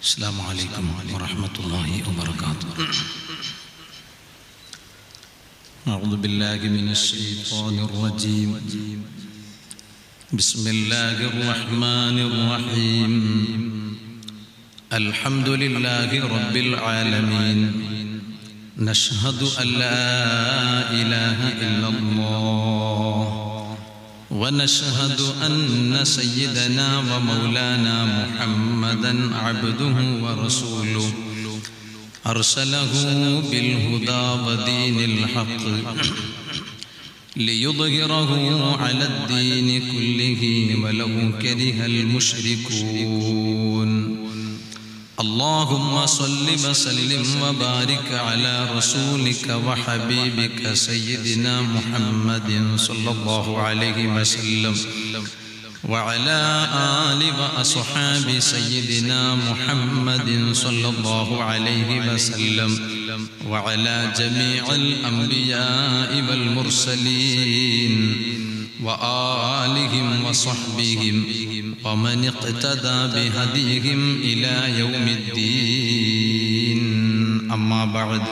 السلام عليكم ورحمة الله وبركاته أعوذ بالله من الشيطان الرجيم بسم الله الرحمن الرحيم الحمد لله رب العالمين نشهد أن لا إله إلا الله ونشهد أن سيدنا ومولانا محمدا عبده ورسوله أرسله بالهدى ودين الحق ليظهره على الدين كله ولو كره المشركون اللهم صل وسلم وبارك على رسولك وحبيبك سيدنا محمد صلى الله عليه وسلم وعلى آل وأصحاب سيدنا محمد صلى الله عليه وسلم وعلى جميع الأنبياء والمرسلين وآلهم وصحبهم ومن اقتدى بهديهم إلى يوم الدين أما بعد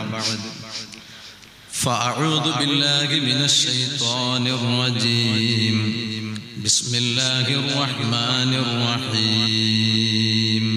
فأعوذ بالله من الشيطان الرجيم بسم الله الرحمن الرحيم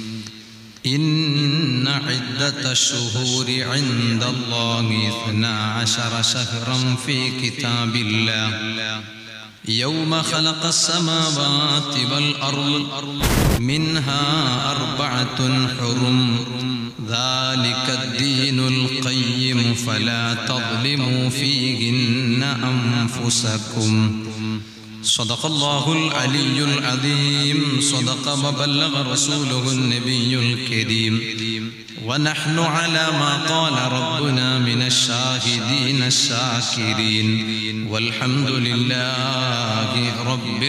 إن عدة الشهور عند الله اثنا عشر شهرا في كتاب الله يوم خلق السماوات والأرض منها أربعة حرم ذلك الدين القيم فلا تظلموا فيهن أنفسكم صدق الله العلي العظيم صدق وبلغ رسوله النبي الكريم ونحن على ما قال ربنا من الشاهدين الشاكرين والحمد لله رب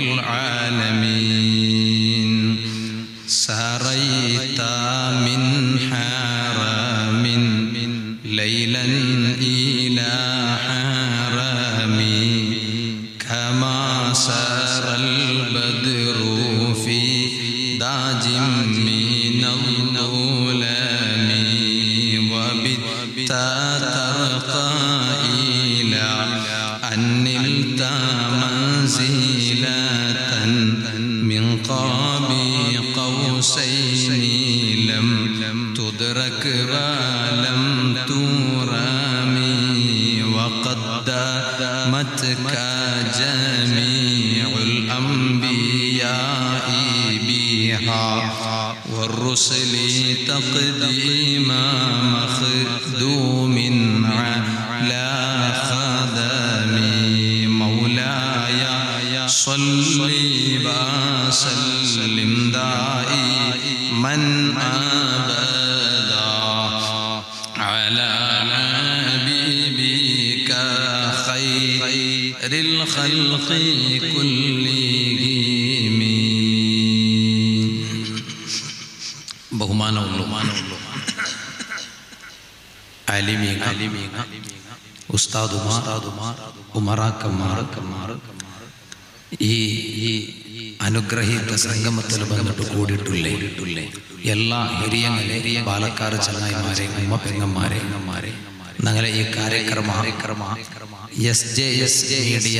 العالمين ساريت من حرم ليلا إلى حرم كما سار البدر في داج من الظلام وبت ترقى إلى أن نلت منزلة من قاب قوسين لم تدرك ولم ترامي وقد دامتك جميع الأنبياء بها والرسل تقديما مخدوم على خدم مولاي صل وسلم دائما أبدا على حبيبك خير الخلق كلهم ബഹുമാനമുള്ള അലിമീങ്ങ ഉസ്താദുമാർ ഉമറാക്കന്മാർ ഈ ഈ അനുഗ്രഹീത സംഗമത്തിൽ വന്നിട്ട് കൂടിയിട്ടുള്ളേ എല്ലാ ഹിരിയങ്ങളെ പാലക്കാട് ചങ്ങായിമാരെ ഉമ്മ പെങ്ങന്മാരെ ഞങ്ങളെ ഈ കാര്യക്രമ എസ് ജെ എസ് മീഡിയ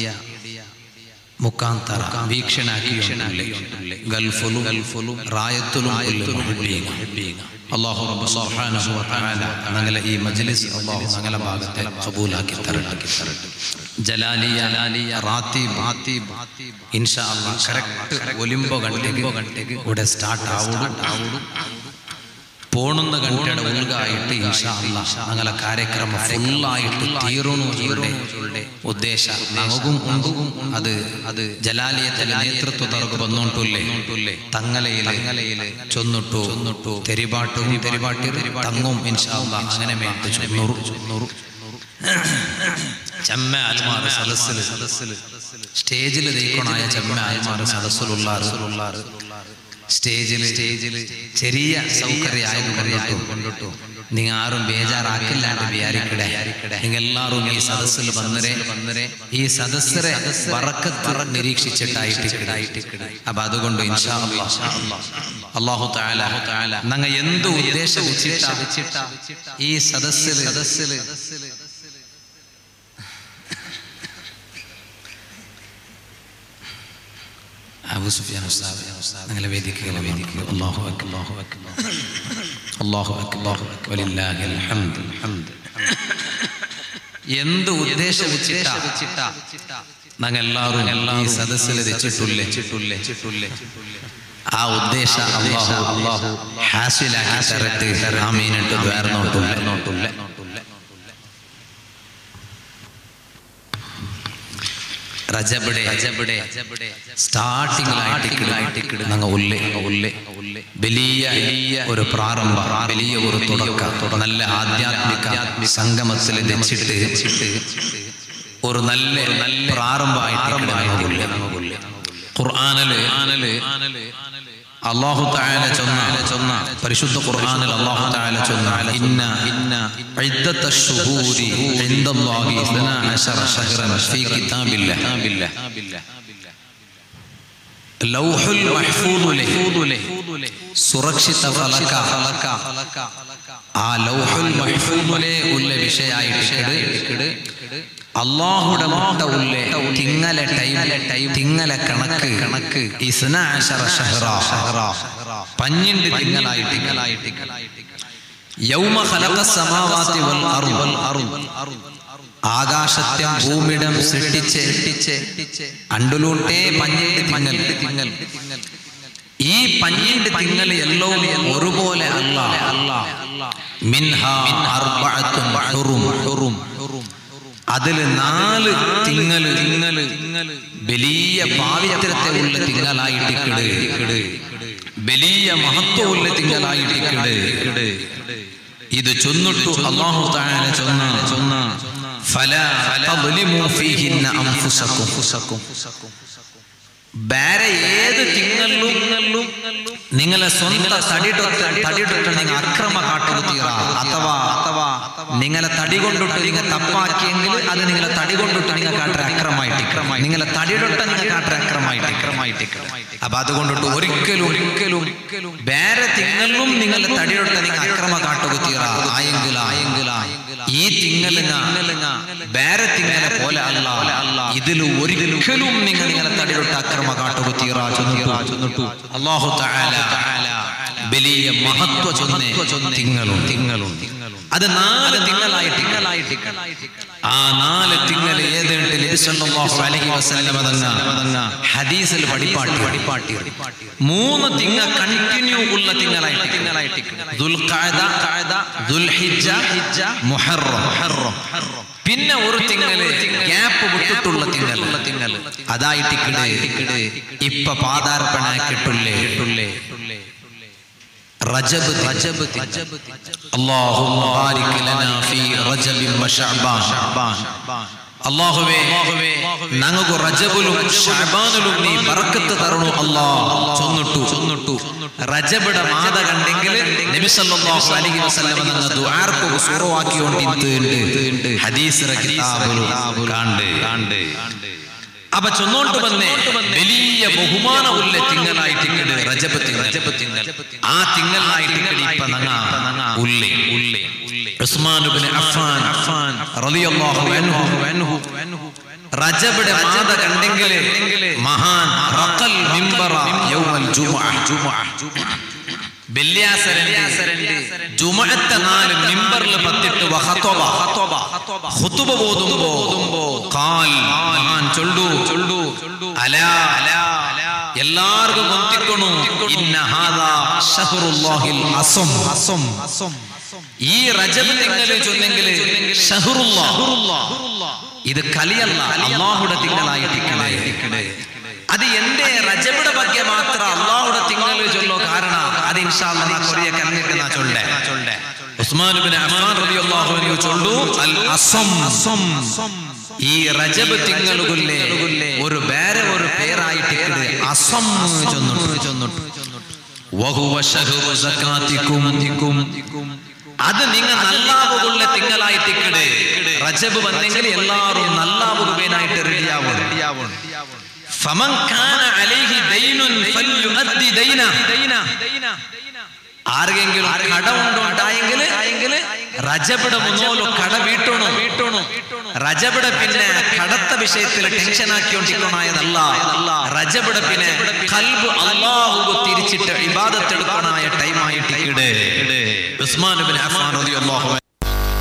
മുഖാന്തര വീക്ഷണാക്കിയുണ്ടല്ലേ ഗൾഫിലും ഗൾഫിലും റായത്തിലും അള്ളാഹു റബ്ബ് സുബ്ഹാനഹു വ തആല ഞങ്ങളെ ഈ മജ്ലിസ് അള്ളാഹു ഞങ്ങളെ ഭാഗത്തെ ഖബൂലാക്കി തരട്ടെ ജലാലിയ റാത്തീബ് റാത്തീബ് ഇൻഷാ അല്ലാഹ് കറക്റ്റ് ഒലിമ്പോ ഗಂಟೆಗೆ ഇവിടെ സ്റ്റാർട്ട് ആവുടും പോണെന്ന് കണ്ടിട ഉൾഗായിട്ട് ഇൻഷാ അല്ലാഹ് ഞങ്ങളെ കാര്യക്രമ ഫുള്ളായിട്ട് തീരണു ഇവരുടെ ഉദ്ദേശ നമുക്കും ഉണ്ട് അത് അത് ജലാലിയത്തിലെ നേതൃത്വ തറക്ക് വന്നോണ്ടുല്ലേ തങ്ങലയില് തങ്ങലയില് ചൊന്നിട്ടു ചൊന്നിട്ടു തെരിപാട്ടും തെരിപാട്ടി തങ്ങും ഇൻഷാ അല്ലാഹ് അങ്ങനെ മേട്ട് ചൊന്നൂറ് ചൊന്നൂറ് ചെമ്മ അൽമാർ സദസ്സില് സദസ്സില് സ്റ്റേജിൽ ദൈക്കണായ ചെമ്മ അൽമാർ സദസ്സിലുള്ളാറ് സ്റ്റേജിൽ സ്റ്റേജിൽ ചെറിയ സൗകര്യ ആയതുകൊണ്ടിട്ടോ നിങ്ങൾ ആരും ബേജാറാക്കില്ലാണ്ട് വിചാരിക്കടെ നിങ്ങൾ എല്ലാവരും ഈ സദസ്സിൽ വന്നരെ വന്നരെ ഈ സദസ്സരെ വറക്കത്ത് നിരീക്ഷിച്ചിട്ടായിട്ട് അപ്പൊ അതുകൊണ്ട് ഇൻഷാ അല്ലാഹ് അള്ളാഹു താല നങ്ങ എന്ത് ഉദ്ദേശം വെച്ചിട്ടാ വെച്ചിട്ടാ ഈ സദസ്സിൽ സദസ്സിൽ അബൂ സുഫിയാൻ ഉസ്താദ് നിങ്ങളെ വേദിക്കുക വേദിക്കുക അല്ലാഹു അക്ബർ അല്ലാഹു അക്ബർ അല്ലാഹു അക്ബർ വലില്ലാഹിൽ ഹംദ് ഹംദ് എന്ത് ഉദ്ദേശം വെച്ചിട്ടാ ഞങ്ങൾ എല്ലാവരും ഈ സദസ്സിൽ വെച്ചിട്ടുള്ളേ ചിട്ടുള്ളേ ചിട്ടുള്ളേ ആ ഉദ്ദേശ അല്ലാഹു അല്ലാഹു ഹാസിലാക്കി തരട്ടെ ആമീനിട്ട് ദ്വാരനോട്ടുള്ള നോട്ടുള്ള റജബിടെ റജബിടെ സ്റ്റാർട്ടിംഗിലായിട്ട് ഞങ്ങൾ ഉള്ളേ ഉള്ളേ വലിയ ഒരു പ്രാരംഭ വലിയ ഒരു തുടക്ക നല്ല ആധ്യാത്മിക സംഗമത്തിൽ വെച്ചിട്ട് ഒരു നല്ല നല്ല പ്രാരംഭമായിട്ട് ഖുർആാനില് അള്ളാഹു താല ചൊന്ന ചൊന്ന പരിശുദ്ധ ഖുർആനിൽ അള്ളാഹു താല ചൊന്ന ഇന്ന ഇന്ന عدة الشهور عند الله اثنا عشر شهرا في كتاب الله ലൗഹുൽ മഹ്ഫൂദിലെ സുരക്ഷിത ഫലക ആ ലൗഹുൽ മഹ്ഫൂദിലെ ഉള്ള വിഷയായിട്ട് അള്ളാഹുടെ മുട്ട ഉള്ളേ തിങ്ങലെ ടൈം തിങ്ങലെ കണക്ക് കണക്ക് പഞ്ഞിണ്ട് തിങ്ങലായി തിങ്ങലായിട്ട് യൗമ ഖലഖ സമാവാതി വൽ അർദ് ആകാശത്യം ഭൂമിടം സൃഷ്ടിച്ച് അണ്ടുലൂട്ടേ പഞ്ഞിണ്ട് തിങ്ങൽ തിങ്ങൽ ഈ പഞ്ഞിണ്ട് തിങ്ങൽ എല്ലോ ഒരുപോലെ അല്ല അല്ല മിൻഹ അർബഅത്തും ഹുറും ഹുറും അതില് നാല് തിങ്ങല് തിങ്ങല് വലിയ പാവിത്രത്തെ ഉള്ള തിങ്ങലായിട്ട് വലിയ മഹത്വമുള്ള തിങ്ങലായിട്ട് ഇത് ചൊന്നിട്ടു അള്ളാഹു താഴെ ചൊന്ന ചൊന്ന ഫല തദ്ലിമു ഫീഹിന്ന അൻഫുസക്കും ಬೇರೆ ಏದು ತಿಂಗಳಲ್ಲೂ ನಿಂಗಲ ಸ್ವಂತ ತಡಿಡೊತ್ತ ತಡಿಡೊತ್ತ നിങ്ങൾ അക്രമ കാട്ടുകുത്തീറാ അഥവാ അഥവാ നിങ്ങളെ തടികൊണ്ടിട്ട് നിങ്ങൾ തപ്പാക്കിയെങ്കിൽ അത് നിങ്ങളെ തടികൊണ്ടിട്ട് നിങ്ങൾ കാട്ടുற അക്രമായിട്ട് അക്രമായി നിങ്ങളെ തടിടൊട്ട നിങ്ങൾ കാട്ടുற അക്രമായിട്ട് അക്രമായിട്ട് അപ്പൊ അതുകൊണ്ടിട്ട് ഒരിക്കലും ഒരിക്കലും വേറെ തിങ്ങലും നിങ്ങളെ തടിടൊട്ട നിങ്ങൾ അക്രമ കാട്ടുകുത്തീറാ ആയെങ്കില ആയെങ്കില ഈ തിങ്ങലുങ്ങ വേറെ തിങ്ങലെ പോലെ അല്ല ഇതിൽ ഒരിക്കലും നിങ്ങൾ നിങ്ങളെ തടിടൊട്ട അക്രമ കാട്ടുകുത്തീറാ ചൊന്നിട്ടു അള്ളാഹു തആല വലിയ മഹത്വ ചൊന്നെ തിങ്ങളും തിങ്ങളും അത് നാല് തിങ്കളായി തിങ്കളായിട്ട് ആ നാല് തിങ്കൾ ഏതുണ്ട് നബി സല്ലല്ലാഹു അലൈഹി വസല്ലം തങ്ങ ഹദീസിൽ പടിപ്പാട്ടി പടിപ്പാട്ടി മൂന്ന് തിങ്ക കണ്ടിന്യൂ ഉള്ള തിങ്കളായിട്ട് തിങ്കളായിട്ട് ദുൽഖഅദ ദുൽഹിജ്ജ മുഹറം മുഹറം പിന്നെ ഒരു തിങ്ങല് ഗ്യാപ്പ് വിട്ടിട്ടുള്ള തിങ്ങൽ തിങ്ങൽ അതായിട്ട് ഇപ്പൊ പാതാർപ്പണാക്കിട്ടുള്ളേ ഇട്ടുള്ളേ رجب رجب اللهم بارك لنا في رجب وشعبان അള്ളാഹുവേ ഞങ്ങൾക്ക് റജബിലും ഷാബാനിലും നീ ബറക്കത്ത് തരണു അല്ലാ ചൊന്നിട്ടു ചൊന്നിട്ടു റജബിടെ മാത കണ്ടെങ്കിൽ നബി സല്ലല്ലാഹു അലൈഹി വസല്ലം ഞങ്ങൾ ദുആർക്ക് സൂറവാക്കിയോണ്ടിണ്ട് ഹദീസ് കിതാബിലും കാണ്ട് കാണ്ട് അപ്പൊ ചൊന്നോണ്ട് വന്നേ വലിയ ബഹുമാനമുള്ള തിങ്ങലായിട്ട് റജബ് തിങ്ങൽ റജബ് തിങ്ങൽ ആ തിങ്ങലായിട്ട് ഇപ്പൊ നങ്ങ ഉള്ളേ ഉള്ളേ ഉസ്മാൻ ഇബ്നു അഫ്ഫാൻ അഫ്ഫാൻ റളിയല്ലാഹു അൻഹു അൻഹു റജബിടെ മാത കണ്ടെങ്കിൽ മഹാൻ റഖൽ മിംബറ യൗമൽ ജുമുഅ ജുമുഅ വെള്ളിയാസരന്റെ ജുമഅത്തെ നാല് മിമ്പറിൽ പത്തിട്ട് വഖതബ ഖുതുബ ഓതുമ്പോ ഖാൽ മഹാൻ ചൊല്ലു ചൊല്ലു അലാ അലാ എല്ലാവർക്കും കൊത്തിക്കണു ഇന്ന ഹാദാ ഷഹറുല്ലാഹിൽ അസം അസം അസം ഈ റജബ് തിങ്കൾ ചൊന്നെങ്കിൽ ഇത് കലിയല്ല അള്ളാഹുടെ തിങ്കളായി തിങ്കളായി അത് എന്റെ റജബിയുടെ ಬಗ್ಗೆ മാത്ര അള്ളാഹുടെ തിങ്കൾ ചൊല്ലോ കാരണം അത് ഇൻഷാല്ല നാ കൊറിയ കന്നിട്ട് നാ ചൊല്ലേ ചൊല്ലേ ഉസ്മാൻ ഇബ്നു അഫ്ഫാൻ റളിയല്ലാഹു അൻഹു ചൊല്ലു അൽ അസം അസം ഈ റജബ് തിങ്ങളുകൊല്ലേ ഒരു വേറെ ഒരു പേരായിട്ട് അസം ചൊന്നിട്ടു ചൊന്നിട്ടു വഹുവ ശഹ്റു സകാത്തിക്കും അത് നിങ്ങൾ നല്ലാവുകളുള്ള തിങ്കളായിട്ട് ഇക്കട് റജബ് വന്നെങ്കിൽ എല്ലാവരും നല്ലാവുകയായിട്ട് റെഡിയാവും ഫമൻ കാന അലൈഹി ദൈനുൻ ഫല്യുഅദ്ദി ദൈന ആർക്കെങ്കിലും കട ഉണ്ടോണ്ടായെങ്കിൽ റജബിടെ മുന്നോലോ കട വീട്ടണോ വീട്ടണോ റജബിടെ പിന്നെ കടത്ത വിഷയത്തിൽ ടെൻഷൻ ആക്കിക്കൊണ്ടിരിക്കണായതല്ല റജബിടെ പിന്നെ കൽബ് അള്ളാഹു തിരിച്ചിട്ട് ഇബാദത്തെടുക്കണായ ടൈമായിട്ട് ഇട് ഉസ്മാൻ ബിൻ അഫ്ഫാൻ റളിയല്ലാഹു അൻഹു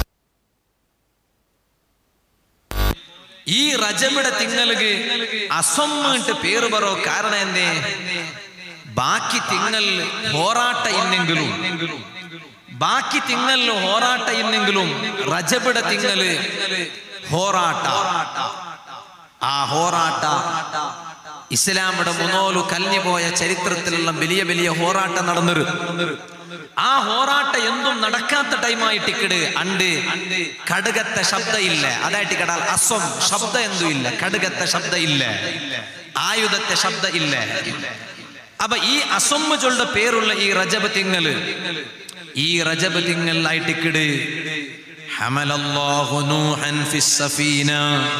ഈ റജബിടെ തിങ്ങൾക്ക് അസമ്മിട്ട് പേര് പറോ കാരണം എന്തേ ബാക്കി തിങ്ങൽ ಹೋರಾಟ ಇನ್ನೆಂಗಿലും ബാക്കി തിങ്ങലിൽ ಹೋರಾಟ ಇನ್ನെങ്കിലും റജബിടെ തിങ്ങല് ಹೋರಾಟ ആ ಹೋರಾಟ ഇസ്ലാമിയുടെ മുന്നോലു കലിഞ്ഞു പോയ ചരിത്രത്തിലുള്ള വലിയ വലിയ ಹೋರಾಟ നടന്നൊരു ആ ಹೋರಾಟ എന്തും നടക്കാത്ത ടൈമായിട്ട് ഇക്കട് അണ്ട് കടുകത്തെ ശബ്ദ ഇല്ല അതായിട്ട് കടാൽ അസ്വം ശബ്ദ എന്തും ഇല്ല കടുകത്തെ ശബ്ദ ഇല്ല ആയുധത്തെ ശബ്ദ ഇല്ല അപ്പൊ ഈ അസൊമ്മ ചൊല്ലുടെ പേരുള്ള ഈ റജബ് തിങ്ങല് ഈ റജബ് തിങ്ങലായിട്ട് ഇക്കട് ഹമലല്ലാഹു നൂഹൻ ഫിസ് സഫീന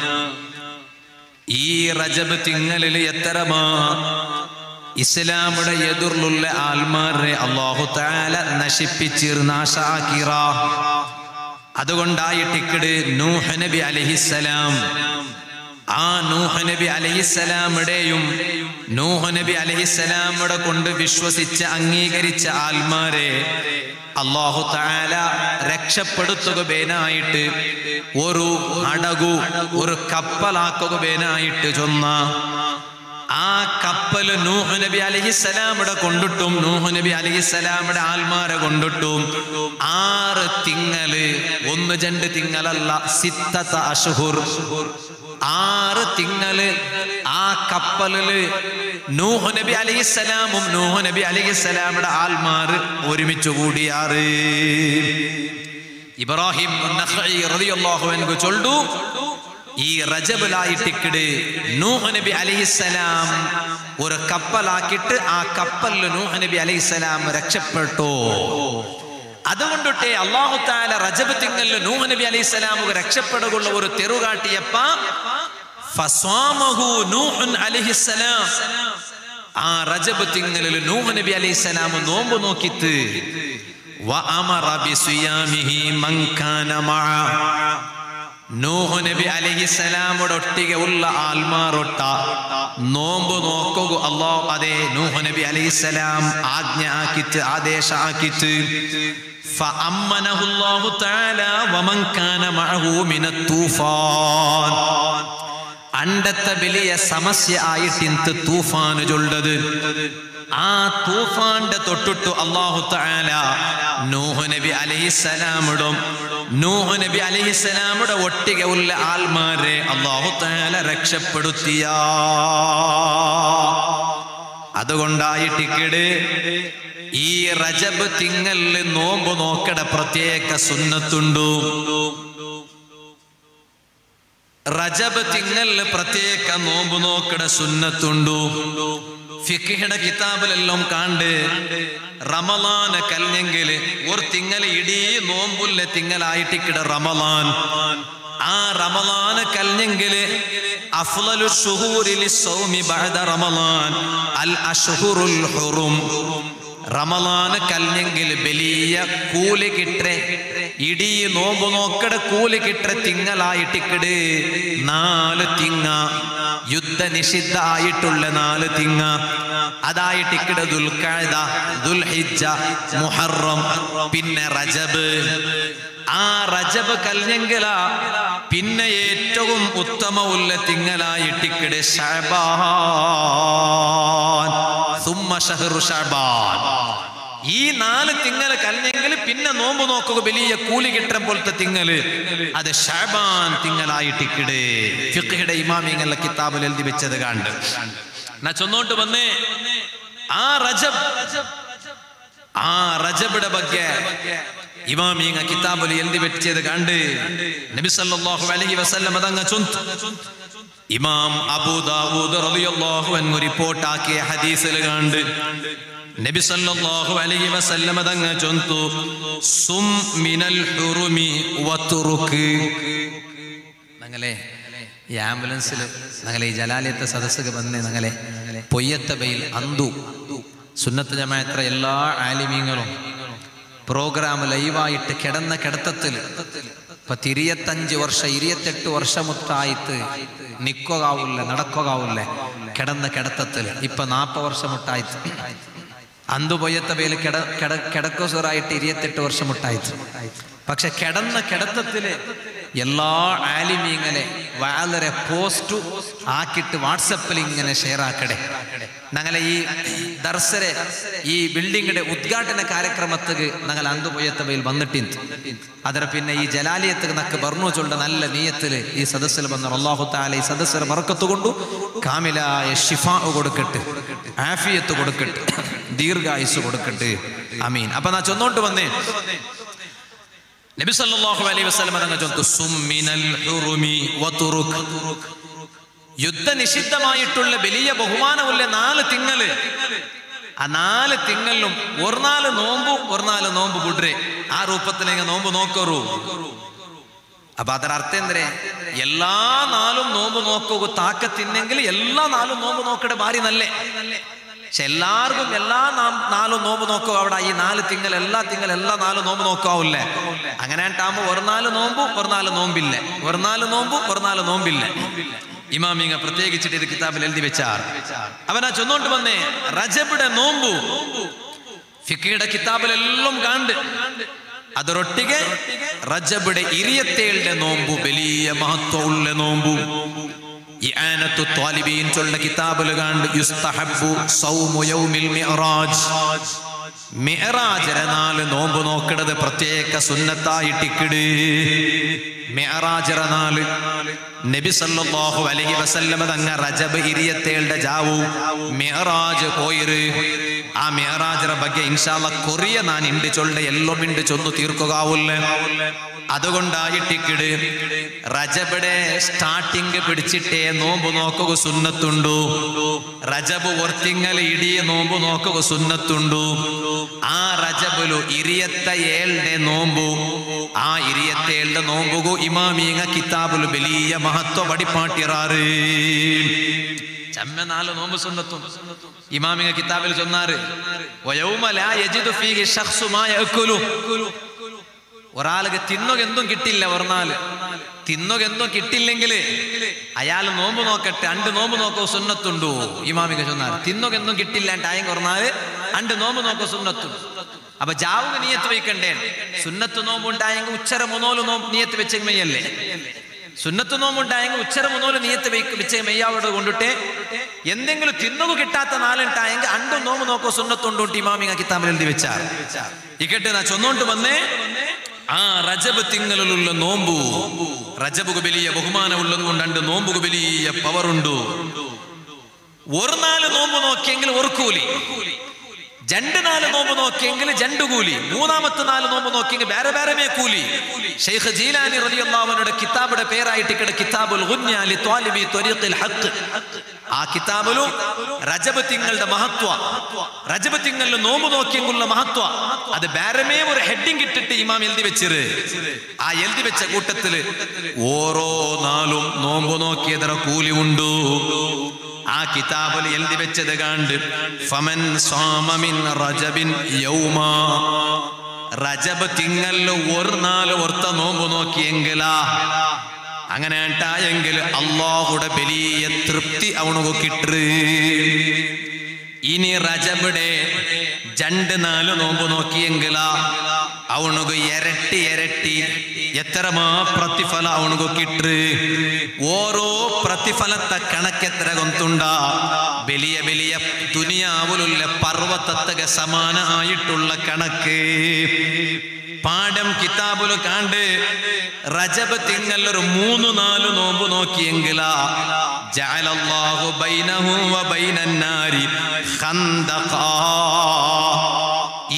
ഈ റജബ് തിങ്ങലിൽ എത്തരമാ ഇസ്ലാമുടെ എതിർലുള്ള ആൽമാരെ അള്ളാഹു താല നശിപ്പിച്ചിർ നാശാക്കിറ അതുകൊണ്ടായിട്ട് ഇക്കട് നൂഹ് നബി അലഹിസലാം ആ നൂഹ് നബി അലഹിസലാമുടെയും നൂഹ് നബി അലഹിസലാമുടെ കൊണ്ട് വിശ്വസിച്ച് അംഗീകരിച്ച ആൽമാരെ അള്ളാഹു താല രക്ഷപ്പെടുത്തുക ബേനായിട്ട് ഒരു അടകു ഒരു കപ്പലാക്കുക ബേനായിട്ട് ചൊന്ന ആ കപ്പല് നൂഹ് നബി അലഹിസലാമിടെ കൊണ്ടിട്ടും നൂഹ് നബി അലഹിസലാമിടെ ആൽമാരെ കൊണ്ടിട്ടും ആറ് തിങ്ങല് ഒന്ന് രണ്ട് തിങ്ങലല്ല സിത്തത്ത അഷുഹുർ ആറ് തിങ്ങല് ആ കപ്പലില് നൂഹ് നബി അലഹിസലാമും നൂഹ് നബി അലഹിസലാമിടെ ആൽമാർ ഒരുമിച്ച് കൂടിയാറ് ഇബ്രാഹിം നഖഈ റളിയല്ലാഹു അൻഹു ചൊല്ലു ഈ റജബിലായിട്ടിക്കട് നൂഹ് നബി അലൈഹിസ്സലാം ഒരു കപ്പലാക്കിയിട്ട് ആ കപ്പലിൽ നൂഹ് നബി അലൈഹിസ്സലാം രക്ഷപ്പെട്ടു അതുകൊണ്ടിട്ടേ അള്ളാഹു താല റജബ് തിങ്ങലിൽ നൂഹ് നബി അലൈഹിസ്സലാം രക്ഷപ്പെടുകയുള്ള ഒരു തെറു കാട്ടിയപ്പ ഫസ്വാമഹു നൂഹുൻ അലൈഹിസ്സലാം ആ റജബ് തിങ്ങലിൽ നൂഹ് നബി അലൈഹിസ്സലാം നോമ്പ് നോക്കിത്ത് വഅമറ ബിസിയാമിഹി മൻ കാന മഅ നൂഹ് നബി അലഹിസലാമുടെ ഒട്ടിക ഉള്ള ആൽമാറൊട്ട നോമ്പ് നോക്കുക അല്ലോ അതെ നൂഹ് നബി അലഹിസലാം ആജ്ഞ ആക്കിച്ച് ആദേശ ആക്കിച്ച് فأمنه الله تعالى ومن كان معه من الطوفان അണ്ടത്തെ വലിയ സമസ്യ ആയിട്ട് ഇന്ത് തൂഫാന് ചൊല്ലത് ആ തൂഫാന്റെ തൊട്ടിട്ടു അള്ളാഹു തആല നൂഹ് നബി അലൈഹിസ്സലാമിടും നൂഹ് നബി അലൈഹിസ്സലാമുടെ ഒട്ടിക ഉള്ള ആൽമാരെ അള്ളാഹു തആല രക്ഷപ്പെടുത്തിയ അതുകൊണ്ടായിട്ടിക്കട് ഈ റജബ് തിങ്ങലിൽ നോമ്പ് നോക്കട പ്രത്യേക സുന്നത്തുണ്ടു റജബ് തിങ്ങലിൽ പ്രത്യേക നോമ്പ് നോക്കട സുന്നത്തുണ്ടു ഫിഖിയുടെ കിതാബിലെല്ലാം കാണ്ട് റമലാന കല്ലെങ്കില് ഒരു തിങ്ങൽ ഇടീ നോമ്പുല്ല തിങ്ങലായിട്ടിക്കിട റമലാൻ ആ റമലാന കല്ലെങ്കില് അഫ്ളലു ഷുഹൂരിൽ സൗമി ബഅദ റമലാൻ അൽ അഷ്ഹുറുൽ ഹുറും റമലാന് കല്ലെങ്കിൽ വലിയ കൂലി കിട്ടേ ഇടീ നോമ്പ് നോക്കട കൂലി കിട്ട തിങ്ങലായിട്ടിക്കട് നാല് തിങ്ങ യുദ്ധ നിഷിദ്ധ ആയിട്ടുള്ള നാല് തിങ്ങ അതായിട്ടിക്കട് ദുൽഖഅദ ദുൽഹിജ്ജ മുഹറം പിന്നെ റജബ് ആ റജബ് കല്ലെങ്കില പിന്നെ ഏറ്റവും ഉത്തമമുള്ള തിങ്ങലായിട്ടിക്കട് ഷഅബാൻ സുമ്മ ഷഹ്റു ഷഅബാൻ ഈ നാല് തിങ്ങല് കല്ലെങ്കിൽ പിന്നെ നോമ്പ് നോക്കുക വലിയ കൂലി കിട്ടം പോലത്തെ തിങ്ങല് അത് ഷാബാൻ തിങ്ങലായിട്ടിക്കിട് ഫിഖ്ഹിയുടെ ഇമാമിങ്ങളുടെ കിതാബിൽ എഴുതി വെച്ചത് കണ്ട് എന്നാ ചൊന്നോട്ട് വന്നേ ആ റജബ് ആ റജബിയുടെ ಬಗ್ಗೆ ഇമാമിങ്ങ കിതാബിൽ എഴുതി വെച്ചത് കണ്ട് നബി സല്ലല്ലാഹു അലൈഹി വസല്ലം അതങ്ങ ചൊന്തു ഇമാം അബൂദാവൂദ് റളിയല്ലാഹു അൻഹു റിപ്പോർട്ട് ആക്കിയ ഹദീസിൽ കണ്ട് നബി സല്ലല്ലാഹു അലൈഹി വസല്ലമ തങ്ങ ചൊന്തു സും മിനൽ ഹുറുമി വതുറുക് ഞങ്ങളെ ഈ ആംബുലൻസിൽ ഞങ്ങളെ ഈ ജലാലയത്തെ സദസ്സൊക്കെ വന്ന് ഞങ്ങളെ പൊയ്യത്ത ബയിൽ അന്തു സുന്നത്ത് ജമാഅത്ര എല്ലാ ആലിമീങ്ങളും പ്രോഗ്രാം ലൈവായിട്ട് കിടന്ന കിടത്തത്തിൽ ഇപ്പൊ തിരിയത്തഞ്ച് വർഷം ഇരുപത്തെട്ട് വർഷമുട്ടായിട്ട് നിക്കുകയാവില്ല നടക്കുകയാവില്ല കിടന്ന കിടത്തത്തിൽ ഇപ്പൊ നാൽപ്പത് വർഷമുട്ടായിട്ട് അന്തുപൊയ്യത്ത പേര് കിട കിട കിടക്കോസറായിട്ട് ഇരുപത്തെട്ട് വർഷമുട്ടായിട്ട് പക്ഷെ കിടന്ന കിടത്തത്തില് എല്ലാ ആലിമീങ്ങളെ വളരെ പോസ്റ്റു ആക്കിയിട്ട് വാട്സപ്പിൽ ഇങ്ങനെ ഷെയർ ആക്കടെ ഞങ്ങളെ ഈ ദർശരെ ഈ ബിൽഡിങ്ങിന്റെ ഉദ്ഘാടന കാര്യക്രമത്തിക്ക് ഞങ്ങൾ അന്തുപൊയ്യത്തവയിൽ വന്നിട്ടുണ്ട് ಅದರ പിന്നെ ഈ ജലാലയത്തിൽ നക്ക് ബർണു ചൊല്ല നല്ല നീയത്തില് ഈ സദസ്സിൽ വന്ന അള്ളാഹു താല ഈ സദസ്സിൽ മറക്കത്തുകൊണ്ടു കാമിലായ ഷിഫാ കൊടുക്കട്ടെ ആഫിയത്ത് കൊടുക്കട്ടെ ദീർഘായുസ് കൊടുക്കട്ടെ അമീൻ അപ്പൊ നാ ചൊന്നോണ്ട് വന്നേ നബി സല്ലല്ലാഹു അലൈഹി വസല്ലം തങ്ങൾ ചൊന്നു സുമ്മിനൽ ഹുറുമി വതുറുക് യുദ്ധ നിഷിദ്ധമായിട്ടുള്ള വലിയ ബഹുമാനമുള്ള നാല് തിങ്ങല് ആ നാല് തിങ്ങലിലും ഒരു നാല് നോമ്പു ഒരു നാല് നോമ്പ് ബുഡ്രെ ആ രൂപത്തിലേക്ക് നോമ്പ് നോക്കറു അപ്പൊ ಅದರ ಅರ್ಥ ಅಂದ್ರೆ ಎಲ್ಲಾ ನಾലും നോമ്പ് നോക്കുക താക്കത്തിന്നെങ്കിൽ എല്ലാ നാലും നോമ്പ് നോക്കടെ ഭാരി നല്ലേ പക്ഷെ എല്ലാവർക്കും എല്ലാ നാം- നാലും നോമ്പ് നോക്കുക അവിടെ ഈ നാല് തിങ്കൾ എല്ലാ തിങ്കൾ എല്ലാ നാലും നോമ്പ് നോക്കാവില്ലേ അങ്ങനെ ആകുമ്പോ ഒരു നാല് നോമ്പും ഒരു നാല് നോമ്പില്ല ഒരു നാല് നോമ്പും ഒരു നാല് നോമ്പില്ല ഇമാമിങ്ങ പ്രത്യേകിച്ചിട്ട് ഇത് കിതാബിൽ എഴുതി വെച്ചാർ അവനാ ചൊന്നോണ്ട് വന്നേ റജബിടെ നോമ്പു ഫിക്കിയുടെ കിതാബിലെല്ലാം കാണ്ട് ಅದರೊಟ್ಟಿಗೆ ರಜಬಡೆ ಇರಿಯತ್ತೇಳ್ಡೆ ನೋಂಬು ಬೆಲಿಯ ಮಹತ್ವವುಳ್ಳ ನೋಂಬು ഇആനത്തു ത്വാലിബീൻ ചൊല്ല കിതാബിൽ കണ്ട് യുസ്തഹബ്ബു സൗമു യൗമിൽ മിഅ്റാജ് മിഅ്റാജിലെ നാല് നോമ്പ് നോക്കണത് പ്രത്യേക സുന്നത്തായിട്ടിക്കിട് മിഅ്റാജിലെ നാല് നബി സല്ലല്ലാഹു അലൈഹി വസല്ലമ തങ്ങ റജബ് ഇരിയത്തേളുടെ ജാവു മിഅ്റാജ് പോയിര് ആ മിഅ്റാജിന്റെ ಬಗ್ಗೆ ഇൻഷാല്ല കൊറിയ ഞാൻ ഇണ്ട് ചൊല്ല എല്ലാം ഇണ്ട് ചൊന്നു തീർക്കുകയാവില്ല അതുകൊണ്ടായിട്ടിക്കിട് റജബിടെ സ്റ്റാർട്ടിങ് പിടിച്ചിട്ടേ നോമ്പ് നോക്കുക സുന്നത്തുണ്ടു റജബ് ഒർത്തിങ്ങൽ ഇടിയ നോമ്പ് നോക്കുക സുന്നത്തുണ്ടു ആ റജബിലു ഇരിയത്ത ഏളുടെ നോമ്പു ആ ഇരിയത്ത ഏളുടെ നോമ്പുകു ഇമാമീങ്ങ കിതാബുലു വലിയ മഹത്വ വടിപ്പാട്ടിറാറ് ചമ്മ നാല് നോമ്പ് സുന്നത്തും ഇമാമിങ്ങ കിതാബിൽ ചൊന്നാറ് വയൗമ ലാ യജിദു ഫീഹി ശഖ്സു മാ യഅകുലു ഒരാൾക്ക് തിന്നുകെന്തും കിട്ടില്ല ഒറന്നാല് തിന്നുകെന്തും കിട്ടില്ലെങ്കിൽ അയാൾ നോമ്പ് നോക്കട്ടെ അണ്ട് നോമ്പ് നോക്കോ സുന്നത്തുണ്ടോ ഇമാമിക ചൊന്നാൽ തിന്നുകെന്തും കിട്ടില്ല ടായം കുറഞ്ഞാല് അണ്ട് നോമ്പ് നോക്കോ സുന്നത്തും അപ്പൊ ജാവുക നീയത്ത് വയ്ക്കണ്ടേ സുന്നത്ത് നോമ്പ് ഉണ്ടായെങ്കിൽ ഉച്ചര മൂന്നോല് നോമ്പ് നീയത്ത് വെച്ച മെയ്യല്ലേ സുന്നത്ത് നോമ്പ് ഉണ്ടായെങ്കിൽ ഉച്ചര മൂന്നോല് നീയത്ത് വെക്ക് വെച്ച മെയ്യാവോട് കൊണ്ടിട്ട് എന്തെങ്കിലും തിന്നുക കിട്ടാത്ത നാലുണ്ടായെങ്കിൽ അണ്ടും നോമ്പ് നോക്കോ സുന്നത്തുണ്ടോ ഇമാമിക കിതാബിൽ എഴുതി വെച്ചാൽ ഇക്കട്ടെ നാ ചൊന്നോണ്ട് വന്നേ ആ റജബ് തിങ്ങലിലുള്ള നോമ്പു റജബുക്ക് വലിയ ബഹുമാനമുള്ളത് കൊണ്ടുണ്ട് നോമ്പുക്ക് വലിയ പവറുണ്ട് ഒരു നാല് നോമ്പ് നോക്കിയെങ്കിൽ ഒരു കൂലി രണ്ട് നാല് നോമ്പ് നോക്കിയെങ്കിൽ രണ്ട് കൂലി മൂന്നാമത്തെ നാല് നോമ്പ് നോക്കിയെങ്കിൽ വേറെ വേറെ കൂലി ഷെയ്ഖ് ജീലാനി റളിയല്ലാഹുവിനുടെ കിതാബിന്റെ പേരായിട്ട് ഇവിടെ കിതാബുൽ ഗുന്യ ലി ത്വാലിബി ത്വരീഖിൽ ഹഖ് ആ കിതാബിലും രജബ് തിങ്ങളുടെ മഹത്വ രജബ് തിങ്ങളിൽ നോമ്പ് നോക്കിയെങ്കിലുള്ള മഹത്വ അത് വേറമേ ഒരു ഹെഡിങ് ഇട്ടിട്ട് ഇമാം എഴുതി വെച്ചിര് ആ എഴുതി വെച്ച കൂട്ടത്തില് ഓരോ നാളും നോമ്പ് നോക്കിയതര കൂലി ഉണ്ടു ആ കിതാബിൽ എഴുതി വെച്ചത് കണ്ട് ഫമൻ സ്വാമമിൻ റജബിൻ യൗമാ റജബ് തിങ്ങല് ഒരു നാല് ഒർത്ത നോമ്പ് നോക്കിയെങ്കിലാ അങ്ങനെ ഉണ്ടായെങ്കിൽ അള്ളാഹുടെ വലിയ തൃപ്തി അവണുക്ക് കിട്ടു ഇനി റജബിടെ രണ്ട് നാല് നോമ്പ് നോക്കിയെങ്കിലാ ಅವನಿಗೆ ಎರಟ್ಟಿ ಎರಟ್ಟಿ ಎತ್ತರಮ ಪ್ರತಿಫಲ ಅವನಿಗೂ ಕಿಟ್ರು ಓರೋ ಪ್ರತಿಫಲತ್ತ ಕಣಕ್ಕೆತ್ತರ ಗೊಂತುಂಡ വലിയ വലിയ ദുനിയാവിലുള്ള പർവ്വതത്തക സമാന ആയിട്ടുള്ള കണക്ക് പാഠം കിതാബുല് കാണ്ട് റജബ് തിങ്ങൽ ഒരു മൂന്ന് നാല് നോമ്പ് നോക്കിയെങ്കിലാ ജഅലല്ലാഹു ബൈനഹു വ ബൈനന്നാരി ഖന്ദഖാ ഈ നോമ്പ്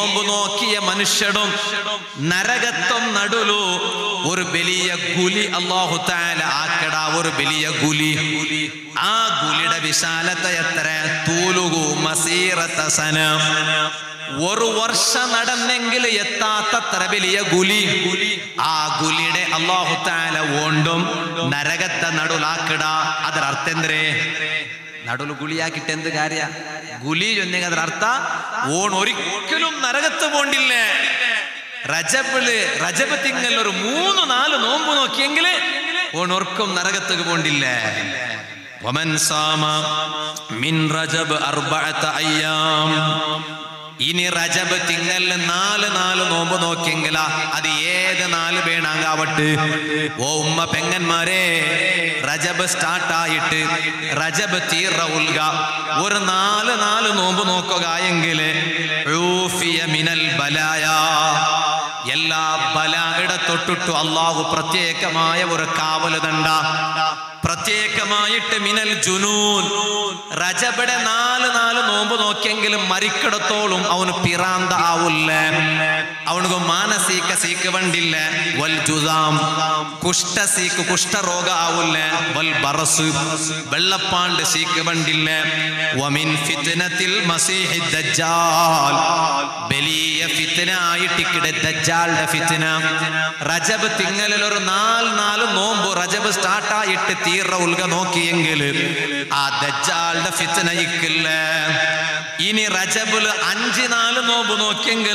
നോമ്പ് നോക്കിയ മനുഷ്യടും നരകത്വം നടുലു ഒരു വലിയ ഗുലി അള്ളാഹു താല ആക്കട ഒരു വലിയ ഗുലി ആ ഗുലിയുടെ വിശാലത എത്ര തൂലുകു മസീറത്ത സന ഒരു വർഷം നടന്നെങ്കിൽ എത്താത്തത്ര വലിയ ഗുലി ആ ഗുലിയുടെ അള്ളാഹു താല ഓണ്ടും നരകത്തെ നടുലാക്കിട ಅದರ ಅರ್ಥ ಎಂದ್ರೆ നടുല് ഗുളിയാക്കിട്ട് എന്ത് കാര്യ ഗുലി ചൊന്നെങ്കിൽ ಅದರ അർത്ഥ ഓൺ ഒരിക്കലും നരകത്ത് പോണ്ടില്ലേ റജബില് റജബ് തിങ്ങൽ ഒരു മൂന്ന് നാല് നോമ്പ് നോക്കിയെങ്കിൽ ഓൺ ഒർക്കും നരകത്തേക്ക് പോണ്ടില്ലേ ومن صام من رجب أربعة أيام ഇനി റജബ് തിങ്ങൽ നാല് നാല് നോമ്പ് നോക്കിയെങ്കില അത് ഏത് നാല് വേണാങ്കാവട്ട് ഓ ഉമ്മ പെങ്ങന്മാരെ റജബ് സ്റ്റാർട്ടായിട്ട് റജബ് തീറ ഉൽക ഒരു നാല് നാല് നോമ്പ് നോക്കുക എങ്കിൽ മിനൽ ബലായ എല്ലാ ബലായുടെ തൊട്ടിട്ടു അള്ളാഹു പ്രത്യേകമായ ഒരു കാവല് തണ്ട പ്രത്യേകമായിട്ട് മിനൽ ജുനൂൻ റജബയുടെ നാല് നാല് നോമ്പ് നോക്കിയെങ്കിലും മരിക്കിടത്തോളം അവന് പിറാന്ത ആവില്ല അവനക്ക് മാനസിക സീക്ക് വണ്ടില്ല വൽ ജുദാം കുഷ്ഠ സീക്ക് കുഷ്ഠരോഗ ആവില്ല വൽ ബറസ് വെള്ളപ്പാണ്ട് സീക്ക് വണ്ടില്ല വമിൻ ഫിത്നത്തിൽ മസീഹി ദജ്ജാൽ വലിയ ഫിത്ന ആയിട്ടിക്കിടെ ദജ്ജാളുടെ ഫിത്ന റജബ് തിങ്ങലിൽ ഒരു നാല് നാല് നോമ്പ് റജബ് സ്റ്റാർട്ടായിട്ട് തീറ ഉൽക നോക്കിയെങ്കിൽ ആ ദജ്ജാളുടെ ഫിത്ന ഇക്കില്ല ഇനി റജബിൽ അഞ്ച് നാല് നോമ്പ് നോക്കിയെങ്കിൽ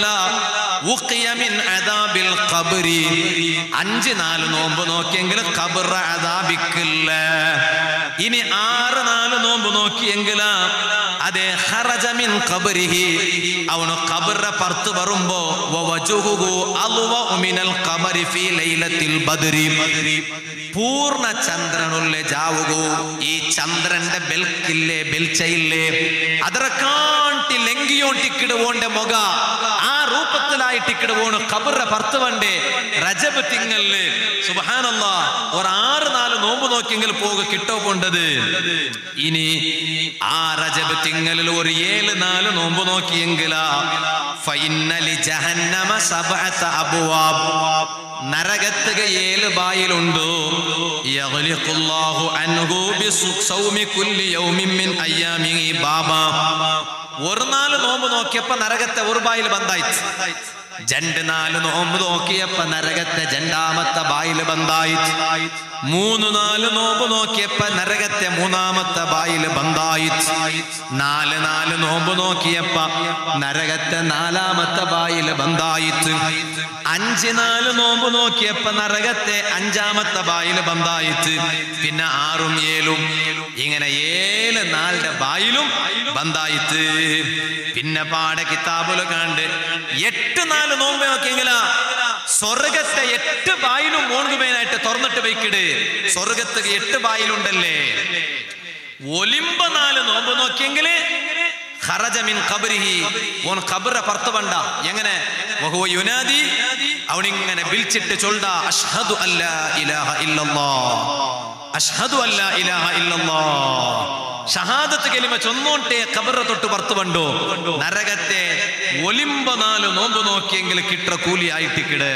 അഞ്ച് നാല് നോമ്പ് നോക്കിയെങ്കിൽ ഖബർ അതാബിക്കില്ല ഇനി ആറ് നാല് നോമ്പ് നോക്കിയെങ്കിൽ അതെ ഹറജമിൻ ഖബരിഹി അവന് ഖബറിന്റെ പുറത്ത് വരുമ്പോ വവജുഹുഹു അൽവഉ മിനൽ ഖമരി ഫീ ലൈലത്തിൽ ബദ്രി പൂർണ്ണ ചന്ദ്രനുള്ളിലെ ജാവുകു ഈ ചന്ദ്രന്റെ ബെൽക്കില്ലേ ബെൽച്ചയില്ലേ ಅದರ ಕಾಂಟಿ ಲೆಂಗಿಯೋಟಿಕ್ಕಿಡುವೋಂಡೆ ಮೊಗ ಆ ರೂಪത്തിലായിട്ടിക്കിടുവോണ് ഖബറിന്റെ പുറത്ത് വണ്ടേ റജബ് തിങ്ങല് സുബഹാനല്ല ഒരു ആറ് നാല് നോമ്പ് നോക്കിയെങ്കിൽ പോക കിട്ടോ കൊണ്ടത് ഇനി ആ റജബ് തിങ്ങലിൽ ഒരു ഏഴ് നാല് നോമ്പ് നോക്കിയെങ്കിലാ ഫൈനലി ജഹന്നമ സബഅത അബ്വാബ് നരകത്തുക ഏഴ് ബായിലുണ്ട് യഗ്ലിഖുല്ലാഹു അൻഹു ബിസൗമി കുല്ലി യൗമിൻ മിൻ അയ്യാമിഹി ബാബ ഒരു നാല് നോമ്പ് നോക്കിയപ്പോ നരകത്തെ ഒരു ബായിൽ ബന്ധായിച്ച് ജണ്ട് നാല് നോമ്പ് നോക്കിയപ്പോ നരകത്തെ ജണ്ടാമത്തെ ബായിൽ ബന്ധായിച്ച് മൂന്ന് നാല് നോമ്പ് നോക്കിയപ്പോ നരകത്തെ മൂന്നാമത്തെ ബായിൽ ബന്ധായിച്ച് നാല് നാല് നോമ്പ് നോക്കിയപ്പോ നരകത്തെ നാലാമത്തെ ബായിൽ ബന്ധായിച്ച് അഞ്ച് നാല് നോമ്പ് നോക്കിയപ്പോ നരകത്തെ അഞ്ചാമത്തെ ബായിൽ ബന്ധായിച്ച് പിന്നെ ആറും ഏഴും ഇങ്ങനെ ഏഴ് നാളുടെ ബായിലും ബന്ധായിച്ച് പിന്നെ പാടെ കിതാബുല് കണ്ട് എട്ട് നാല് നോമ്പ് നോക്കിയെങ്കിലാ സ്വർഗത്തെ എട്ട് ബായിലും മോൺകുമേനായിട്ട് തുറന്നിട്ട് വയ്ക്കിട് സ്വർഗത്ത് എട്ട് ബായിലുണ്ടല്ലേ ഒലിമ്പ നാല് നോമ്പ് നോക്കിയെങ്കില് ഖറജമിൻ ഖബരിഹി ഓൻ ഖബറ പുറത്ത് വണ്ട എങ്ങനെ വഹുവ യുനാദി അവനിങ്ങനെ വിളിച്ചിട്ട് ചൊല്ല അഷ്ഹദു അല്ലാ ഇലാഹ ഇല്ലല്ലാഹ് അഷ്ഹദു അല്ലാ ഇലാഹ ഇല്ലല്ലാഹ് ഷഹാദത്ത് കലിമ ചൊന്നോട്ടെ ഖബറ തൊട്ട് പുറത്ത് വണ്ടോ നരകത്തെ ഒലിമ്പ നാല് നോമ്പ് നോക്കിയെങ്കിൽ കിട്ട കൂലി ആയിട്ടിക്കിട്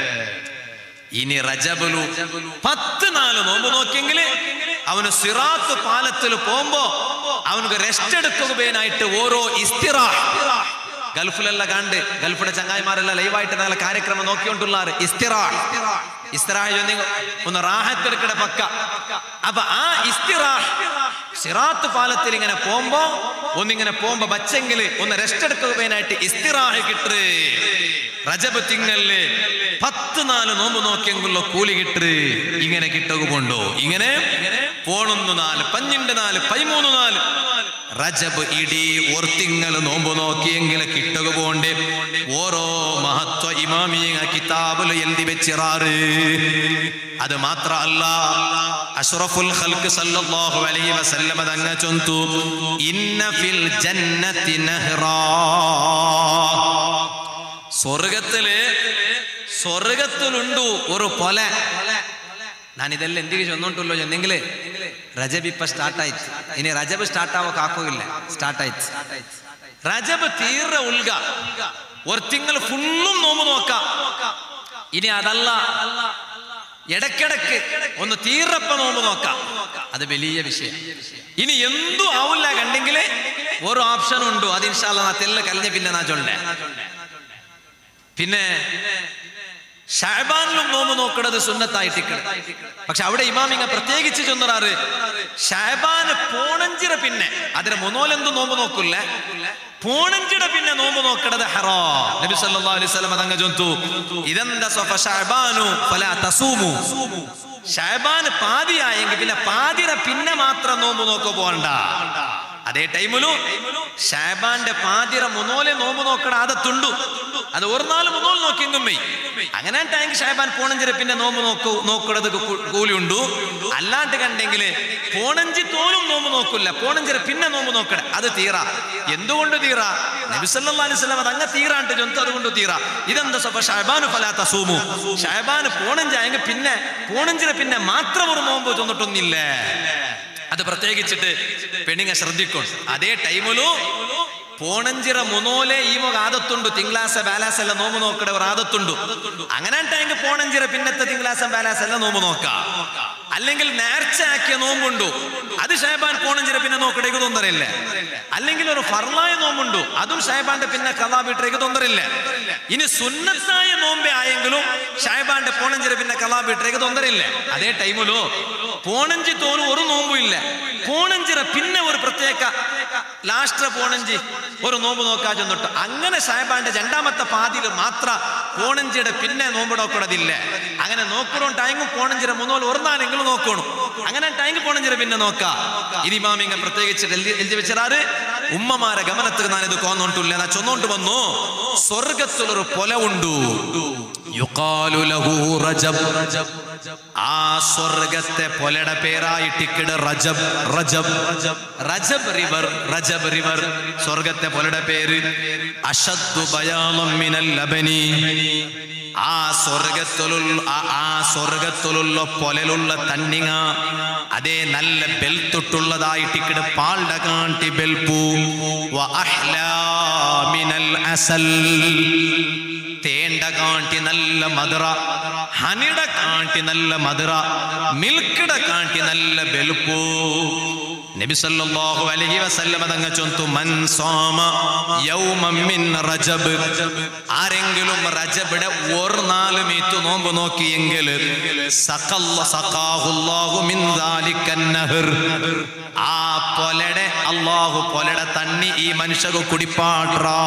ഇനി റജബലു പത്ത് നാല് നോമ്പ് നോക്കിയെങ്കിൽ അവന് സിറാത്ത് പാലത്തിൽ പോകുമ്പോ അവനക്ക് റെസ്റ്റ് എടുക്കുകയായിട്ട് ഓരോ ഇസ്തിറ ഗൾഫിലല്ല കണ്ട് ഗൾഫിലെ ചങ്ങായിമാരെല്ലാം ലൈവായിട്ട് നല്ല കാര്യക്രമം നോക്കിക്കൊണ്ടുള്ളാറ് ഇസ്തിറ ഇസ്തിറ ഒന്ന് റാഹത്തെടുക്കട പക്ക അപ്പൊ ആ ഇസ്തിറ സിറാത്ത് പാലത്തിൽ ഇങ്ങനെ പോകുമ്പോ ഒന്നിങ്ങനെ പോകുമ്പോ ബച്ചെങ്കില് ഒന്ന് റെസ്റ്റ് എടുക്കുകയായിട്ട് ഇസ്തിറാഹ് കിട്ട് റജബ് തിങ്ങല് പത്ത് നാല് നോമ്പ് നോക്കിയെങ്കിലുള്ള കൂലി കിട്ട് ഇങ്ങനെ കിട്ടുക കൊണ്ടോ ഇങ്ങനെ പോണൊന്നു നാല് പഞ്ഞിണ്ട് നാല് പതിമൂന്ന് നാല് റജബ് ഇടി ഓർത്തിങ്ങൽ നോമ്പ് നോക്കിയെങ്കിൽ കിട്ടുക പോണ്ട് ഓരോ മഹത്വ ഇമാമിയ കിതാബിൽ എഴുതി വെച്ചിറാറ് അത് മാത്രല്ല അഷ്റഫുൽ ഖൽഖ് സല്ലല്ലാഹു അലൈഹി വസല്ലമ തങ്ങ ചൊന്തു ഇന്ന ഫിൽ ജന്നത്തി നഹ്റാ സ്വർഗത്തില് സ്വർഗത്തിലുണ്ടു ഒരു പൊല ഞാൻ ഇതെല്ലാം എന്തിക്ക് ചൊന്നോട്ടുള്ളൂ ചെന്നെങ്കില് റജബ് ഇപ്പൊ സ്റ്റാർട്ടായിട്ട് ഇനി റജബ് സ്റ്റാർട്ടാവോ കാക്കുകയില്ല സ്റ്റാർട്ടായിട്ട് റജബ് തീർന്ന ഉൽക ഒരു തിങ്കൾ ഫുള്ളും നോമ്പ് നോക്കാം ഇനി അതല്ല ഇടക്കിടക്ക് ഒന്ന് തീർന്നപ്പ നോമ്പ് നോക്കാം അത് വലിയ വിഷയം ഇനി എന്തും ആവില്ല കണ്ടെങ്കിൽ ഒരു ഓപ്ഷൻ ഉണ്ട് അത് ഇൻഷാല്ല നാ തെല്ല കലിഞ്ഞ പിന്നെ നാ ചൊല്ലേ പിന്നെ ഷാബാനിലും നോമ്പ് നോക്കണത് സുന്നത്തായിട്ടിക്കണം പക്ഷെ അവിടെ ഇമാമിങ്ങ പ്രത്യേകിച്ച് ചൊന്നറാറ് ഷാബാന് പോണഞ്ചിറ പിന്നെ അതിന് മുന്നോലെന്തും നോമ്പ് നോക്കില്ല പോണഞ്ചിട പിന്നെ നോമ്പ് നോക്കണത് ഹറോ നബി സല്ലല്ലാഹു അലൈഹി വസല്ലം അതങ്ങ ചൊന്തു ഇതെന്താ സഫ ഷാബാനു ഫലാ തസൂമു ഷാബാന് പാതിയായെങ്കിൽ പിന്നെ പാതിര പിന്നെ മാത്രം നോമ്പ് നോക്കോ പോകണ്ട അതേ ടൈമിലും ഷാബാന്റെ പാതിര മുന്നോലെ നോമ്പ് നോക്കണ ആദത്തുണ്ടു അത് ഒരു നാല് മുന്നോൽ നോക്കിയെങ്കും മെയ് അങ്ങനെ ടാങ്ക് ഷാബാൻ പോണഞ്ചിര പിന്നെ നോമ്പ് നോക്കൂ നോക്കണത് കൂലി ഉണ്ടു അല്ലാണ്ട് കണ്ടെങ്കിൽ പോണഞ്ചി തോലും നോമ്പ് നോക്കില്ല പോണഞ്ചിര പിന്നെ നോമ്പ് നോക്കണ അത് തീറ എന്തുകൊണ്ട് തീറ നബിസല്ലാ അലിസ്ലാം അത് അങ്ങ് തീറാണ്ട് ജന്തു അതുകൊണ്ട് തീറ ഇതെന്താ സ്വപ്പ ഷാബാന് ഫലാത്ത സൂമു ഷാബാന് പോണഞ്ചായെങ്കിൽ പിന്നെ പോണഞ്ചിര പിന്നെ മാത്രം ഒരു നോമ്പ് ചെന്നിട്ടൊന്നില്ല അത് പ്രത്യേകിച്ചിട്ട് പെണ്ണിങ്ങ ശ്രദ്ധിക്കണം അതേ ടൈമിലു പോണഞ്ചിറ മുനോലെ ഈ മുഖ ആദത്തുണ്ട് തിങ്കളാസ ബാലാസ് എല്ലാം നോമ്പ് നോക്കട ഒരു ആദത്തുണ്ട് അങ്ങനെ ടൈം പോണഞ്ചിറ പിന്നത്തെ തിങ്കളാസ ബാലാസ് എല്ലാം നോമ്പ് നോക്കാം അല്ലെങ്കിൽ നേർച്ച ആക്കിയ നോമ്പുണ്ടു അത് ഷേബാൻ പോണഞ്ചിറ പിന്നെ നോക്കടേക്ക് തോന്നറില്ല അല്ലെങ്കിൽ ഒരു ഫർലായ നോമ്പുണ്ടു അതും ഷേബാന്റെ പിന്നെ കലാ വീട്ടേക്ക് തോന്നറില്ല ഇനി സുന്നത്തായ നോമ്പേ ആയെങ്കിലും ഷായബാന്റെ പോണഞ്ചിറ പിന്നെ കലാ വീട്ടേക്ക് തോന്നറില്ല അതേ ടൈമിലോ പോണഞ്ചി തോലും ഒരു നോമ്പും ഇല്ല പോണഞ്ചിറ പിന്നെ ഒരു പ്രത്യേക ലാസ്റ്റ പോണഞ്ചി ഒരു നോമ്പ് നോക്കാ ചെന്നിട്ട് അങ്ങനെ സാഹിബാന്റെ രണ്ടാമത്തെ പാതിയിൽ മാത്ര പോണഞ്ചിയുടെ പിന്നെ നോമ്പ് നോക്കണതില്ല അങ്ങനെ നോക്കണോ ടൈങ്ങും പോണഞ്ചിര മൂന്നോല് ഒന്നാണെങ്കിലും നോക്കണം അങ്ങനെ ടൈങ് പോണഞ്ചിര പിന്നെ നോക്കാ ഇനി മാമിങ്ങ പ്രത്യേകിച്ച് എഴുതി വെച്ചാറ് ഉമ്മമാരെ ഗമനത്തിൽ ഞാനിത് കോന്നോണ്ടില്ല ഞാൻ ചൊന്നോണ്ട് വന്നു സ്വർഗത്തിലൊരു പൊല ഉണ്ടു യുക്കാലു ലഹു റജബ് ആ സ്വർഗത്തെ പൊലയുടെ പേരായിട്ടിക്കിട് റജബ് റജബ് റജബ് റിവർ റജബ് റിവർ സ്വർഗത്തെ പൊലയുടെ പേര് അഷദ്ദു ബയാളം മിനൽ ലബനി ആ സ്വർഗത്തിലുള്ള ആ- ആ സ്വർഗത്തിലുള്ള പൊലലുള്ള തന്നിങ്ങ അതേ നല്ല ബെൽത്തൊട്ടുള്ളതായിട്ടിക്കിട് പാൽഡ കാണ്ടി ബെൽപ്പു വ അഹ്ലാ മിനൽ അസൽ തേണ്ട കാണ്ടി നല്ല മധുര ഹനിട കാണ്ടി നല്ല മധുര മിൽക്കിട കാണ്ടി നല്ല ബെലുപ്പു നബി സല്ലല്ലാഹു അലൈഹി വസല്ലമ തങ്ങ ചൊന്തു മൻ സാമ യൗമം മിൻ റജബ് ആരെങ്കിലും റജബിടെ ഒരു നാല് മീത്ത് നോമ്പ് നോക്കിയെങ്കിൽ സഖല്ല സഖാഹുല്ലാഹു മിൻ ദാലിക്കൻ നഹർ ആ പൊലടെ അല്ലാഹു പൊലടെ തണ്ണി ഈ മനുഷ്യക്ക് കുടിപ്പാട്രാ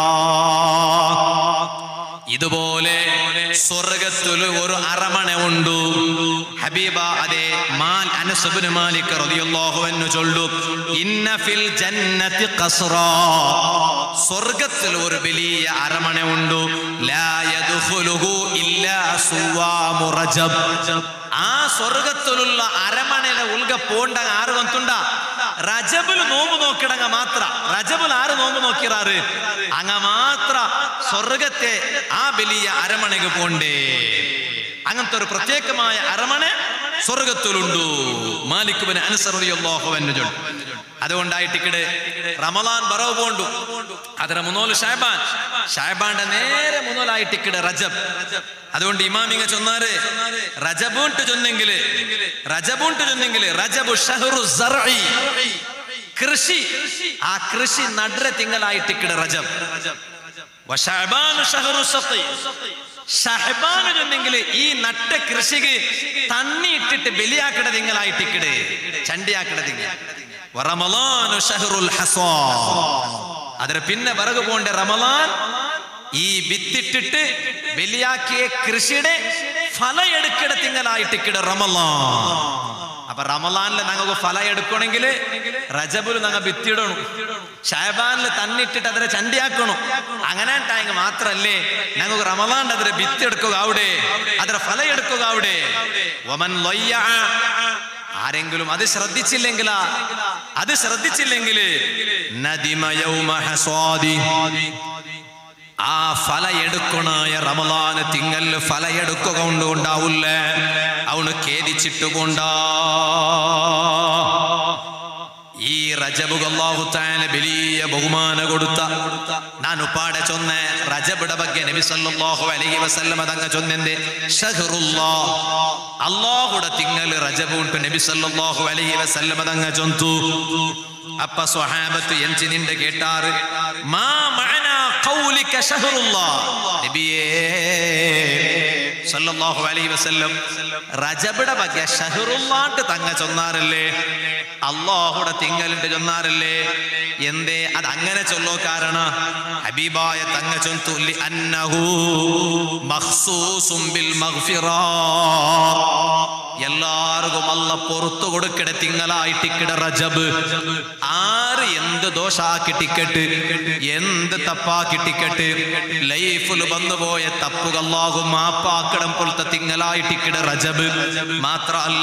ഇതുപോലെ സ്വർഗത്തിൽ ഒരു അരമണ ഉണ്ട് ഹബീബ അതെ മാൽ അനസുബിന് മാലിക് റളിയല്ലാഹു അൻഹു ചൊല്ലു ഇന്ന ഫിൽ ജന്നതി ഖസ്റാ സ്വർഗത്തിൽ ഒരു വലിയ അരമണ ഉണ്ട് ലാ യദ്ഖുലുഹു ഇല്ലാ സുവാമു റജബ് ആ സ്വർഗത്തിലുള്ള അരമണയുടെ ഉൽഗ പോണ്ട ആറ് വന്നുണ്ട റജബിൽ നോമ്പ് നോക്കിടങ്ങ മാത്ര റജബിൽ ആറ് നോമ്പ് നോക്കിറാറ് അങ്ങ മാത്ര സ്വർഗത്തെ ആ വലിയ അരമണയ്ക്ക് പോണ്ടേ അങ്ങനത്തെ ഒരു പ്രത്യേകമായ അരമണ സ്വർഗത്തിലുണ്ടു മാലിക്കുബിന് അനുസറിയാഹുവന്നു അതുകൊണ്ടായിട്ടിക്കട് റമലാൻ ബറവ് പോണ്ടു ಅದರ മുന്നോല് ഷാബാൻ ഷാബാന്റെ നേരെ മുന്നോലായിട്ടിക്കട് റജബ് അതുകൊണ്ട് ഇമാമിങ്ങ ചൊന്നാറ് റജബൂണ്ട് ചൊന്നെങ്കില് റജബൂണ്ട് ചൊന്നെങ്കില് റജബു ഷഹറു സർഇ കൃഷി ആ കൃഷി നടുര തിങ്കളായിട്ടിക്കട് റജബ് വശഅബാനു ഷഹറു സഖി ഷഹബാന് ചൊന്നെങ്കിൽ ഈ നട്ട കൃഷിക്ക് തണ്ണി ഇട്ടിട്ട് ബലിയാക്കട തിങ്കളായിട്ടിക്കട് ചണ്ടിയാക്കട തിങ്കൾ റമലാനു ഷഹറുൽ ഹസാ അതിന് പിന്നെ വിറക് പോണ്ട റമലാൻ ഈ വിത്തിട്ടിട്ട് ബലിയാക്കിയ കൃഷിയുടെ ഫല എടുക്കട തിങ്കളായിട്ടിക്കട റമലാൻ അപ്പൊ റമലാനില് ഞങ്ങൾക്ക് ഫല എടുക്കണമെങ്കിൽ റജബിൽ ഞങ്ങൾ വിത്തിടണം ഷാബാനിൽ തന്നിട്ടിട്ട് അതിനെ ചണ്ടിയാക്കണം അങ്ങനെ ടൈം മാത്രല്ലേ ഞങ്ങൾക്ക് റമലാന്റെ അതിനെ വിത്ത് എടുക്കുക അവിടെ അതിനെ ഫല എടുക്കുക അവിടെ ഒമൻ ലൊയ്യ ആരെങ്കിലും അത് ശ്രദ്ധിച്ചില്ലെങ്കിലാ അത് ശ്രദ്ധിച്ചില്ലെങ്കിൽ നദിമയൗമ ഹസ്വാദി ആ ഫല എടുക്കണായ റമലാന് തിങ്ങല് ഫല എടുക്കുക കൊണ്ട് ഉണ്ടാവില്ല അവന് ഖേദിച്ചിട്ട് കൊണ്ടാ ഈ റജബ് അല്ലാഹു തആല വലിയ ബഹുമാന കൊടുത്ത ನಾನು ಪಾಡೆ ಚೊನ್ನೆ ರಜಬಡ ಬಗ್ಗೆ ನಬಿ ಸಲ್ಲಲ್ಲಾಹು ಅಲೈಹಿ ವಸಲ್ಲಮ ತಂಗ ಚೊನ್ನೆಂದೆ ಶಹರುಲ್ಲಾ ಅಲ್ಲಾಹುಡ ತಿಂಗಳು ರಜಬು ಉಂಟು ನಬಿ ಸಲ್ಲಲ್ಲಾಹು ಅಲೈಹಿ ವಸಲ್ಲಮ ತಂಗ ಚೊಂತು ಅಪ್ಪ ಸ್ವಹಾಬತ್ತು ಎಂಚಿನಿಂದ ಕೇಟಾರು ಮಾ ಮഅನ ഖൗലിക ശഹറുല്ലാ നബിയേ സല്ലല്ലാഹു അലൈഹി വസല്ലം റജബിടെ ಬಗ್ಗೆ ഷഹറുല്ലാട്ട് തങ്ങ ചൊന്നാറില്ലേ അള്ളാഹുടെ തിങ്ങലിട്ട് ചൊന്നാറില്ലേ എന്തേ അത് അങ്ങനെ ചൊല്ലോ കാരണ ഹബീബായ തങ്ങ ചൊന്തു ലി അന്നഹു മഖ്സൂസും ബിൽ മഗ്ഫിറാ എല്ലാവർക്കും അല്ല പുറത്തു കൊടുക്കട തിങ്കളായിട്ടിക്കട റജബ് ആര് എന്ത് ദോഷാക്കി ടിക്കറ്റ് എന്ത് തപ്പാക്കി ടിക്കറ്റ് ലൈഫിൽ വന്നുപോയ തപ്പുകല്ലാകും മാപ്പാക്കടം പോലത്തെ തിങ്കളായിട്ടിക്കട റജബ് മാത്രല്ല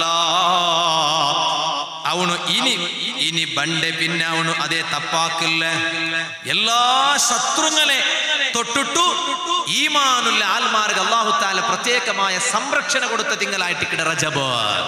ಅವನು ಇನಿ ಇನಿ ಬಂಡೆ ಪಿನ್ನೆ ಅವನು ಅದೇ ತಪ್ಪಾಕಿಲ್ಲ ಎಲ್ಲಾ ശത്രുങ്ങളെ തൊട്ടിട്ടു ഈമാനുള്ള ആൽമാർക്ക് അള്ളാഹു താല പ്രത്യേകമായ സംരക്ഷണ കൊടുത്ത തിങ്കളായിട്ട് ഇക്കട റജബ്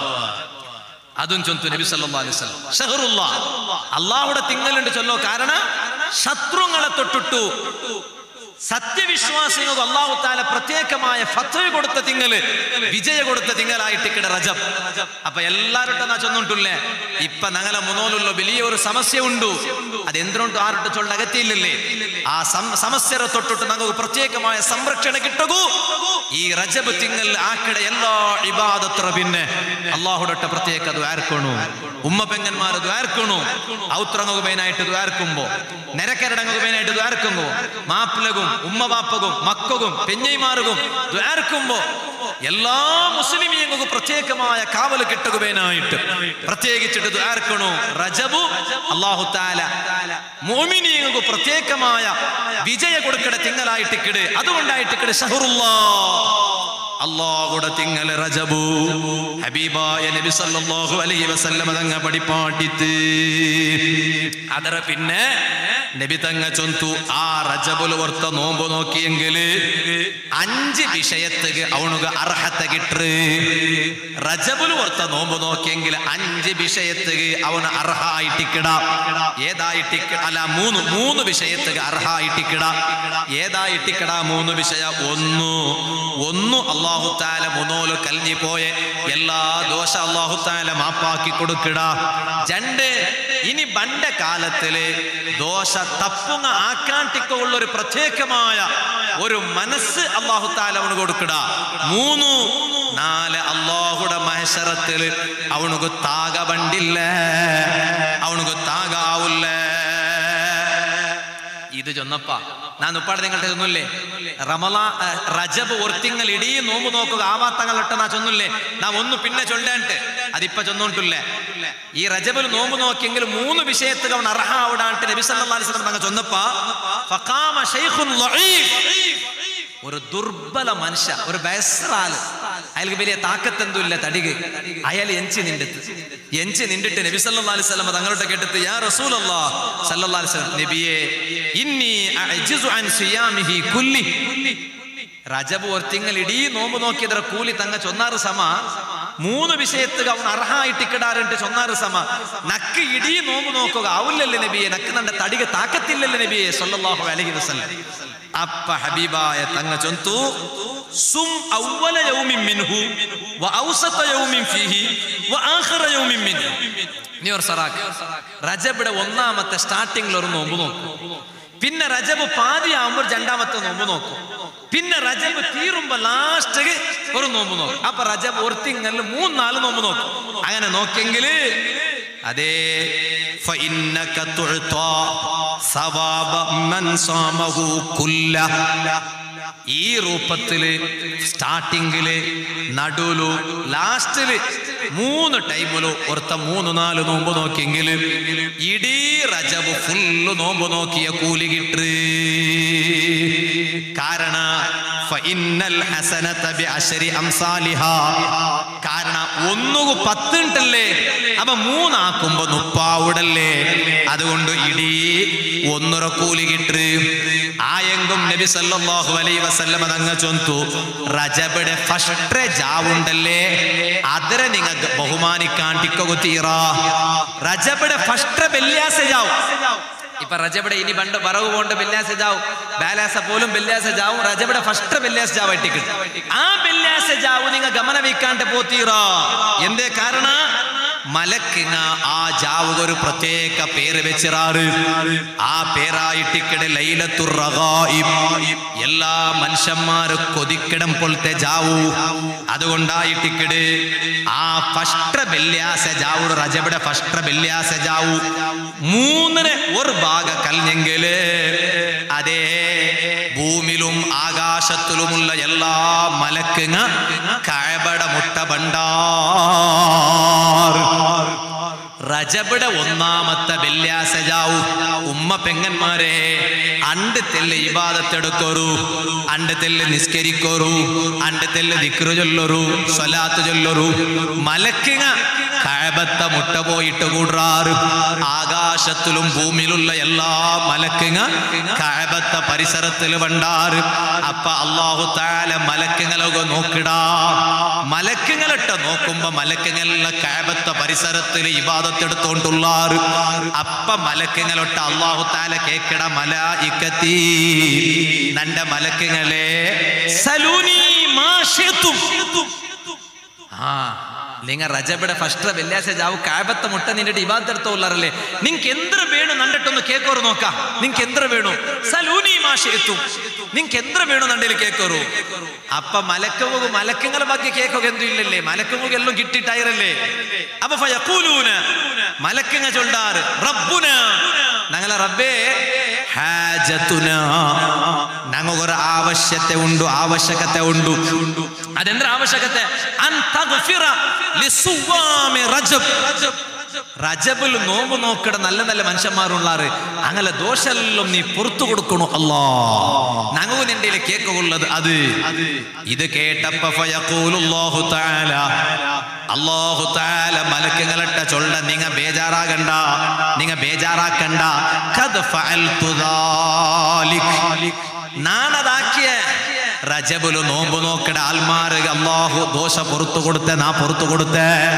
അതും ചൊന്തു നബി സല്ലല്ലാഹു അലൈഹി വസല്ലം ഷഹറുല്ലാ അള്ളാഹുടെ തിങ്ങലുണ്ട് ചൊല്ലോ കാരണം ശത്രുങ്ങളെ തൊട്ടിട്ടു സത്യവിശ്വാസികൾക്ക് അള്ളാഹു താല പ്രത്യേകമായ ഫത്വ കൊടുത്ത തിങ്ങല് വിജയ കൊടുത്ത തിങ്ങലായിട്ട് ഇക്കട റജബ് അപ്പൊ എല്ലാരുടെ നാ ചൊന്നിട്ടില്ലേ ഇപ്പൊ ഞങ്ങളെ മുന്നോലുള്ള വലിയ ഒരു സമസ്യ ഉണ്ടു അതെന്തുകൊണ്ട് ആരുടെ ചൊല്ല അകത്തിയില്ലല്ലേ ആ സം- സമസ്യരെ തൊട്ടിട്ട് ഞങ്ങൾക്ക് പ്രത്യേകമായ സംരക്ഷണ കിട്ടകൂ ഈ റജബ് തിങ്ങൽ ആക്കിട എല്ലാ ഇബാദത്ര പിന്നെ അള്ളാഹുടൊട്ട പ്രത്യേക ദ്വാർക്കണു ഉമ്മ പെങ്ങന്മാർ ദ്വാർക്കണു ഔത്രങ്ങൾക്ക് മെയിനായിട്ട് ദ്വാർക്കുമ്പോ നിരക്കരടങ്ങൾക്ക് മെയിനായിട്ട് ദ്വാർക്കുമ്പോ മാപ്പിളകും ഉമ്മ ബാപ്പകും മക്കകും പെഞ്ഞൈമാറുകും ദ്വാർക്കുമ്പോ എല്ലാ മുസ്ലിമീങ്ങൾക്ക് പ്രത്യേകമായ കാവൽ കിട്ടുകയായിട്ട് പ്രത്യേകിച്ചിട്ട് ദ്വാർക്കണു റജബു അള്ളാഹു താല മോമിനിയങ്ങൾക്ക് പ്രത്യേകമായ വിജയ കൊടുക്കട തിങ്കളായിട്ട് കിട് അതുകൊണ്ടായിട്ട് കിട് ഷഹറുല്ലാ അള്ളാഹുടെ തിങ്ങല് റജബു ഹബീബായ നബി സല്ലല്ലാഹു അലൈഹി വസല്ലമ തങ്ങ പടിപ്പാട്ടിത്ത് ಅದರ പിന്നെ നബി തങ്ങ ചൊന്തു ആ റജബുൽ വർത്ത നോമ്പ് നോക്കിയെങ്കില് അഞ്ച് വിഷയത്തുക്ക് അവനുക അർഹത കിട്ടു റജബുൽ വർത്ത നോമ്പ് നോക്കിയെങ്കിൽ അഞ്ച് വിഷയത്തുക്ക് അവന് അർഹായിട്ടിക്കിട ഏതായിട്ടിക്ക അല്ല മൂന്ന് മൂന്ന് വിഷയത്തുക്ക് അർഹായിട്ടിക്കിട ഏതായിട്ടിക്കിട മൂന്ന് വിഷയ ഒന്ന് ഒന്ന് അള്ളാഹു താല മുന്നോല് കലിഞ്ഞു പോയ എല്ലാ ദോഷ അള്ളാഹു താല മാപ്പാക്കി കൊടുക്കിട രണ്ട് ഇനി ബണ്ട കാലത്തില് ദോഷ തപ്പുങ്ങ ആക്കാണ്ടിക്ക ഉള്ള ഒരു പ്രത്യേകമായ ഒരു മനസ്സ് അള്ളാഹു താല അവന് കൊടുക്കിട മൂന്ന് നാല് അള്ളാഹുടെ മഹശറത്തില് അവനുക്ക് താക ബണ്ടില്ല അവനുക്ക് താകാവില്ല ഇത് ചൊന്നപ്പ ഞാൻ ഉപ്പാട് നിങ്ങളുടെ ചൊന്നില്ലേ റമലാ അഹ് റജബ് ഒർത്തിങ്ങൾ ഇടീ നോമ്പ് നോക്കുക ആവാത്തങ്ങളിട്ട നാ ചൊന്നില്ലേ നാ ഒന്ന് പിന്നെ ചൊല്ലാണ്ട് അതിപ്പ ചൊന്നോണ്ടില്ലേ ഈ റജബിൽ നോമ്പ് നോക്കിയെങ്കിൽ മൂന്ന് വിഷയത്തുകൾ അവൻ അർഹ അവിടാണ്ട് നബി സല്ലല്ലാഹു അലൈഹി വസല്ലം തങ്ങൾ ചൊന്നപ്പ ഫഖാമ ശൈഖുൻ ലഈഫ് ഒരു ദുർബല മനുഷ്യ ഒരു ബയസ്രാല് അയാൾക്ക് വലിയ താക്കത്തെന്തുമില്ല തടിക് അയാൾ എഞ്ചി നിണ്ടെത്ത് എഞ്ചി നിണ്ടിട്ട് നബി സല്ലല്ലാഹു അലൈഹി വസല്ലം തങ്ങളുടെ കേട്ടിട്ട് യാ റസൂലല്ലാഹ് സല്ലല്ലാഹു അലൈഹി വസല്ലം നബിയേ ഇന്നി അഅ്ജിസു അൻ സിയാമിഹി കുല്ലി റജബ് ഒർത്തിങ്ങൾ ഇടീ നോമ്പ് നോക്കിയതര കൂലി തങ്ങ ചൊന്നാറ് സമ മൂന്ന് വിഷയത്തുക അവൻ അർഹായിട്ടിക്കിടാറുണ്ട് ചൊന്നാറ് സമ നക്ക് ഇടീ നോമ്പ് നോക്കുക ആവില്ലല്ലേ നബിയെ നക്ക് നന്റെ തടിക താക്കത്തില്ലല്ലേ നബിയെ സല്ലല്ലാഹു അലൈഹി വസല്ലം അപ്പ ഹബീബായ തങ്ങ ചൊന്തു സും അവല യൗമിൻ മിൻഹു വ ഔസത യൗമിൻ ഫീഹി വ ആഖിറ യൗമിൻ മിൻഹു നീ ഒരു സറാക്ക് റജബിയുടെ ഒന്നാമത്തെ സ്റ്റാർട്ടിംഗിൽ ഒരു നോമ്പ് നോക്കും പിന്നെ റജബ് പാതി ആകുമ്പോൾ രണ്ടാമത്തെ നോമ്പ് നോക്കും പിന്നെ റജബ് തീരുമ്പോ ലാസ്റ്റ് ഒരു നോമ്പ് നോക്കും അപ്പൊ റജബ് ഒരു തിങ്ങലിൽ മൂന്നാല് നോമ്പ് നോക്കും അങ്ങനെ നോക്കിയെങ്കില് അതേ فإنك تعطى ثواب من صامه كله ഈ രൂപത്തില് സ്റ്റാർട്ടിങ്ങില് നടുലു ലാസ്റ്റില് മൂന്ന് ടൈമിലു ഒരുത്ത മൂന്ന് നാല് നോമ്പ് നോക്കിയെങ്കില് ഇടീ റജബ് ഫുള്ള് നോമ്പ് നോക്കിയ കൂലി കിട്ട് കാരണ ഫഇന്നൽ ഹസനത ബിഅശരി അംസാലിഹാ കാരണം ഒന്നുകു പത്തുണ്ടല്ലേ അപ്പൊ മൂന്നാക്കുമ്പോ നുപ്പാവുടല്ലേ അതുകൊണ്ട് ഇടീ ഒന്നര കൂലി കിട്ട് ആയെങ്കും നബി സല്ലല്ലാഹു അലൈഹി വസല്ലമ തങ്ങ ചൊന്തു റജബിടെ ഫസ്റ്റ് ജാവുണ്ടല്ലേ അതിരെ നിങ്ങൾ ബഹുമാനിക്കാൻ ടിക്കൊകുത്തീറ റജബിടെ ഫസ്റ്റ് വെള്ളിയാസ ജാവും ഇപ്പൊ റജബിടെ ഇനി പണ്ട് വറവ് കൊണ്ട് ബെല്ലാസ ജാവും ബാലാസ പോലും ബെല്ലാസ ജാവും റജബിടെ ഫസ്റ്റ് ബെല്ലാസ ജാവ് ഇട്ടിക്ക് ആ ബെല്ലാസ ജാവ് നിങ്ങൾ ഗമന വയ്ക്കാണ്ട് പോത്തീറ എന്തേ കാരണ മലക്കിങ്ങ ആ ജാവുക ഒരു പ്രത്യേക പേര് വെച്ചിറാറ് ആ പേരായിട്ടിക്കടെ ലൈലത്തുർ റഗായിബ് എല്ലാ മനുഷ്യന്മാര് കൊതിക്കിടം പോലത്തെ ജാവു അതുകൊണ്ടായിട്ടിക്കട് ആ ഫസ്റ്റ് ബെല്യാസ ജാവു റജബിടെ ഫസ്റ്റ് ബെല്യാസ ജാവു മൂന്നിന് ഒരു ഭാഗ കൽഞ്ഞെങ്കില് അതേ ഭൂമിയിലും ആകാശത്തിലുമുള്ള എല്ലാ മലക്കുങ്ങ കഴബട മുട്ട ബണ്ടാർ റജബിടെ ഒന്നാമത്തെ വെല്യാസജാവു ഉമ്മ പെങ്ങന്മാരെ അണ്ട് തെല്ല് ഇബാദത്തെടുക്കൊരു അണ്ട് തെല്ല് നിസ്കരിക്കൊരു അണ്ട് തെല്ല് ദിക്റ് ചൊല്ലൊരു സ്വലാത്ത് ചൊല്ലൊരു മലക്കിങ്ങ കഴബത്ത മുട്ട പോയിട്ട് കൂടാറ് ആകാശത്തിലും ഭൂമിയിലുള്ള എല്ലാ മലക്കിങ്ങ കഴബത്ത പരിസരത്തിൽ വണ്ടാറ് അപ്പ അള്ളാഹു താല മലക്കുങ്ങളൊക്കെ നോക്കിടാ മലക്കുങ്ങളിട്ട് നോക്കുമ്പോ മലക്കുങ്ങളുടെ കഴബത്ത പരിസരത്തിൽ ഇബാദത്തെടുത്തോണ്ടുള്ളാറ് അപ്പ മലക്കുങ്ങളൊട്ട് അള്ളാഹു താല കേക്കിട മല ഇക്കത്തി നന്റെ മലക്കുങ്ങളെ സലൂനി മാഷെത്തും ആ നിങ്ങ ರಜಬಡ ಫಸ್ಟ್ വെള്ളിയാഴ്ച ജാവ് കാബത്ത മുട്ട നിന്റെ ഇബാദത്തെടുത്തോള്ളറല്ലേ നിങ്ങക്ക് എന്ത്ര വേണു നണ്ടിട്ടൊന്ന് കേക്കോറ് നോക്ക നിങ്ങക്ക് എന്ത്ര വേണു സലൂനി മാഷ എത്തും നിങ്ങക്ക് എന്ത്ര വേണു നണ്ടിൽ കേക്കോറു അപ്പ മലക്കമുക മലക്കങ്ങളെ ബാക്കി കേക്കൊക്കെ എന്തും ഇല്ലല്ലേ മലക്കമുക എല്ലാം കിട്ടിട്ടായിരല്ലേ അപ്പൊ ഫയഖൂലൂന മലക്കങ്ങ ചൊല്ലാറ് റബ്ബുന ഞങ്ങളെ റബ്ബേ ഹാജത്തുന ഞങ്ങൾക്കൊരു ആവശ്യത്തെ ഉണ്ടു ആവശ്യകತೆ ಉಂಟು ಅದೆಂದ್ರೆ ಅವಶ್ಯಕತೆ ಅಂತಗ್ಫಿರ ലിസുവാമി റജബ് റജബിൽ നോമ്പ് നോക്കട നല്ല നല്ല മനുഷ്യന്മാരുള്ളാറ് അങ്ങനെ ദോഷമെല്ലാം നീ പുറത്തു കൊടുക്കണു അല്ലാ ഞങ്ങൾ നിന്റെ കേക്കുള്ളത് അത് ഇത് കേട്ടപ്പ ഫയഖൂലുല്ലാഹു തആല അല്ലാഹു തആല മലക്കുകളിട്ട ചൊല്ല നിങ്ങ ബേജാറാകണ്ട നിങ്ങ ബേജാറാക്കണ്ട ഖദ് ഫഅൽതു ദാലിക് നാണതാക്കിയ റജബുല് നോമ്പ് നോക്കട ആൽമാര് അള്ളാഹു ദോഷ പുറത്തു കൊടുത്ത നാ പുറത്തു കൊടുത്ത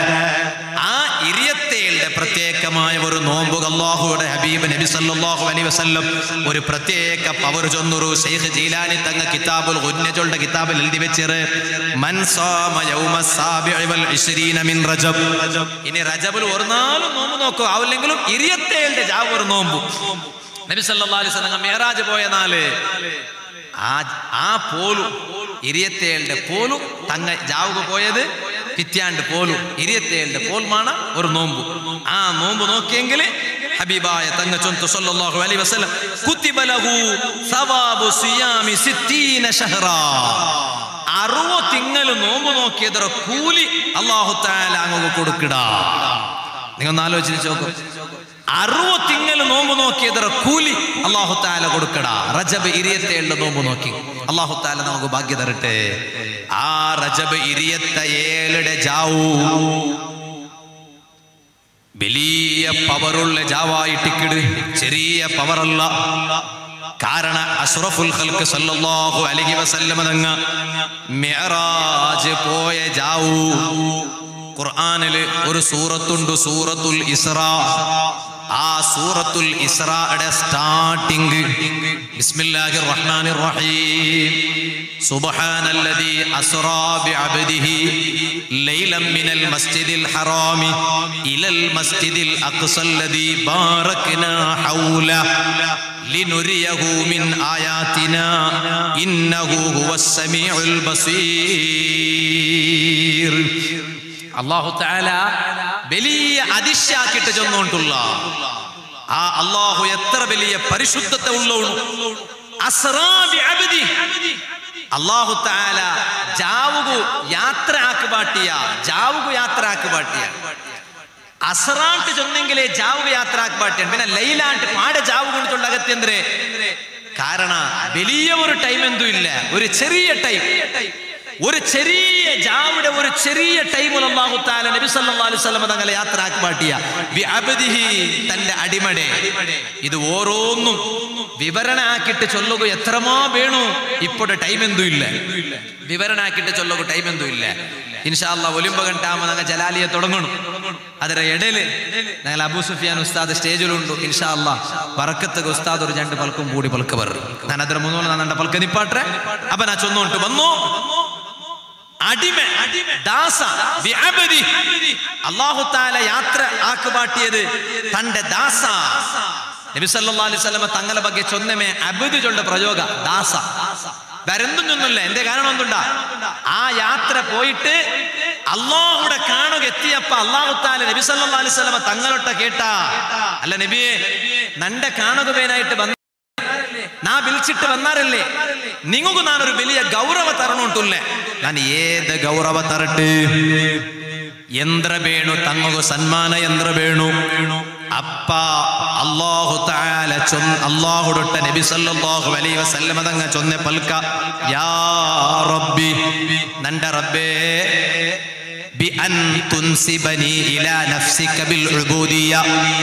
ആ ഇരിയത്തേളുടെ പ്രത്യേകമായ ഒരു നോമ്പ് അള്ളാഹുയുടെ ഹബീബ് നബി സല്ലല്ലാഹു അലൈഹി വസല്ലം ഒരു പ്രത്യേക പവർ ചൊന്നൊരു ശൈഖ് ജീലാനി തങ്ങ കിതാബുൽ ഗുന്നജുളുടെ കിതാബിൽ എഴുതി വെച്ചിറ് മൻ സാമ യൗമ സാബിഇ വൽ ഇശ്രീന മിൻ റജബ് ഇനി റജബിൽ ഒരു നാളും നോമ്പ് നോക്കോ ആവില്ലെങ്കിലും ഇരിയത്തേളുടെ ജാവ് ഒരു നോമ്പ് നബി സല്ലല്ലാഹു അലൈഹി വസല്ലം മേറാജ് പോയ നാല് ആ ആ പോലും ഇരിയത്തേളുടെ പോലും തങ്ങ ജാവുക പോയത് പിത്യാണ്ട് പോലും ഇരിയത്തേളുടെ പോലുമാണ് ഒരു നോമ്പ് ആ നോമ്പ് നോക്കിയെങ്കിൽ ഹബീബായ തങ്ങ ചൊന്തു സല്ലല്ലാഹു അലൈഹി വസല്ലം കുത്തിബ ലഹു സവാബു സിയാമി സിത്തീന ഷഹ്റാ അറുപത് തിങ്ങൽ നോമ്പ് നോക്കിയതര കൂലി അല്ലാഹു തആല അങ്ങ് കൊടുക്കടാ നിങ്ങൾ ഒന്ന് ആലോചിച്ച് നോക്കും അറുപത് തിങ്ങൽ നോമ്പ് നോക്കിയതര കൂലി അള്ളാഹു താല കൊടുക്കടാ റജബ് ഇരിയത്തേളുടെ നോമ്പ് നോക്കി അള്ളാഹു താല നമുക്ക് ഭാഗ്യ തരട്ടെ ആ റജബ് ഇരിയത്ത ഏളുടെ ജാവൂ വലിയ പവറുള്ള ജാവായിട്ടിക്കിട് ചെറിയ പവറല്ല കാരണ അഷ്റഫുൽ ഖൽക്ക് സല്ലല്ലാഹു അലൈഹി വസല്ലമ തങ്ങ മിഅറാജ് പോയ ജാവൂ ഖുർആനില് ഒരു സൂറത്തുണ്ട് സൂറത്തുൽ ഇസ്രാ ആ സൂറത്തുൽ ഇസ്രായുടെ സ്റ്റാർട്ടിംഗ് ബിസ്മില്ലാഹിർ റഹ്മാനിർ റഹീം സുബ്ഹാനല്ലദീ അസ്റാ ബിഅബ്ദിഹി ലൈലൻ മിനൽ മസ്ജിദിൽ ഹറാമി ഇലൽ മസ്ജിദിൽ അഖ്സല്ലദീ ബാറക്നാ ഹൗല ലിനുരിയഹു മിൻ ആയാതിനാ ഇന്നഹു ഹുവസ് സമീഉൽ ബസീർ അള്ളാഹു താല വലിയ അതിശയാക്കിട്ട് ചെന്നുകൊണ്ടുള്ള ആ അള്ളാഹു എത്ര വലിയ പരിശുദ്ധത്തെ ഉള്ളവണു അള്ളാഹു താല ജാവുകു യാത്ര ആക്കുപാട്ടിയ ജാവുകു യാത്ര ആക്കുപാട്ടിയ അസറാണ്ട് ചൊന്നെങ്കിലേ ജാവുക യാത്ര ആക്കുപാട്ടിയാണ് പിന്നെ ലൈലാണ്ട് പാടെ ജാവ് കൊണ്ടുള്ള അകത്യന്തരെ കാരണ വലിയ ഒരു ടൈം എന്തും ഇല്ല ഒരു ചെറിയ ടൈം ഒരു ചെറിയ ജാവിടെ ഒരു ചെറിയ ടൈമിൽ അള്ളാഹു താല നബി സല്ലല്ലാഹു അലൈഹി വസല്ലം തങ്ങളെ യാത്ര ആക്കിപ്പാട്ടിയ ബി അബ്ദിഹി തന്റെ അടിമടെ ഇത് ഓരോന്നും വിവരണ ആക്കിയിട്ട് ചൊല്ലുക എത്രമാ വേണു ഇപ്പോഴത്തെ ടൈം എന്തും ഇല്ല വിവരണ ആക്കിയിട്ട് ചൊല്ലുക ടൈം എന്തും ഇല്ല ഇൻഷാല്ല ഒലിമ്പ കണ്ടാകുമ്പോൾ ഞങ്ങൾ ജലാലിയെ തുടങ്ങണം ಅದರ ಎಡೆಲೆ ഞങ്ങൾ അബൂ സുഫിയാൻ ഉസ്താദ് സ്റ്റേജിലുണ്ട് ഇൻഷാ അല്ലാ ಬರಕತ್ತಗ ഉസ്താദ് ഒരു രണ്ട് പൽക്കും കൂടി പൽക്ക ಬರ್ರಿ ನಾನು ಅದರ ಮುಂದೆ ನನ್ನ ಪಲ್ಕ ನಿಪ್ಪಾಟ್ರೆ ಅಪ್ಪ ನಾ ಚೊಂದು ಉಂಟು ಬನ್ನು അടിമ ദാസ ബിഅബ്ദി. അല്ലാഹു താല യാത്ര ആക്കുപാട്ടിയത് തന്റെ ദാസ നബി സല്ലല്ലാഹു അലൈഹി വസല്ലമ തങ്ങളെ ಬಗ್ಗೆ ചൊന്നമേ അബ്ദ് ചൊണ്ട പ്രയോഗ ദാസ വേറെന്തും ചൊന്നില്ല എന്റെ കാരണം എന്തുണ്ടാ ആ യാത്ര പോയിട്ട് അള്ളാഹുടെ കാണുക എത്തിയപ്പ അള്ളാഹു താല നബി സല്ലല്ലാഹു അലൈഹി വസല്ലമ തങ്ങളൊട്ട കേട്ടാ അല്ല നബിയെ നന്റെ കാണുകവേനായിട്ട് വന്ന ನಾ ಬಿಲ್ಚಿಟ್ಟು ಬಂದಾರಲ್ಲೇ ನಿಮಗೂ ನಾನೊരു വലിയ ಗೌರವ ತರಣುಂಟುಲ್ಲೆ ನಾನು ಏದ ಗೌರವ ತರಟ್ಟು ಎಂದ್ರ ಬೇಣು ತಂಗು ಸನ್ಮಾನ ಎಂದ್ರ ಬೇಣು ಅಪ್ಪ ಅಲ್ಲಾಹು ತಾಲ ಚೊನ್ ಅಲ್ಲಾಹುಡೊಟ್ಟ ನಬಿ ಸಲ್ಲಲ್ಲಾಹು ಅಲೈಹಿ ವಸಲ್ಲಮ ತಂಗ ಚೊನ್ನೆ ಪಲ್ಕ ಯಾ ರಬ್ಬಿ ನಂಡ ರಬ್ಬೇ ബി അൻ തുൻസിബനി ഇലാ നഫ്സിക ബിൽ ഉബൂദിയ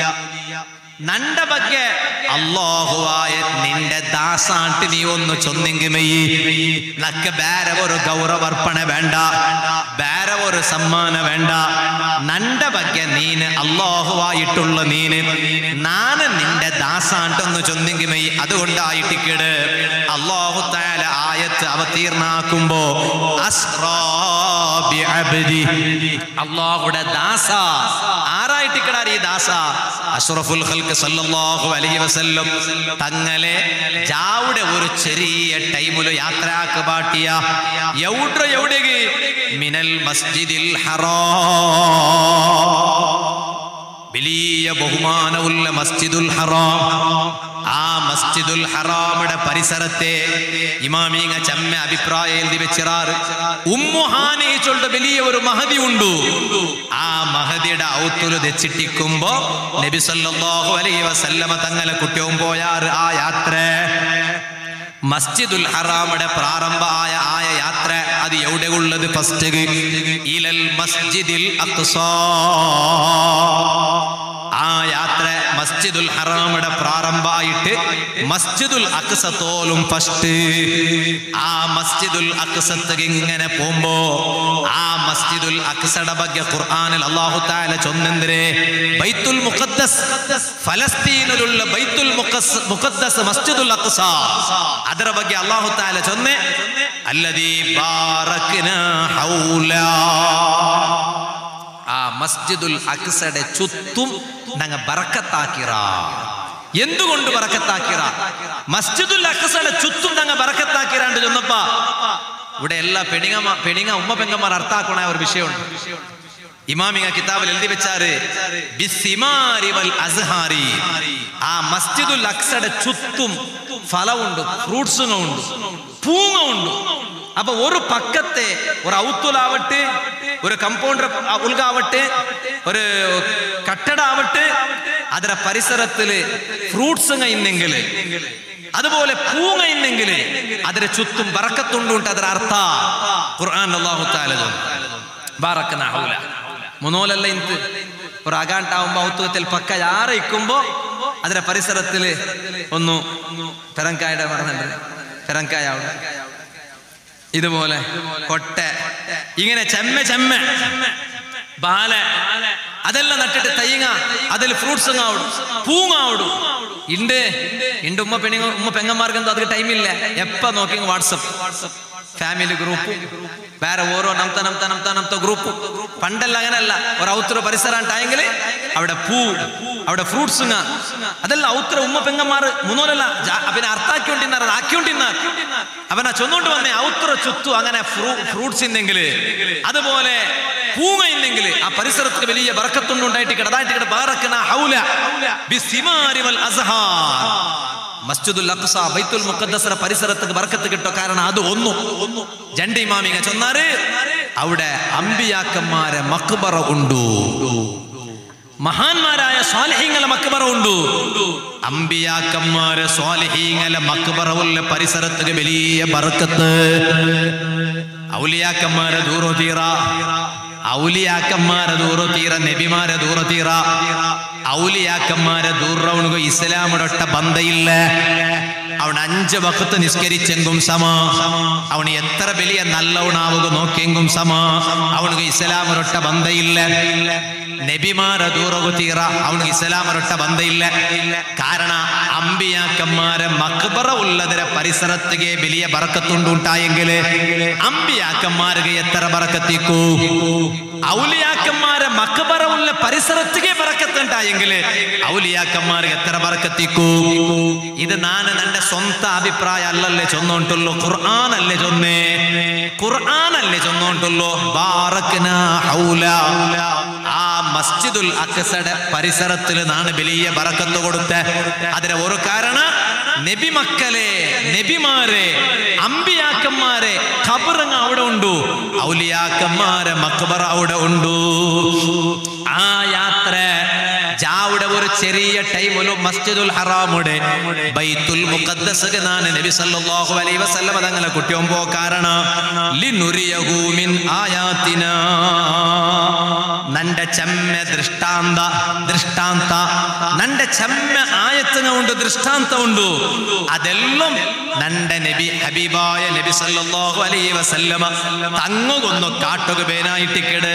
നണ്ട ಬಗ್ಗೆ അള്ളാഹുവായ നിന്റെ ദാസാണ്ട് നീ ഒന്ന് ചൊന്നെങ്കിമയി നക്ക് ಬೇರೆ ഒരു ಗೌರವರ್ಪಣ വേണ്ട ಬೇರೆ ഒരു സമ്മാന വേണ്ട നണ്ട ಬಗ್ಗೆ നീന് അള്ളാഹുവായിട്ടുള്ള നീന് നാന് നിന്റെ ദാസാണ്ടൊന്ന് ചൊന്നെങ്കിമയി അതുകൊണ്ടായിട്ടിക്കട് അള്ളാഹു താല ആയത്ത് അവതീർണാക്കുമ്പോ അസ്റാ ബിഅബ്ദി. അള്ളാഹുടെ ദാസ ആരായിട്ടിക്കടാ ഈ ദാസ അഷ്റഫുൽ ഖൽക്ക് സല്ലല്ലാഹു അലൈഹി വസല്ലം തങ്ങളെ ജാവുടെ ഒരു ചെറിയ ടൈമില് യാത്രയാക്ക് പാട്ടിയ എവിടെ എവിടെಗೆ മിനൽ മസ്ജിദിൽ ഹറാം വലിയ ബഹുമാനമുള്ള മസ്ജിദുൽ ഹറാം ആ മസ്ജിദുൽ ഹറാമുടെ പരിസരത്തെ ഇമാമീങ്ങ ചമ്മ അഭിപ്രായം എഴുതി വെച്ചിറാറ് ഉമ്മുഹാനി ചൊല്ല വലിയ ഒരു മഹതി ഉണ്ടു ആ മഹതിയുടെ ഔത്തുല് തെച്ചിട്ടിക്കുമ്പോ നബി സല്ലല്ലാഹു അലൈഹി വസല്ലമ തങ്ങളെ കുട്ടിയും പോയാറ് ആ യാത്ര മസ്ജിദുൽ ഹറാമുടെ പ്രാരംഭമായ ആയ യാത്ര അത് എവിടെ ഉള്ളത് ഫസ്റ്റ് ഇലൽ മസ്ജിദിൽ അക്സാ ആ യാത്ര മസ്ജിദുൽ ഹറാമുടെ പ്രാരംഭമായിട്ട് മസ്ജിദുൽ അക്സത്തോലും ഫസ്റ്റ് ആ മസ്ജിദുൽ അക്സത്ത് ഇങ്ങനെ പോകുമ്പോ ആ മസ്ജിദുൽ അക്സയുടെ ಬಗ್ಗೆ ഖുർആനിൽ അല്ലാഹു തആല ചൊന്നെന്തരെ ബൈത്തുൽ മുഖദ്ദസ് ഫലസ്തീനിലുള്ള ബൈത്തുൽ മുഖസ് മുഖദ്ദസ് മസ്ജിദുൽ അക്സ ಅದರ ಬಗ್ಗೆ ಅಲ್ಲಾಹು ತಾല ಚೊನ್ನೆ ಅಲ್ಲದಿ ಬಾರಕ್ನ ಹೌಲ ആ മസ്ജിദുൽ അക്സയുടെ ചുറ്റും ഞങ്ങ ബറക്കത്താക്കിറ എന്തുകൊണ്ട് ബറക്കത്താക്കിറ മസ്ജിദുൽ അക്സയുടെ ചുറ്റും ഞങ്ങ ബറക്കത്താക്കിറാണ്ട് ചെന്നപ്പ ഇവിടെ എല്ലാ പെണിങ്ങ പെണിങ്ങ ഉമ്മ പെങ്ങന്മാർ അർത്ഥാക്കണ ഒരു വിഷയമുണ്ട് ഇമാമിങ്ങ കിതാബിൽ എഴുതി വെച്ചാറ് ബിസ്സിമാരി വൽ അസ്ഹാരി ആ മസ്ജിദുൽ അക്സയുടെ ചുറ്റും ഫലമുണ്ട് ഫ്രൂട്ട്സും ഉണ്ട് പൂങ്ങ ഉണ്ട് അപ്പൊ ഒരു പക്കത്തെ ഒരു ഔത്തുലാവട്ടെ ഒരു കമ്പൗണ്ടർ ഉൾഗാവട്ടെ ഒരു കട്ടടാവട്ടെ ಅದರ ಪರಿಸರത്തിൽ ഫ്രൂട്ട്സ് ഇന്നെങ്കിൽ അതുപോലെ പൂങ്ങ ഇന്നെങ്കിൽ അതിന് ചുറ്റും ബറക്കത്തുണ്ടുണ്ട് ಅದರ ಅರ್ಥ ഖുർആൻ അല്ലാഹു തആല ബാറക്കന ഹൗല മുനോലല്ല ಇಂತ ഒരു അകാണ്ടാവുമ്പോ ഔത്തുകത്തിൽ പക്ക യാറ ഇക്കുമ്പോ അതിന്റെ പരിസരത്തില് ഒന്ന് പെരങ്കായുടെ പറഞ്ഞിട്ടുണ്ട് പെരങ്കായ അവിടെ ഇതുപോലെ കൊട്ട ഇങ്ങനെ ചെമ്മ ചെമ്മ ബാല അതെല്ലാം നട്ടിട്ട് തയ്യങ്ങ അതിൽ ഫ്രൂട്ട്സ് ആവിടും പൂങ്ങാവിടും ഇണ്ട് ഇണ്ട് ഉമ്മ പെണ്ണുങ്ങ ഉമ്മ പെങ്ങന്മാർക്ക് എന്തോ അതിന് ടൈമില്ല എപ്പ നോക്കി വാട്സപ്പ് ഫാമിലി ഗ്രൂപ്പ് വേറെ ഓരോ നംത നംത നംത നംത ഗ്രൂപ്പ് പണ്ടല്ല അങ്ങനല്ല ഒരു ഔത്ര പരിസരം ഉണ്ടായെങ്കിൽ അവിടെ പൂ അവിടെ ഫ്രൂട്ട്സ് അതല്ല ഔത്ര ഉമ്മ പെങ്ങന്മാർ മൂന്നോലല്ല അവനെ അർത്ഥാക്കിക്കൊണ്ടിരുന്നാർ അത് ആക്കിക്കൊണ്ടിരുന്നാർ അവനാ ചൊന്നോണ്ട് വന്നേ ഔത്ര ചുത്തു അങ്ങനെ ഫ്രൂട്ട്സ് ഇന്നെങ്കിൽ അതുപോലെ പൂങ്ങ ഇല്ലെങ്കിൽ ആ പരിസരത്തിന് വലിയ ബറക്കത്തുണ്ടായിട്ട് കിടതായിട്ട് കിട ബാറക്കന ഹൗല ബിസിമാരി വൽ അസ്ഹാർ മസ്ജിദുൽ അഖ്സ ബൈത്തുൽ മുഖദ്ദസറ പരിസരത്ത് ബർക്കത്ത് കിട്ടോ കാരണം അത് ഒന്നു ജണ്ട ഇമാമിങ്ങ ചൊന്നാറ് അവിടെ അമ്പിയാക്കന്മാരെ മക്ബറ ഉണ്ടു മഹാന്മാരായ സ്വാലിഹീങ്ങളെ മക്ബറ ഉണ്ടു അമ്പിയാക്കന്മാരെ സ്വാലിഹീങ്ങളെ മക്ബറ ഉള്ള പരിസരത്ത് വലിയ ബർക്കത്ത് ഔലിയാക്കന്മാരെ ദൂറോ തീറ ഔലിയാക്കന്മാരെ ദൂറോ തീറ നബിമാരെ ദൂറോ തീറ ഔലിയാക്കന്മാരെ ദൂറവണുക ഇസ്ലാമിടൊട്ട ബന്ധയില്ല അവൻ അഞ്ച് വക്കത്ത് നിസ്കരിച്ചെങ്കും സമ അവന് എത്ര വലിയ നല്ലവണാവുക നോക്കിയെങ്കും സമ അവനുക്ക് ഇസ്ലാമിനൊട്ട ബന്ധയില്ല നബിമാരെ ദൂറകു തീറ അവനുക്ക് ഇസ്ലാമിനൊട്ട ബന്ധയില്ല കാരണ അമ്പിയാക്കന്മാരെ മക്ബറ ഉള്ളതിരെ പരിസരത്തിಗೆ വലിയ ബറക്കത്തുണ്ടുണ്ടായെങ്കിൽ അമ്പിയാക്കന്മാർക്ക് എത്ര ബറക്കത്തിക്കൂ ഔലിയാക്കന്മാരെ മക്ബറ ഉള്ള പരിസരത്തിಗೆ ബറക്കത്തുണ്ടായെങ്കിൽ ഔലിയാക്കന്മാർക്ക് എത്ര ബറക്കത്തിക്കൂ ഇത് ನಾನು ನನ್ನ ಸ್ವಂತ ಅಭಿಪ್ರಾಯ ಅಲ್ಲಲ್ಲೇ ಚೊನ್ನೋಂಟುಲ್ಲೋ ഖുർആൻ അല്ലേ ചൊന്നേ ഖുർആൻ അല്ലേ ചൊന്നോണ്ടുള്ളോ ബാറക്ന ഹൗല ആ മസ്ജിദുൽ അക്സയുടെ പരിസരത്തിൽ നാണ് വലിയ ബറക്കത്ത് കൊടുത്ത അതിന് ഒരു കാരണ നബി മക്കളെ നബിമാരെ അമ്പിയാക്കന്മാരെ ഖബറങ്ങ് അവിടെ ഉണ്ടു ഔലിയാക്കന്മാരെ മക്ബറ അവിടെ ഉണ്ടു ആ യാത്ര ജാവുടെ ഒരു ചെറിയ ടൈമിലും മസ്ജിദുൽ ഹറാമുടെ ബൈത്തുൽ മുഖദ്ദസ് നാണ് നബി സല്ലല്ലാഹു അലൈഹി വസല്ലം തങ്ങളെ കുട്ടിയൊമ്പോ കാരണ ലിനുരിയഹു മിൻ ആയാതിനാ നന്റെ ചെമ്മ ദൃഷ്ടാന്ത ദൃഷ്ടാന്ത നന്റെ ചെമ്മ ആയത്തന ഉണ്ട് ദൃഷ്ടാന്ത ഉണ്ട് അതെല്ലാം നന്റെ നബി ഹബീബായ നബി സല്ലല്ലാഹു അലൈഹി വസല്ലമ തങ്ങുകൊന്നു കാട്ടുക പേനായിട്ടിക്കട്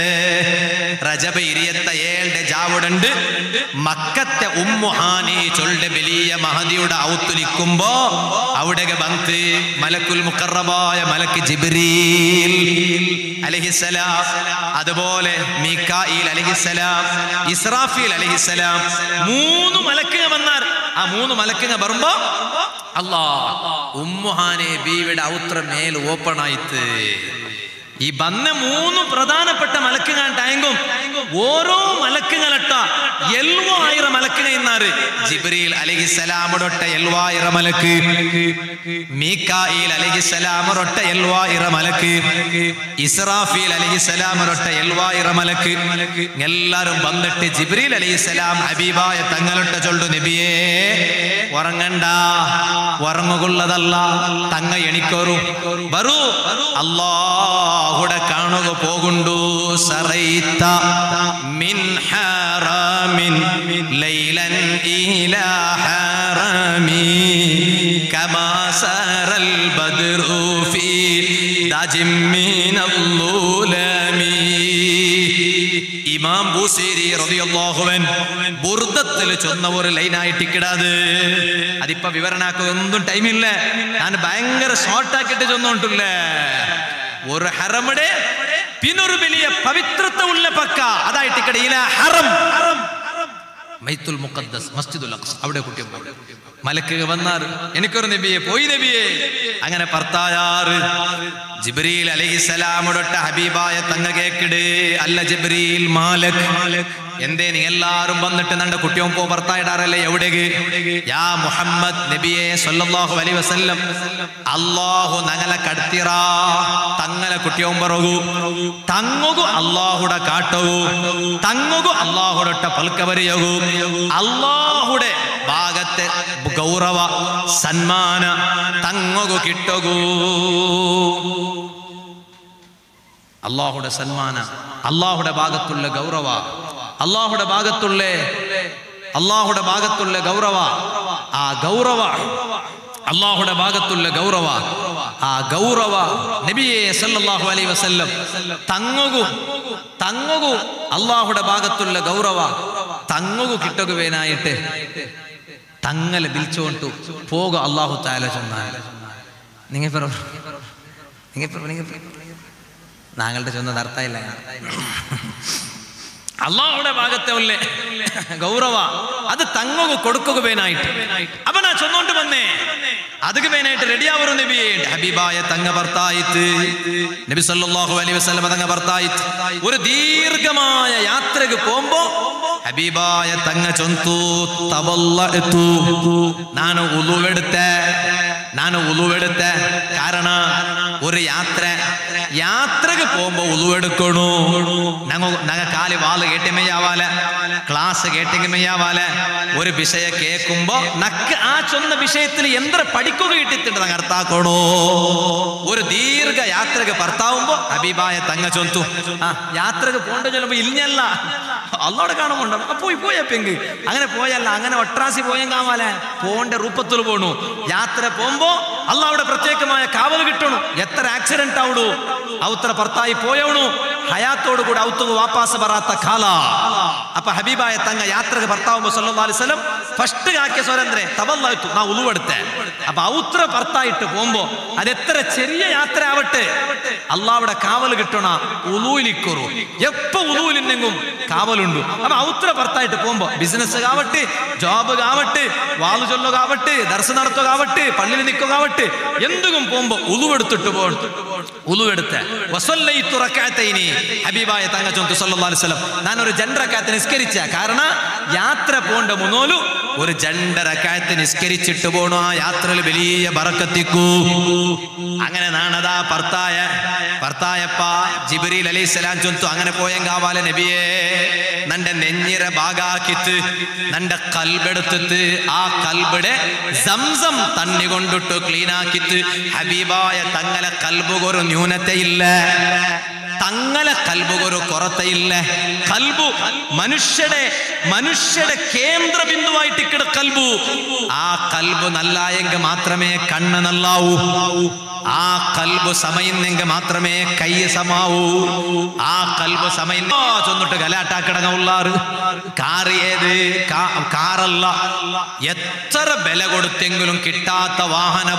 റജബ ഇരിയത്ത ഏഴുടെ ജാവുടുണ്ട് മക്കത്തെ ഉമ്മുഹാനി ചൊല്ലെ വലിയ മഹദിയുടെ ഔത്തുലിക്കുമ്പോ അവിടെ ബന്ത് മലക്കുൽ മുക്കറബായ മലക്ക് ജിബ്രീൽ അലഹിസലാം അതുപോലെ മീക്കായിൽ അലഹിസലാം ഇസ്രാഫീൽ അലഹിസലാം മൂന്ന് മലക്കുകൾ വന്നാർ ആ മൂന്ന് മലക്കുകൾ വരുമ്പോ അല്ലാ ഉമ്മുഹാനെ ബീവിയുടെ ഔത്ര മേൽ ഓപ്പൺ ആയിട്ട് ഈ വന്ന മൂന്ന് പ്രധാനപ്പെട്ട മലക്കുകൾ ടയങ്കും ഓരോ മലക്കുകളട്ട എൽവായിര മലക്കുകൾ ഇന്നാറ് ജിബ്രീൽ അലഹിസലാമൊടൊട്ട എൽവായിര മലക്ക് മീക്കായിൽ അലഹിസലാമൊരൊട്ട എൽവായിര മലക്ക് ഇസ്രാഫീൽ അലഹിസലാമൊരൊട്ട എൽവായിര മലക്ക് എല്ലാരും വന്നിട്ട് ജിബ്രീൽ അലഹിസലാം ഹബീബായ തങ്ങളൊട്ട ചൊല്ലു നബിയേ ഉറങ്ങണ്ട ഉറങ്ങുകൊള്ളതല്ല തങ്ങ എണിക്കോറു വരൂ അല്ലാഹുടെ കാണുക പോകുണ്ടു സറൈത്ത മിൻ ഹറാമിൻ ലൈലൻ ഇലാ ഹറാമി കമാ സറൽ ബദ്റു ഫീ ദജിം മിനല്ലുലമി ഇമാം ബൂസേരി റളിയല്ലാഹുവൻ ബുർദത്തിൽ ചൊന്ന ഒരു ലൈനായിട്ട് ഇക്കിടാത് അതിപ്പോ വിവരണാക്കുക ഒന്നും ടൈമില്ല ഞാൻ ഭയങ്കര ഷോർട്ട് ആക്കിയിട്ട് ചൊന്നോണ്ടില്ല ഒരു ഹറമുടെ പിന്നൊരു വലിയ പവിത്രത ഉള്ള പക്ക അതായിട്ട് ഇക്കടയില ഹറം മൈത്തുൽ മുഖദ്ദസ് മസ്ജിദുൽ അഖ്സ അവിടെ കുട്ടിയും മലക്കുക വന്നാറ് എനിക്കൊരു നബിയെ പോയി നബിയെ അങ്ങനെ പർത്തായാറ് ജിബ്രീൽ അലഹിസലാമുടൊട്ട ഹബീബായ തങ്ങ കേക്കിട് അല്ല ജിബ്രീൽ മാലക് എന്തേ നീ എല്ലാരും വന്നിട്ട് നണ്ട കുട്ടിയും പോ ഭർത്തായിടാറല്ലേ എവിടേക്ക് യാ മുഹമ്മദ് നബിയെ സല്ലല്ലാഹു അലൈഹി വസല്ലം അല്ലാഹു നങ്ങളെ കടത്തിറ തങ്ങളെ കുട്ടിയും പറകു തങ്ങുകു അല്ലാഹുടെ കാട്ടകു തങ്ങുകു അല്ലാഹുടൊട്ട പൽക്കവരിയകു അല്ലാഹുടെ ഭാഗത്തെ ഗൗരവ സന്മാന തങ്ങുകു കിട്ടകൂ അള്ളാഹുടെ സന്മാന അള്ളാഹുടെ ഭാഗത്തുള്ള ഗൗരവ അള്ളാഹുടെ ഭാഗത്തുള്ള അള്ളാഹുടെ ഭാഗത്തുള്ള ഗൗരവ ആ ഗൗരവ അള്ളാഹുടെ ഭാഗത്തുള്ള ഗൗരവ ആ ഗൗരവ നബിയെ സല്ലല്ലാഹു അലൈഹി വസല്ലം തങ്ങുകു തങ്ങുകു അള്ളാഹുടെ ഭാഗത്തുള്ള ഗൗരവ തങ്ങുകു കിട്ടുകവേനായിട്ട് തങ്ങളെ വിളിച്ചുകൊണ്ടു പോക അള്ളാഹു താല ചൊന്നാൽ നിങ്ങൾ പറ നിങ്ങൾ പറ നിങ്ങൾ നാങ്ങളുടെ ചൊന്നത് അർത്ഥമില്ല അള്ളാഹുടെ ഭാഗത്തെ ഉള്ളേ ഗൗരവ അത് തങ്ങുക കൊടുക്കുക വേനായിട്ട് അവനാ ചൊന്നോണ്ട് വന്നേ അതുക്ക് വേനായിട്ട് റെഡിയാവരും നബിയെ ഹബീബായ തങ്ങ ഭർത്തായിത്ത് നബി സല്ലല്ലാഹു അലൈഹി വസല്ലം തങ്ങ ഭർത്തായിത്ത് ഒരു ദീർഘമായ യാത്രക്ക് പോകുമ്പോ ഹബീബായ തങ്ങ ചൊന്തു തവല്ലഅതു ನಾನು ಉಲುವೆಡುತ್ತೆ ನಾನು ഉളുവെടുത്തെ കാരണം ഒരു യാത്ര യാത്രക്ക് പോകുമ്പോ ഉളുവെടുക്കണു ഞങ്ങ ഞങ്ങ കാല് വാല് കേട്ടിമയ്യാവാല ക്ലാസ് കേട്ടിമയ്യാവാല ഒരു വിഷയ കേൾക്കുമ്പോ നക്ക് ആ ചൊന്ന വിഷയത്തിൽ എന്ത്ര പഠിക്കുക കിട്ടിയിട്ടുണ്ട് ഞങ്ങൾ അർത്ഥാക്കണോ ഒരു ദീർഘ യാത്രക്ക് ഭർത്താവുമ്പോ ഹബീബായ തങ്ങ ചൊന്തു ആ യാത്രക്ക് പോണ്ട ചൊല്ലുമ്പോ ഇല്ലല്ല അള്ളോടെ കാണുമുണ്ടോ ആ, പോയി പോയപ്പെങ്ക് അങ്ങനെ പോയല്ല അങ്ങനെ ഒട്രാസി പോയം കാമാലെ പോണ്ട രൂപത്തിൽ പോണു യാത്ര പോകുമ്പോ അള്ളാവിടെ പ്രത്യേകമായ കാവൽ കിട്ടണു എത്ര ആക്സിഡന്റ് ആവുടു ഔത്ര ഭർത്തായി പോയവണു ഹയാത്തോടു കൂടെ ഔത്തുക വാപ്പാസ് പറയാത്ത കാല അപ്പൊ ഹബീബായ തങ്ങ യാത്രക്ക് ഭർത്താവുമ്പോ സല്ലല്ലാഹു അലൈഹി വസല്ലം ഫസ്റ്റ് കാക്കിയ സ്വരന്ദ്രെ തവല്ലായിത്തു നാ ഉളുവെടുത്തെ അപ്പൊ ഔത്ര ഭർത്തായിട്ട് പോകുമ്പോ അതെത്ര ചെറിയ യാത്ര ആവട്ടെ അള്ളാവിടെ കാവൽ കിട്ടണ ഉലൂലിക്കുറു എപ്പോ ഉലൂലിനെങ്കും കാവലുണ്ട് അപ്പൊ ഔത്ര ഭർത്തായിട്ട് പോകുമ്പോ ബിസിനസ് ആവട്ടെ ജോബ് ആവട്ടെ വാളു ചൊല്ലുകാവട്ടെ ദർശനം നടത്തുകാവട്ടെ പള്ളിയിൽ നിൽക്കുകയാവട്ടെ എന്തും പോകുമ്പോ ഉളുവെടുത്തിട്ട് പോകണം ഉളുവെടുത്ത് വസല്ലൈത്തു റക്അത്തൈനി ഹബീബായ തങ്ങ ചൊന്തു സല്ലല്ലാഹു അലൈഹി വസല്ലം ഞാൻ ഒരു ജണ്ടറക്കാത്ത് നിസ്കരിച്ച കാരണം യാത്ര പോണ്ട മുന്നോലു ഒരു ജണ്ടറക്കാത്ത് നിസ്കരിച്ചിട്ട് പോണു ആ യാത്രയിൽ വലിയ ബറക്കത്തിക്കൂ അങ്ങനെ നാണതാ ഭർത്തായ ഭർത്തായപ്പ ജിബ്രീൽ അലൈഹിസ്സലാം ചൊന്തു അങ്ങനെ പോയെങ്കാവാല നബിയേ നന്റെ നെഞ്ഞിര ഭാഗാക്കിത്ത് നന്റെ കൽബെടുത്തിട്ട് ആ കൽബിടെ സംസം തണ്ണി കൊണ്ടിട്ട് ക്ലീൻ ആക്കിത്ത് ഹബീബായ തങ്ങലെ കൽബുകൊരു ന്യൂനതയില്ല തങ്ങലെ കൽബുകൊരു കൊറത്തയില്ല കൽബു മനുഷ്യടെ മനുഷ്യടെ കേന്ദ്ര ബിന്ദുവായിട്ട് ഇക്കട കൽബു ആ കൽബു നല്ലായെങ്കിൽ മാത്രമേ കണ്ണ് നല്ലാവൂ ആ കൽബ് സമയുന്നെങ്കിൽ മാത്രമേ കൈ സമാവൂ ആ കൽബ് സമയം ചൊന്നിട്ട് ഗലാട്ടാക്കിടങ്ങ ഉള്ളാറ് കാറ് ഏത് കാ- കാറല്ല എത്ര വില കൊടുത്തെങ്കിലും കിട്ടാത്ത വാഹന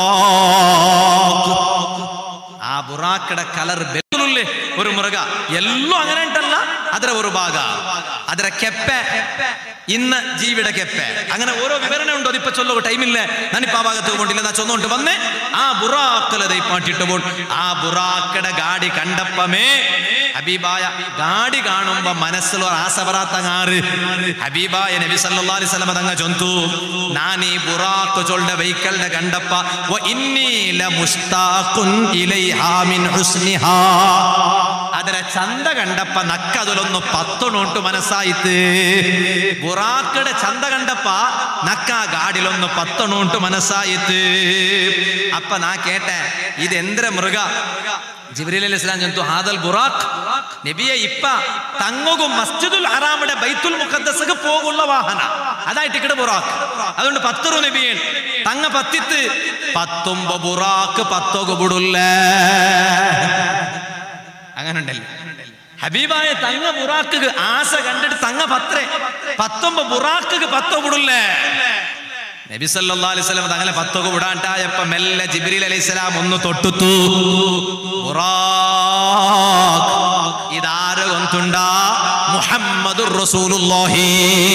ബുറാക്ക് ആ ബുറാക്കട കലർ ಬೆಲ್ಲುಲ್ಲೆ ഒരു മൃഗ എല്ലാം അങ്ങനെ ഉണ്ടല്ല ಅದರ ഒരു ಭಾಗ ಅದರ ಕೆಪ್ಪೆ ഇന്ന ജീവിയുടെ ಕೆಪ್ಪೆ അങ്ങനെ ഓരോ വിവരണ ഉണ്ട് അതിപ്പോ ചൊല്ലോ ടൈമില്ല ഞാനിപ്പോ ആ ഭാഗത്ത് കൊണ്ടില്ല ഞാൻ ചൊന്നോണ്ട് വന്നേ ആ ബുറാക്കല ദൈപ്പാട്ടിട്ട് പോൺ ആ ബുറാക്കട ഗാഡി കണ്ടപ്പമേ ഹബീബായ ഗാഡി കാണുമ്പോ മനസ്സിൽ ഒരു ആസ ബറാത്തങ്ങാറ് ഹബീബായ നബി സല്ലല്ലാഹു അലൈഹി വസല്ലം തങ്ങ ചൊന്തു ഞാൻ ഈ ബുറാക്ക് ചൊല്ലുടെ വെഹിക്കലിന്റെ കണ്ടപ്പ വ ഇന്നി ലമുസ്താഖുൻ ഇലൈഹാ മിൻ ഹുസ്നിഹാ ಅದರ ಚಂದ ಕಂಡಪ್ಪ ನಕ್ಕದಲೊಂದು ಪತ್ತು ನೋಟು ಮನಸ್ಸಾಯಿತು ಬುರಾಕಡೆ ಚಂದ ಕಂಡಪ್ಪ ನಕ್ಕ ಗಾಡಿಲೊಂದು ಪತ್ತು ನೋಟು ಮನಸ್ಸಾಯಿತು ಅಪ್ಪ ನಾ ಕೇಟೆ ಇದೆಂದ್ರ ಮೃಗ ജിബ്രീൽ അലൈഹി സ്വലാം ചെന്തു ഹാദൽ ബുറാഖ് നബിയെ ഇപ്പ തങ്ങും മസ്ജിദുൽ ഹറാമിടെ ബൈത്തുൽ മുഖദ്ദസക്ക് പോകുള്ള വാഹന അതായിട്ട് ഇക്കടെ ബുറാഖ് അതുകൊണ്ട് പത്തറു നബിയൻ തങ്ങ പത്തിത്ത് പത്തൊമ്പ ബുറാക്ക് പത്തൊക ബുടുല്ല അങ്ങനെ ഉണ്ടല്ലോ ഹബീബായ തങ്ങ ബുറാക്ക് ആസ കണ്ടിട്ട് തങ്ങ പത്രേ പത്തൊമ്പ ബുറാക്ക് പത്തോ വിടില്ലേ നബി സല്ലല്ലാഹു അലൈഹി വസല്ലം തങ്ങളെ പത്തൊക്കെ വിടാണ്ടായപ്പോ മെല്ലെ ജിബ്രീൽ അലൈഹി സ്വലാം ഒന്ന് തൊട്ടുത്തു ബുറാഖ് ഇതാര് കൊന്തുണ്ട മുഹമ്മദുർ റസൂലുള്ളാഹി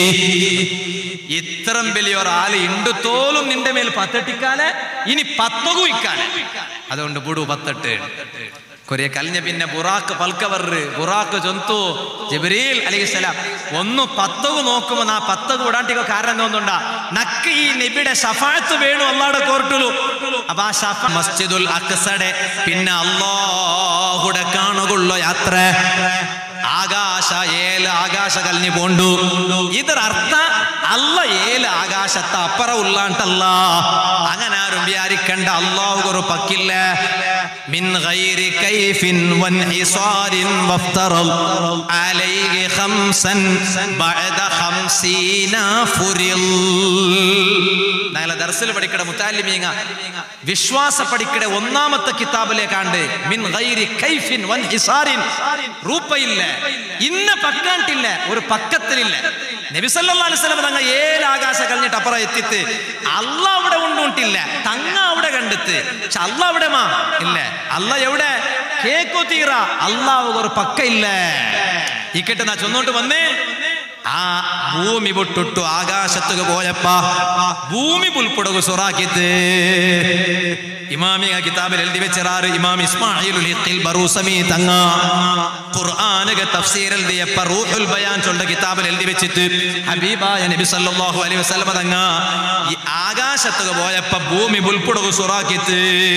ഇത്രം വലിയ ഒരാൾ ഇണ്ടു തോലും നിന്റെ മേൽ പത്തട്ടിക്കാലെ ഇനി പത്തൊകു ഇക്കാലെ അതുകൊണ്ട് പുടു പത്തട്ട് കൊറിയ കലിഞ്ഞ പിന്നെ ബുറാക്ക് പൽക്കവറ് ബുറാക്ക് ചൊന്തു ജബരീൽ അലൈഹിസ്സലാം ഒന്ന് പത്തകു നോക്കുമ്പോ ആ പത്തകു വിടാണ്ടിക്കോ കാരണം തോന്നുണ്ടാ നക്ക് ഈ നബിയുടെ ഷഫാത്ത് വേണു അള്ളാടെ കോർട്ടുലു അപ്പൊ ആ ഷഫ മസ്ജിദുൽ അക്സടെ പിന്നെ അള്ളാഹുടെ കാണുകൊള്ള യാത്ര ആകാശ ഏല ആകാശ കലിഞ്ഞു പോണ്ടു ഇതൊരു അർത്ഥ അല്ല ഏല ആകാശത്തെ അപ്പറ ഉള്ളാണ്ടല്ല അങ്ങനെ ആരും വിചാരിക്കണ്ട അള്ളാഹു ഒരു പക്കില്ല من غير كيف وانحصار وافترض عليه خمسا بعد خمسين فرض ഞങ്ങളെ ദർസിൽ പഠിക്കട മുത്താലിമീങ്ങ വിശ്വാസ പഠിക്കട ഒന്നാമത്തെ കിതാബിലേക്കാണ്ട് മിൻ ഗൈരി കൈഫിൻ വൻ ഹിസാറിൻ റൂപ്പയില്ല ഇന്ന പക്കാണ്ടില്ല ഒരു പക്കത്തിലില്ല നബി സല്ലല്ലാഹു അലൈഹി വസല്ലം തങ്ങ ഏഴ് ആകാശ കഴിഞ്ഞിട്ട് അപ്പുറം എത്തിത്ത് അല്ല അവിടെ കൊണ്ടുണ്ടില്ല തങ്ങ അവിടെ കണ്ടെത്ത് പക്ഷെ അല്ല അവിടെ മാ ഇല്ല അല്ല എവിടെ കേക്കോ തീറ അള്ളാഹ് ഒരു പക്ക ഇല്ല ഇക്കട്ടെ നാ ചൊന്നോട്ട് വന്നേ ആ ഭൂമി പൊട്ടിട്ടു ആകാശത്തുക പോയപ്പ ഭൂമി പുൽപ്പുടകു സൊറാക്കിത്ത് ഇമാമിയ കിതാബിൽ എഴുതി വെച്ചറാറ് ഇമാം ഇസ്മായിലുൽ ഹിഖിൽ ബറൂസമി തങ്ങ ഖുർആനുക തഫ്സീർ എഴുതിയപ്പ റൂഹുൽ ബയാൻ ചൊണ്ട കിതാബിൽ എഴുതി വെച്ചിട്ട് ഹബീബായ നബി സല്ലല്ലാഹു അലൈഹി വസല്ലം തങ്ങ ഈ ആകാശ ആകാശത്തുക പോയപ്പോ ഭൂമി പുൽപ്പുടകു സുറാക്കിത്ത്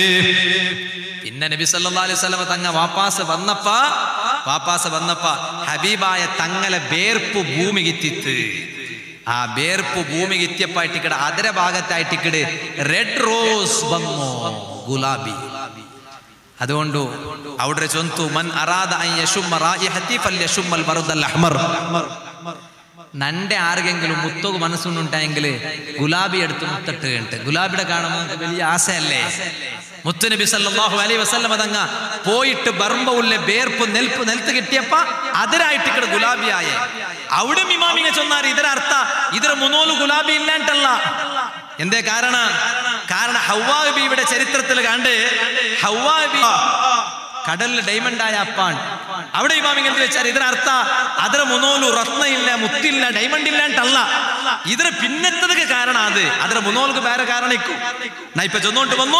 പിന്നെ നബി സല്ലല്ലാഹു അലൈഹി വസല്ലമ തങ്ങ വാപ്പാസ് വന്നപ്പ വാപ്പാസ് വന്നപ്പ ഹബീബായ തങ്ങളെ വേർപ്പ് ഭൂമി കിത്തിത്ത് ആ വേർപ്പ് ഭൂമി കിത്തിയപ്പായിട്ടിക്കട് അതര ഭാഗത്തായിട്ടിക്കട് റെഡ് റോസ് വന്നു ഗുലാബി അതുകൊണ്ട് അവിടെ ചൊന്തു മൻ അറാദ അൻ യശുമ്മ റായിഹത്തി ഫല്യശുമ്മൽ വറുദൽ അഹ്മർ നന്റെ ആർക്കെങ്കിലും മുത്തക മനസ്സുണ്ടായെങ്കിൽ ഗുലാബി എടുത്ത് മുത്തിട്ട് കേട്ട് ഗുലാബിയുടെ കാണുമ്പോൾ നമുക്ക് വലിയ ആശയല്ലേ മുത്തുനബി സല്ലല്ലാഹു അലൈഹി വസല്ലം അതങ്ങ പോയിട്ട് ബർമ്മ ഉള്ള വേർപ്പ് നെൽപ്പ് നെൽത്ത് കിട്ടിയപ്പ അതിരായിട്ട് ഇവിടെ ഗുലാബിയായ അവിടെ ഇമാമിങ്ങ ചൊന്നാറ് ಇದರ ಅರ್ಥ ಇದರ മുന്നോല് ഗുലാബി ഇല്ലാണ്ടല്ല എന്തേ കാരണ കാരണം ഹൗവാ ബീവിയുടെ ചരിത്രത്തിൽ കണ്ട് ഹൗവാ ബി കടലിൽ ഡയമണ്ട് ആയ അപ്പാണ് അവിടെ ഇമാമിങ്ങൾ വെച്ചാൽ ഇതിനർത്ഥ ಅದರ മുന്നോಲು ರತ್ನ ಇಲ್ಲ ಮುತ್ತಿಲ್ಲ ಡೈಮಂಡ್ ಇಲ್ಲ ಅಂತಲ್ಲ ಇದರ ಭಿನ್ನತದಕ್ಕೆ ಕಾರಣ ಅದು ಅದರ ಮುನ್ನೋಲ್ಗೆ ಬೇರೆ ಕಾರಣ ಇಕ್ಕು ನಾ ಇಪ್ಪ ಚೊಂದೋಂಟು ಬಂದು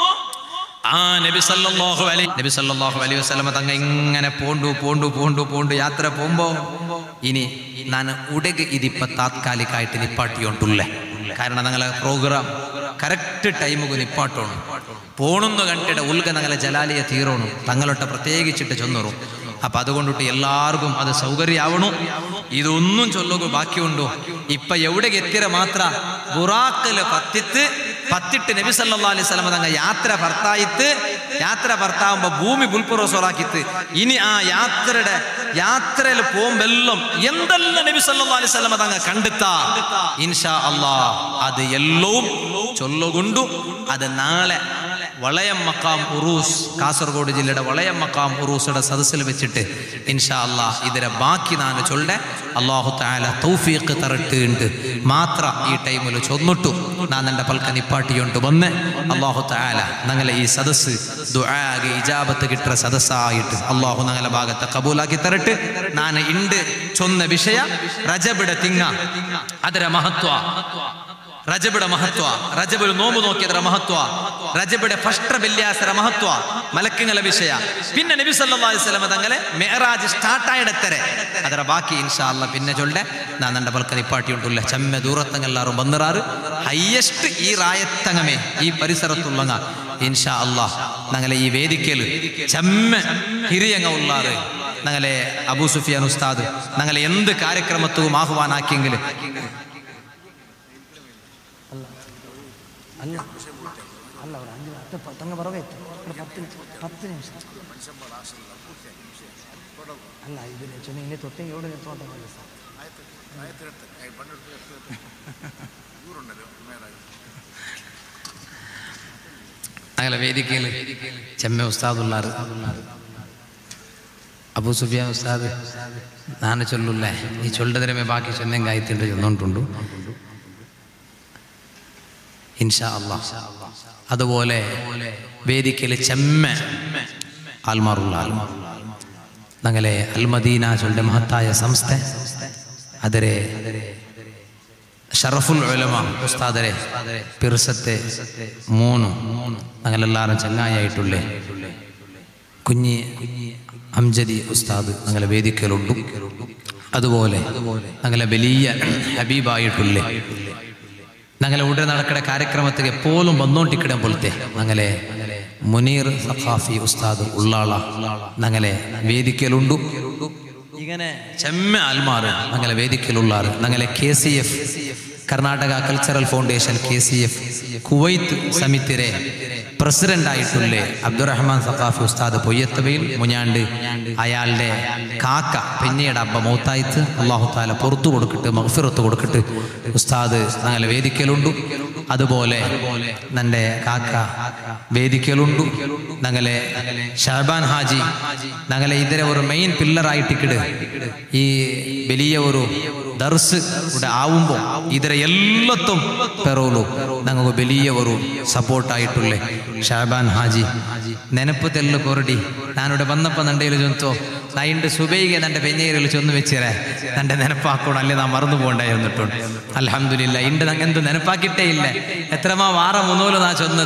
ആ നബി സല്ലല്ലാഹു അലൈഹി നബി സല്ലല്ലാഹു അലൈഹി വസല്ലമ തങ്ങ ഇങ്ങനെ പോണ്ടു പോണ്ടു പോണ്ടു പോണ്ടു യാത്ര പോകുമ്പോ ഇനി ನಾನು ഉടക് ഇതിപ്പോ താത്കാലികമായിട്ട് നിപ്പാട്ടിയോണ്ടുള്ളേ കാരണം ഞങ്ങളെ പ്രോഗ്രാം കറക്റ്റ് ടൈമുക്ക് നിപ്പാട്ടോണം പോണെന്ന് കണ്ടിട്ട് ഉൽക ഞങ്ങളെ ജലാലിയ തീരോണു തങ്ങളൊട്ട പ്രത്യേകിച്ചിട്ട് ചൊന്നറും അപ്പൊ അതുകൊണ്ടിട്ട് എല്ലാവർക്കും അത് സൗകര്യമാവണു ഇതൊന്നും ചൊല്ലുക ബാക്കിയുണ്ടോ ഇപ്പൊ എവിടേക്ക് എത്തിയ മാത്ര ബുറാക്കല് പത്തിത്ത് പത്തിട്ട് നബി സല്ലല്ലാഹു അലൈഹി വസല്ലം തങ്ങ യാത്ര ഭർത്തായിത്ത് യാത്ര ഭർത്താവുമ്പോ ഭൂമി പുൽപ്പുറസോറാക്കിത്ത് ഇനി ആ യാത്രയുടെ യാത്രയിൽ പോകുമ്പെല്ലാം എന്തെല്ലാം നബി സല്ലല്ലാഹു അലൈഹി വസല്ലം തങ്ങ കണ്ടെത്താ ഇൻഷാ അല്ലാ അത് എല്ലാം ചൊല്ലുകൊണ്ടു അത് നാളെ വളയം മക്കാം ഉറൂസ് കാസർഗോഡ് ജില്ലയുടെ വളയം മക്കാം ഉറൂസുടെ സദസ്സിൽ വെച്ചിട്ട് ഇൻഷാ അല്ലാ ഇതിരെ ബാക്കി നാന് ചൊല്ലെ അള്ളാഹു താല തൗഫീഖ് തരട്ടുണ്ട് മാത്ര ഈ ടൈമിൽ ചൊന്നിട്ടു ഞാൻ എൻ്റെ പൽക്ക നിപ്പാട്ടിയോണ്ട് വന്ന് അള്ളാഹു താല ഞങ്ങളെ ഈ സദസ്സ് ദുആഗ് ഇജാബത്ത് കിട്ടുന്ന സദസ്സായിട്ട് അള്ളാഹു ഞങ്ങളെ ഭാഗത്തെ കബൂലാക്കി തരട്ട് ഞാൻ ഇണ്ട് ചൊന്ന വിഷയ ರಜಬಿಡ ತಿಂಗ ಅದರ ಮಹತ್ವ ರಜಬಿಡ ಮಹತ್ವ ರಜಬಿಡ ನೋವು ನೋಕಿಯದರ ಮಹತ್ವ ರಜಬಿಡ ಫಸ್ಟ್ ಬೆಲ್ಯಾಸರ ಮಹತ್ವ ಮಲಕ್ಕಂಗಲ ವಿಷಯ പിന്നെ നബി സല്ലല്ലാഹു അലൈഹി വസല്ലം തങ്ങളെ മെഹറാജ് സ്റ്റാർട്ട് ആയിടത്തരെ ಅದರ ബാക്കി ഇൻഷാ അല്ലാ പിന്നെ ചൊല്ലെ ഞാൻ എൻ്റെ പൽക്ക നിപ്പാട്ടി ഉണ്ടല്ല ചെമ്മ ദൂരത്തങ്ങെല്ലാരും വന്നിറാറ് ഹയ്യസ്റ്റ് ഈ റായത്തങ്ങമേ ഈ പരിസരത്തുള്ളങ്ങ ഇൻഷാ അല്ലാ ഞങ്ങളെ ഈ വേദിക്കൽ ചെമ്മ ಹಿರಿಯಂಗ ഉള്ളാറ് ഞങ്ങളെ അബൂ സുഫിയാൻ ഉസ്താദ് ഞങ്ങളെ എന്ത് കാര്യക്രമത്തും ആഹ്വാനാക്കിയെങ്കിൽ ಅಲ್ಲ ಅಲ್ಲ ಅವ್ರು ಅಂಜು ಹತ್ತು ಪ- ತಂಗ ಬರಬೇಕು ಒಂದು ಹತ್ತು ನಿಮಿಷ ಹತ್ತು ನಿಮಿಷ ಅಲ್ಲ ಇದನ್ನ ಚೆನ್ನ ಇನ್ನೇ ತೊಟ್ಟೆ ಏಳು ತೋಟ ಮಾಡಿ ಸರ್ ഞങ്ങളെ വേദിക്കയിൽ ചെമ്മ ഉസ്താദ് ഉള്ളാറ് അബൂ സുഫിയാൻ ഉസ്താദ് ನಾನು ചൊല്ലുല്ലേ ഈ ചൊല്ലതിരമേ ബാക്കി ചൊന്നെങ്കിൽ ആയിട്ടുണ്ട് ചൊന്നുകൊണ്ടുണ്ടു ഇൻഷാ അല്ലാ അതുപോലെ വേദിക്കൽ ചെമ്മ ആൽമാറുള്ള ആൽമാർ ഞങ്ങളെ അൽമദീന ചൊല്ലെ മഹത്തായ സംസ്ഥ ಅದരെ ഷറഫുൽ ഉലമ ഉസ്താദരെ പിർസത്തെ മൂന്ന് ഞങ്ങളെല്ലാവരും ചങ്ങായായിട്ടുള്ളേ കുഞ്ഞി അംജദി ഉസ്താദ് ഞങ്ങളെ വേദിക്കലുണ്ട് അതുപോലെ ഞങ്ങളെ വലിയ ഹബീബായിട്ടുള്ളേ ഞങ്ങളെ ഉടനെ നടക്കുന്ന കാര്യക്രമത്തിൽ എപ്പോഴും വന്നോണ്ടിക്കിടം പോലത്തെ ഞങ്ങളെ മുനീർ സഖാഫി ഉസ്താദ് ഉള്ളാള ഞങ്ങളെ വേദിക്കലുണ്ട് ഇങ്ങനെ ചെമ്മ ആൽമാറ് ഞങ്ങളെ വേദിക്കലുള്ളാറ് ഞങ്ങളെ K C F Karnataka cultural foundation K C F Kuwait സമിതിരെ പ്രസിഡന്റ് ആയിട്ടുള്ളേ അബ്ദുറഹ്മാൻ സഖാഫി ഉസ്താദ് പൊയ്യത്തവയിൽ മുഞ്ഞാണ്ട് അയാളുടെ കാക്ക പിന്നീട് അബ്ബ മൗത്തായിത്ത് അള്ളാഹു താല പുറത്തു കൊടുക്കിട്ട് മഹഫിറത്ത് കൊടുക്കിട്ട് ഉസ്താദ് ഞങ്ങളെ വേദിക്കലുണ്ട് അതുപോലെ നന്റെ കാക്ക വേദിക്കലുണ്ട് ഞങ്ങളെ ഷഹബാൻ ഹാജി ഞങ്ങളെ ഇതിലെ ഒരു മെയിൻ പില്ലറായിട്ടിക്കിട് ഈ വലിയ ഒരു ദർസ് ഇവിടെ ആവുമ്പോൾ ഇതിരെ ಎಲ್ಲത്തും പെറോലു ഞങ്ങൾക്ക് വലിയ ഒരു സപ്പോർട്ടായിട്ടുള്ളേ ഷാബാൻ ഹാജി ನೆನಪು ತೆಲ್ಲು ಕೊರಡಿ ನಾನಿവിടെ വന്നപ്പോൾ നണ്ടയിൽ ചൊന്തോ നൈണ്ട് സുബൈಗೆ നന്റെ പെഞ്ഞേരിൽ ചൊന്ന് വെച്ചിരേ നന്റെ ನೆನಪಾക്കണം അല്ലേ നാ മറന്നു പോകണ്ടായിരുന്നിട്ടുണ്ട് അലഹമില്ല ഇണ്ട് നങ്ങ എന്ത് ನೆನಪಾക്കിട്ടേ ഇല്ല എത്രമാ വാറ മുന്നോല് നാ ചൊന്നത്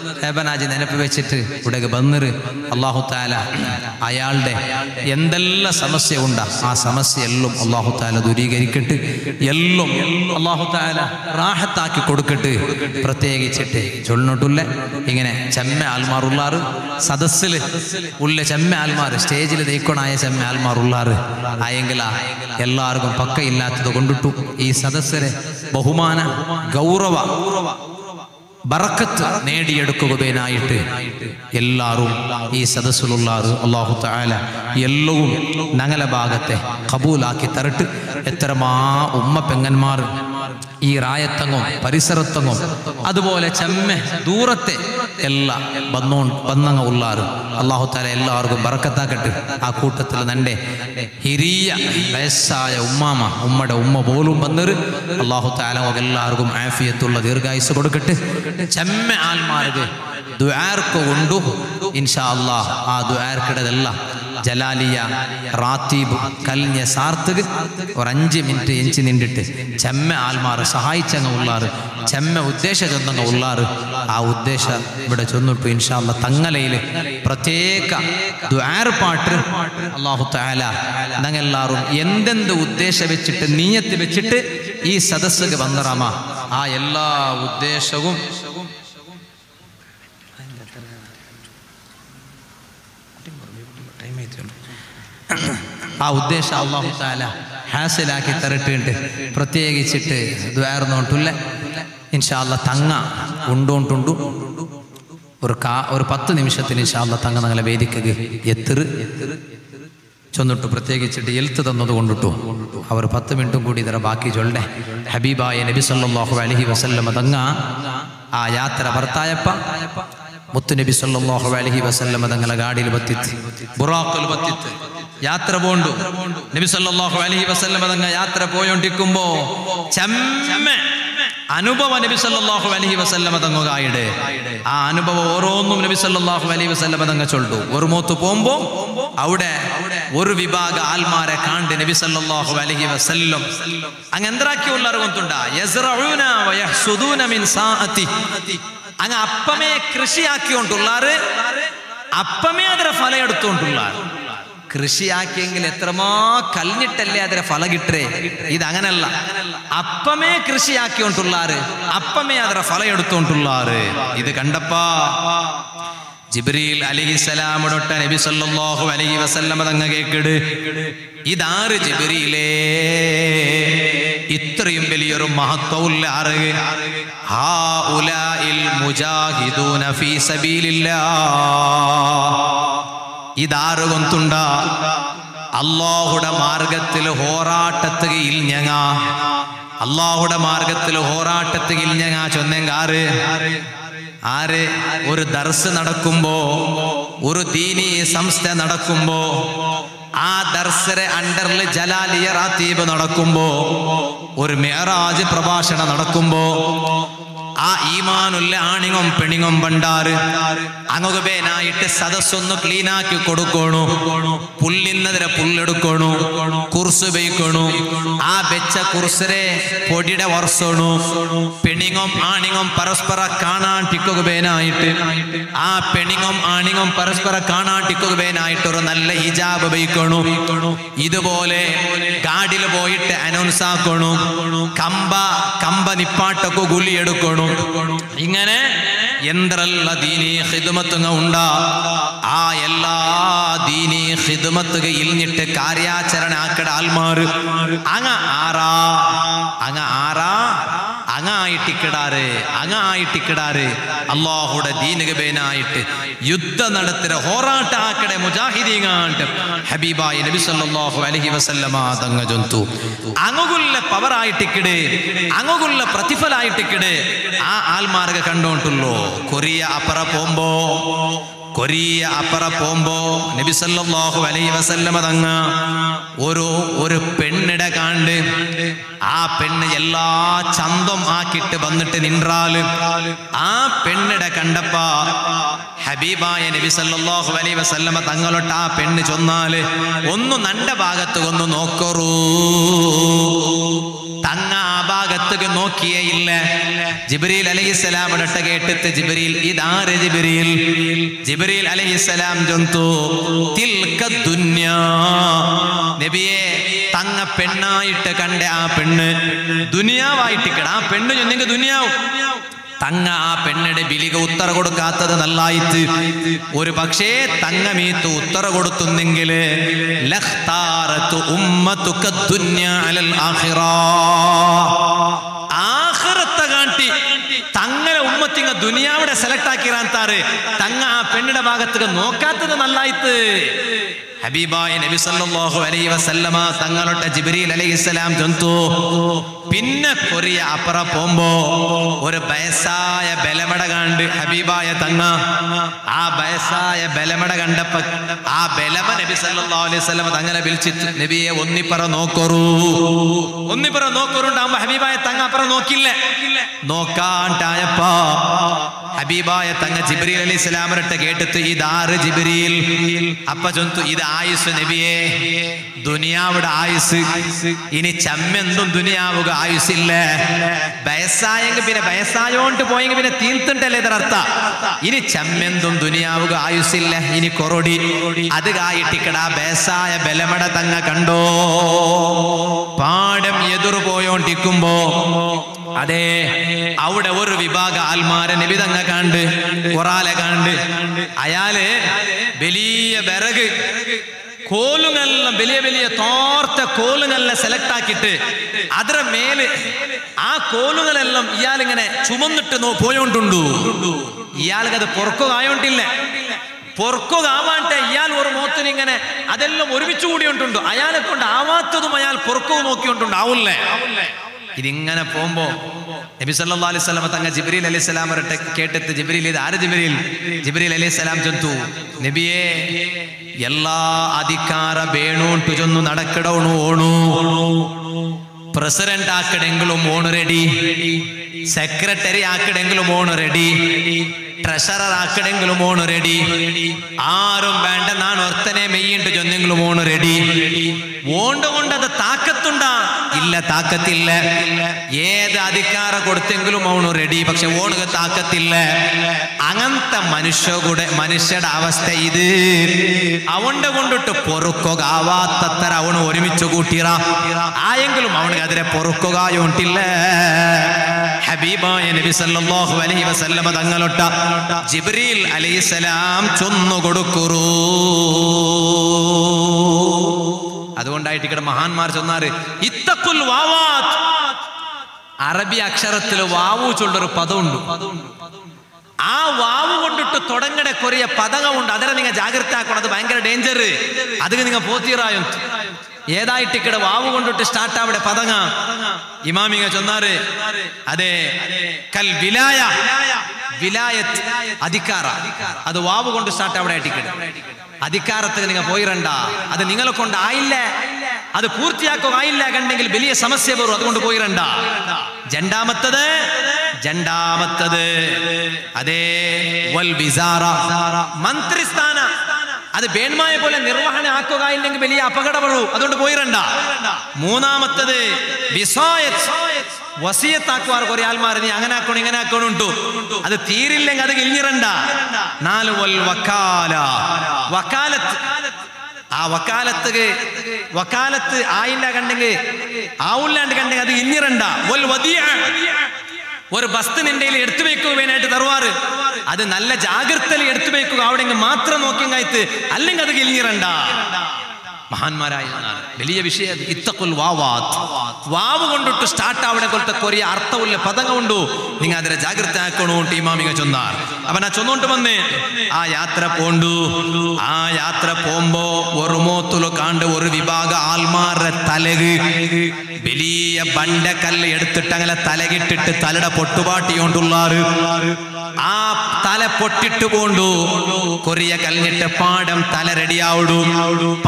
ഏബനാജി നെനപ്പ് വെച്ചിട്ട് ഇവിടെ വന്നിറ് അള്ളാഹു താല അയാളുടെ എന്തെല്ലാം സമസ്യ ഉണ്ടാ ആ സമസ്യ എല്ലാം അള്ളാഹു താല ദൂരീകരിക്കട്ട് എല്ലാം അള്ളാഹു താല റാഹത്താക്കി കൊടുക്കട്ട് പ്രത്യേകിച്ചിട്ട് ചൊല്ലിനോട്ടുള്ള ഇങ്ങനെ ചെമ്മ ആൽമാറുള്ളാറ് സദസ്സില് ഉള്ള ചെമ്മ ആൽമാർ സ്റ്റേജിൽ ദൈക്കണായ ചെമ്മ ആൽമാറുള്ളാറ് ആയെങ്കില എല്ലാവർക്കും പക്ക ഇല്ലാത്തത് കൊണ്ടിട്ടു ഈ സദസ്സിലെ ബഹുമാന ഗൗരവ ബറക്കത്ത് നേടിയെടുക്കുകയായിട്ട് എല്ലാവരും ഈ സദസ്സിലുള്ളാറ് അള്ളാഹു താല എല്ലവും നങ്ങല ഭാഗത്തെ കബൂലാക്കി തരട്ട് എത്രമാ ഉമ്മ പെങ്ങന്മാർ ഈ റായത്തങ്ങും പരിസരത്തങ്ങും അതുപോലെ ചെമ്മ ദൂരത്തെ എല്ലാ ബന്നോ ബന്നങ്ങ ഉള്ളാറ് അള്ളാഹു താല എല്ലാവർക്കും ബറക്കത്താക്കട്ട് ആ കൂട്ടത്തിൽ നന്റെ ഹിരിയ വയസ്സായ ഉമ്മാമ ഉമ്മയുടെ ഉമ്മ പോലും വന്നൊരു അള്ളാഹു താല എല്ലാവർക്കും ആഫിയത്തുള്ള ദീർഘായുസ് കൊടുക്കട്ടെ ചെമ്മ ആൽമാർക്ക് ദുആർക്ക് കൊണ്ടു ഇൻഷാ അള്ളാഹ് ആ ദുആർക്കിടതെല്ലാം ജലാലിയ റാത്തീബ് കൽഞ്ഞ സാർത്തക് ഒരു അഞ്ച് മിനിറ്റ് എഞ്ചി നിന്നിട്ട് ചെമ്മ ആൽമാർ സഹായിച്ചങ്ങ ഉള്ളാറ് ചെമ്മ ഉദ്ദേശ ചൊന്നങ്ങ ഉള്ളാറ് ആ ഉദ്ദേശ ഇവിടെ ചൊന്നിട്ടു ഇൻഷാല്ല തങ്ങലയില് പ്രത്യേക ദ്വാർ പാട്ട് അള്ളാഹു താല ഞങ്ങെല്ലാവരും എന്തെന്ത് ഉദ്ദേശം വെച്ചിട്ട് നീയത്ത് വെച്ചിട്ട് ഈ സദസ്സക്ക് വന്നറാമ ആ എല്ലാ ഉദ്ദേശവും ആ ഉദ്ദേശം അള്ളാഹു താല ഹാസിലാക്കി തരട്ടുണ്ട് പ്രത്യേകിച്ചിട്ട് ദ്വാർന്നോട്ടുള്ള ഇൻഷാല്ല തങ്ങ ഉണ്ടോണ്ടുണ്ടു ഒരു കാ ഒരു പത്ത് നിമിഷത്തിന് ഇൻഷാല്ല തങ്ങ ഞങ്ങളെ വേദിക്കുക എത്തിറ് ചൊന്നിട്ടു പ്രത്യേകിച്ചിട്ട് എൽത്ത് തന്നത് കൊണ്ടിട്ടു അവർ പത്ത് മിനിറ്റും കൂടി ഇതര ബാക്കി ചൊല്ലേ ഹബീബായ നബി സല്ലല്ലാഹു അലൈഹി വസല്ലമ തങ്ങ ആ യാത്ര ഭർത്തായപ്പ മുത്തു നബി സല്ലല്ലാഹു അലൈഹി വസല്ലമ തങ്ങളെ ഗാഡിയിൽ ബത്തിത്ത് ബുറാഖിൽ ബത്തിത്ത് യാത്ര പോണ്ടു നബി സല്ലല്ലാഹു അലൈഹി വസല്ലമ തങ്ങ യാത്ര പോയോണ്ടിരിക്കുമ്പോ ചെമ്മ അനുഭവ നബി സല്ലല്ലാഹു അലൈഹി വസല്ലമ തങ്ങുകായുടെ ആ അനുഭവം ഓരോന്നും നബി സല്ലല്ലാഹു അലൈഹി വസല്ലമ തങ്ങ ചൊല്ലു ഒരു മൂത്ത് പോകുമ്പോ അവിടെ ഒരു വിഭാഗ ആൽമാരെ കാണ്ട് നബി സല്ലല്ലാഹു അലൈഹി വസല്ലം അങ്ങ് എന്തരാക്കി ഉള്ളാറ് കൊണ്ടുണ്ട യസ്റഊന വയഹ്സുദൂന മിൻ സാഅതി അങ്ങ് അപ്പമേ കൃഷിയാക്കിക്കൊണ്ടുള്ളാറ് അപ്പമേ അതിരെ ഫലം എടുത്തുകൊണ്ടുള്ളാറ് കൃഷിയാക്കിയെങ്കിൽ എത്രമാ കലിഞ്ഞിട്ടല്ലേ അതിരെ ഫല കിട്ടേ ഇത് അങ്ങനല്ല അപ്പമേ കൃഷിയാക്കിക്കൊണ്ടുള്ളാറ് അപ്പമേ അതിരെ ഫല എടുത്തോണ്ടുള്ളാറ് ഇത് കണ്ടപ്പാ ജിബ്രീൽ അലിഹിസലാമിനൊട്ട നബി സല്ലല്ലാഹു അലൈഹി വസല്ലമ തങ്ങ കേക്കിട് ഇതാറ് ജിബ്രീലേ ഇത്രയും വലിയൊരു മഹത്വമുള്ള അറിവ് ഹാഉലാഇൽ മുജാഹിദൂന ഫീ സബീലില്ലാ ഇതാറ് കൊന്തുണ്ട അള്ളാഹുടെ മാർഗത്തിൽ ഹോറാട്ടത്തുകയിൽ ഞങ്ങ അള്ളാഹുടെ മാർഗത്തിൽ ഹോറാട്ടത്തുകയിൽ ഞങ്ങ ചൊന്നെങ്കാറ് ആര് ഒരു ദർസ് നടക്കുമ്പോ ഒരു ദീനി സംസ്ഥ നടക്കുമ്പോ ആ ദർസരെ അണ്ടറിൽ ജലാലിയ റാത്തീബ് നടക്കുമ്പോ ഒരു മേറാജ് പ്രഭാഷണം നടക്കുമ്പോ ആ ഈമാനുള്ള ആണിങ്ങും പെണിങ്ങും പണ്ടാറ് അങ്ങുകബേനായിട്ട് സദസ്സൊന്ന് ക്ലീനാക്കി കൊടുക്കണു പുല്ലിന്നതിരെ പുല്ലെടുക്കണു കുർസ് ബെയ്ക്കണു ആ വെച്ച കുർസരെ പൊടിയുടെ വർഷണു പെണിങ്ങും ആണിങ്ങും പരസ്പര കാണാട്ടിക്കുകബേനായിട്ട് ആ പെണിങ്ങും ആണിങ്ങും പരസ്പര കാണാട്ടിക്കുകബേനായിട്ട് ഒരു നല്ല ഹിജാബ് ബെയ്ക്കണു ഇതുപോലെ ഗാഡിൽ പോയിട്ട് അനൗൺസ് ആക്കണു കമ്പ കമ്പ നിപ്പാട്ടൊക്കെ ഗുലി എടുക്കണു ഇങ്ങനെ എന്തെല്ല ദീനി ഹിദുമത്തുങ്ങ ഉണ്ടാ ആ എല്ലാ ദീനി ഹിദുമത്തുക ഇൽഞ്ഞിട്ട് കാര്യാചരണ ആക്കട ആൽമാറ് അങ്ങ ആറാ അങ്ങ ആറാ അങ്ങ ആയിട്ടിക്കിടാറ് അങ്ങ ആയിട്ടിക്കിടാറ് അള്ളാഹുടെ ദീനുക ബേനായിട്ട് യുദ്ധ നടത്തുന്ന ഹോറാട്ട ആക്കടെ മുജാഹിദീങ്ങാണ്ട് ഹബീബായി നബി സല്ലല്ലാഹു അലൈഹി വസല്ലമ തങ്ങ ജന്തു അങ്ങുകുല്ല പവർ ആയിട്ടിക്കിട് അങ്ങുകുല്ല പ്രതിഫലായിട്ടിക്കിട് ആ ആൽമാർഗ കണ്ടോണ്ടുള്ളൂ കൊറിയ അപ്പറ പോമ്പോ കൊറിയ അപ്പറ പോമ്പോ നബി സല്ലല്ലാഹു അലൈഹി വസല്ലമ തങ്ങ ഒരു ഒരു പെണ്ണിട കാണ്ട് ആ പെണ്ണ് എല്ലാ ചന്തം ആക്കിയിട്ട് വന്നിട്ട് നിன்றாല് ആ പെണ്ണിട കണ്ടപ്പ ഹബീബായ നബി സല്ലല്ലാഹു അലൈഹി വസല്ലമ തങ്ങളൊട്ട് ആ പെണ്ണ് ചൊന്നാല് ഒന്ന് നണ്ട ഭാഗത്ത് ഒന്ന് നോക്കറൂ തങ്ങ ആ ഭാഗത്ത് ഭാഗത്തേക്ക് നോക്കിയേ ഇല്ല ജിബ്രീൽ അലൈഹിസ്സലാം ഇടട്ട് കേട്ടിട്ട് ജിബ്രീൽ ഇതാര് ജിബ്രീൽ ജിബ്രീൽ അലൈഹിസ്സലാം ജന്തു തിൽക ദുന്യാ നബിയെ തങ്ങ പെണ്ണായിട്ട് കണ്ട ആ പെണ്ണ് ദുനിയാവായിട്ട് കിട ആ പെണ്ണ് ചൊന്നെങ്കിൽ ദുനിയാവും തങ്ങ ആ പെണ്ണിടെ ബിലിക ഉത്തര കൊടുക്കാത്തത് നല്ലായിട്ട് ഒരു പക്ഷേ തങ്ങ മീത്ത് ഉത്തര കൊടുത്തുന്നെങ്കിൽ ലഖ്താറത്തു ഉമ്മത്തുക ദുന്യ അലൽ ആഖിറ ആഖിറത്തെ കാട്ടി തങ്ങളെ ഉമ്മത്തിങ്ങ ദുനിയാവിടെ സെലക്ട് ആക്കിറാന്താറ് തങ്ങ ആ പെണ്ണിടെ ഭാഗത്തേക്ക് നോക്കാത്തത് നല്ലായിട്ട് ഹബീബായ നബി സല്ലല്ലാഹു അലൈഹി വസല്ലമ തങ്ങളുടെ ജിബ്രീൽ അലൈഹിസ്സലാം ജന്തു പിന്നെ കൊറിയ അപ്പുറ പോകുമ്പോ ഒരു വയസ്സായ ബലമട കണ്ട് ഹബീബായ തങ്ങ ആ വയസ്സായ ബലമട കണ്ടപ്പോ ആ ബലമ നബി സല്ലല്ലാഹു അലൈഹി വസല്ലമ തങ്ങളെ വിളിച്ചിട്ട് നബിയെ ഒന്നിപ്പറ നോക്കൊറൂ ഒന്നിപ്പറ നോക്കൊറുണ്ടാകുമ്പോ ഹബീബായ തങ്ങ അപ്പുറ നോക്കില്ല നോക്കാണ്ടായപ്പോ ഹബീബായ തങ്ങ ജിബ്രീൽ അലൈഹി സ്വലാമരട്ടെ കേട്ടിട്ട് ഇതാറ് ജിബ്രീൽ അപ്പ ചൊന്തു ഇത് ആയുസ് നബിയെ ദുനിയാവുടെ ആയുസ് ഇനി ചമ്മെന്തും ദുനിയാവുക ആയുസില്ല വയസ്സായെങ്കിൽ പിന്നെ വയസ്സായോണ്ട് പോയെങ്കിൽ പിന്നെ തീർത്തിട്ടല്ലേ ഇതിനർത്ഥ ഇനി ചമ്മെന്തും ദുനിയാവുക ആയുസില്ല ഇനി കൊറൊടി അത് കായിട്ടിക്കട ബേസായ ബലമട തങ്ങ കണ്ടോ പാടം എതിർ പോയോണ്ടിരിക്കുമ്പോ അതെ അവിടെ ഒരു വിഭാഗ ആൽമാരെ നിബിതങ്ങ കണ്ട് ഒറാലെ കണ്ട് അയാള് വലിയ വിറക് കോലുങ്ങെല്ലാം വലിയ വലിയ തോർത്ത കോലുങ്ങെല്ലാം സെലക്ട് ആക്കിയിട്ട് അതിന്റെ മേല് ആ കോലുകളെല്ലാം ഇയാളിങ്ങനെ ചുമന്നിട്ട് നോ പോയോണ്ടുണ്ടു ഇയാൾക്ക് അത് പൊറക്കുകായോണ്ടില്ല പൊറക്കുകാവാട്ടെ ഇയാൾ ഒരു മോത്തിന് ഇങ്ങനെ അതെല്ലാം ഒരുമിച്ച് കൂടിയോണ്ടുണ്ട് അയാളെ കൊണ്ട് ആവാത്തതും അയാൾ പൊറക്കു നോക്കിയോണ്ടുണ്ട് ആവില്ലേ ഇതിങ്ങനെ പോകുമ്പോ നബി സല്ലല്ലാഹു അലൈഹി വസല്ലം തങ്ങ ജിബ്രീൽ അലൈഹി സ്വലാം വരട്ടെ കേട്ടിട്ട് ജിബ്രീൽ ഇത് ആര് ജിബ്രീൽ ജിബ്രീൽ അലൈഹി സ്വലാം ചൊന്തു നബിയേ എല്ലാ അധികാര വേണൂട്ടു ചൊന്നു നടക്കടവണു ഓണു പ്രസിഡന്റ് ആക്കടെങ്കിലും ഓണ് റെഡി സെക്രട്ടറി ആക്കടെങ്കിലും ഓണ് റെഡി ട്രഷറർ ആക്കടെങ്കിലും ഓണ് റെഡി ആരും വേണ്ട നാൻ ഒരുത്തനെ മെയ്യിട്ട് ചൊന്നെങ്കിലും ഓണ് റെഡി ഓണ്ട് കൊണ്ട് അത് താക്കത്തുണ്ടാ ഇല്ല താക്കത്തില്ല ഏത് അധികാര കൊടുത്തെങ്കിലും ഓണ് റെഡി പക്ഷെ ഓണുക താക്കത്തില്ല അങ്ങനത്തെ മനുഷ്യ കൂടെ മനുഷ്യയുടെ അവസ്ഥ ഇത് അവന്റെ കൊണ്ടിട്ട് പൊറുക്കുകയാവാത്തത്ര അവണ് ഒരുമിച്ച് കൂട്ടിറ ആയെങ്കിലും അവന് അതിനെ പൊറുക്കുകയുണ്ടില്ല ഹബീബായ നബി സല്ലല്ലാഹു അലൈഹി വസല്ലമ തങ്ങളൊട്ട ജിബ്രീൽ അലൈഹിസ്സലാം ചൊന്നു കൊടുക്കുറൂ അതുകൊണ്ടായിട്ട് ഇവിടെ മഹാന്മാർ ചൊന്നാറ് ഇത്തക്കുൽ വാവാത്ത് അറബി അക്ഷരത്തിൽ വാവു ചൊല്ലൊരു പദമുണ്ട് ആ വാവ് കൊണ്ടിട്ട് തുടങ്ങണ കൊറിയ പദകമുണ്ട് അതിനെ നിങ്ങൾ ജാഗ്രത ആക്കണം അത് ഭയങ്കര ഡേഞ്ചർ അത് നിങ്ങൾ പോത്തീറായും ഏതായിട്ട് ഇക്കടെ വാവ് കൊണ്ടിട്ട് സ്റ്റാർട്ട് ആവിടെ പതങ്ങ ഇമാമിങ്ങ ചൊന്നാറ് അതെ കൽ വിലായ വിലായത്ത് അധികാര അത് വാവ് കൊണ്ട് സ്റ്റാർട്ട് അവിടെ ആയിട്ടിക്കടെ അധികാരത്തിന് നിങ്ങൾ പോയിരണ്ട അത് നിങ്ങളെ കൊണ്ട് ആയില്ല അത് പൂർത്തിയാക്കുക ആയില്ല കണ്ടെങ്കിൽ വലിയ സമസ്യ വരും അതുകൊണ്ട് പോയിരണ്ട രണ്ടാമത്തത് രണ്ടാമത്തത് അതേ വൽ വിസാറ മന്ത്രിസ്ഥാന അത് വേൺമായ പോലെ നിർവഹണം ആക്കുക ഇല്ലെങ്കിൽ വലിയ അപകടമുള്ളൂ അതുകൊണ്ട് പോയിരണ്ട മൂന്നാമത്തത് വിസായത്ത് വസിയത്താക്കുവാർ കുറെ ആൾമാർ നീ അങ്ങനെ ആക്കണം ഇങ്ങനെ ആക്കണുണ്ടു അത് തീരില്ലെങ്കിൽ അത് കിഴിഞ്ഞിരണ്ട നാല് വൽ വക്കാല വക്കാലത്ത് ആ വക്കാലത്ത് വക്കാലത്ത് ആയില്ല കണ്ടെങ്കിൽ ആവില്ലാണ്ട് കണ്ടെങ്കിൽ അത് ഇഞ്ഞിരണ്ട വൽ വദിയ ഒരു ബസ്ത് നിന്റെ എടുത്തു വെക്കുക വേനായിട്ട് തറുവാറ് അത് നല്ല ജാഗ്രതയിൽ എടുത്തു വെക്കുക അവിടെ മാത്രം നോക്കിയങ്ങായിട്ട് അല്ലെങ്കിൽ അത് കിഴിഞ്ഞിരണ്ട മഹാന്മാരായ ജനാണ്. വലിയ വിഷയം ഇത്തക്കുൽ വാവാത്ത് വാവ് കൊണ്ടിട്ട് സ്റ്റാർട്ട് ആവണെ കൊല്ലത്തെ കൊറിയ അർത്ഥമുള്ള പദങ്ങളുണ്ടു നിങ്ങൾ അതിനെ ജാഗ്രത ആക്കണോ ടീമാമിക ചൊന്നാർ അവൻ ആ ചൊന്നോണ്ട് വന്ന് ആ യാത്ര പോണ്ടു ആ യാത്ര പോകുമ്പോ ഒരു മോത്തുലു കാണ്ട് ഒരു വിഭാഗ ആൽമാരുടെ തലക് വലിയ ബണ്ടക്കല്ല് എടുത്തിട്ട് അങ്ങനെ തലകിട്ടിട്ട് തലയുടെ പൊട്ടുപാട്ടിയോണ്ടുള്ളാറ് ആ തല പൊട്ടിട്ട് പോണ്ടു കൊറിയ കലിഞ്ഞിട്ട് പാടം തല റെഡിയാവിടു പാടം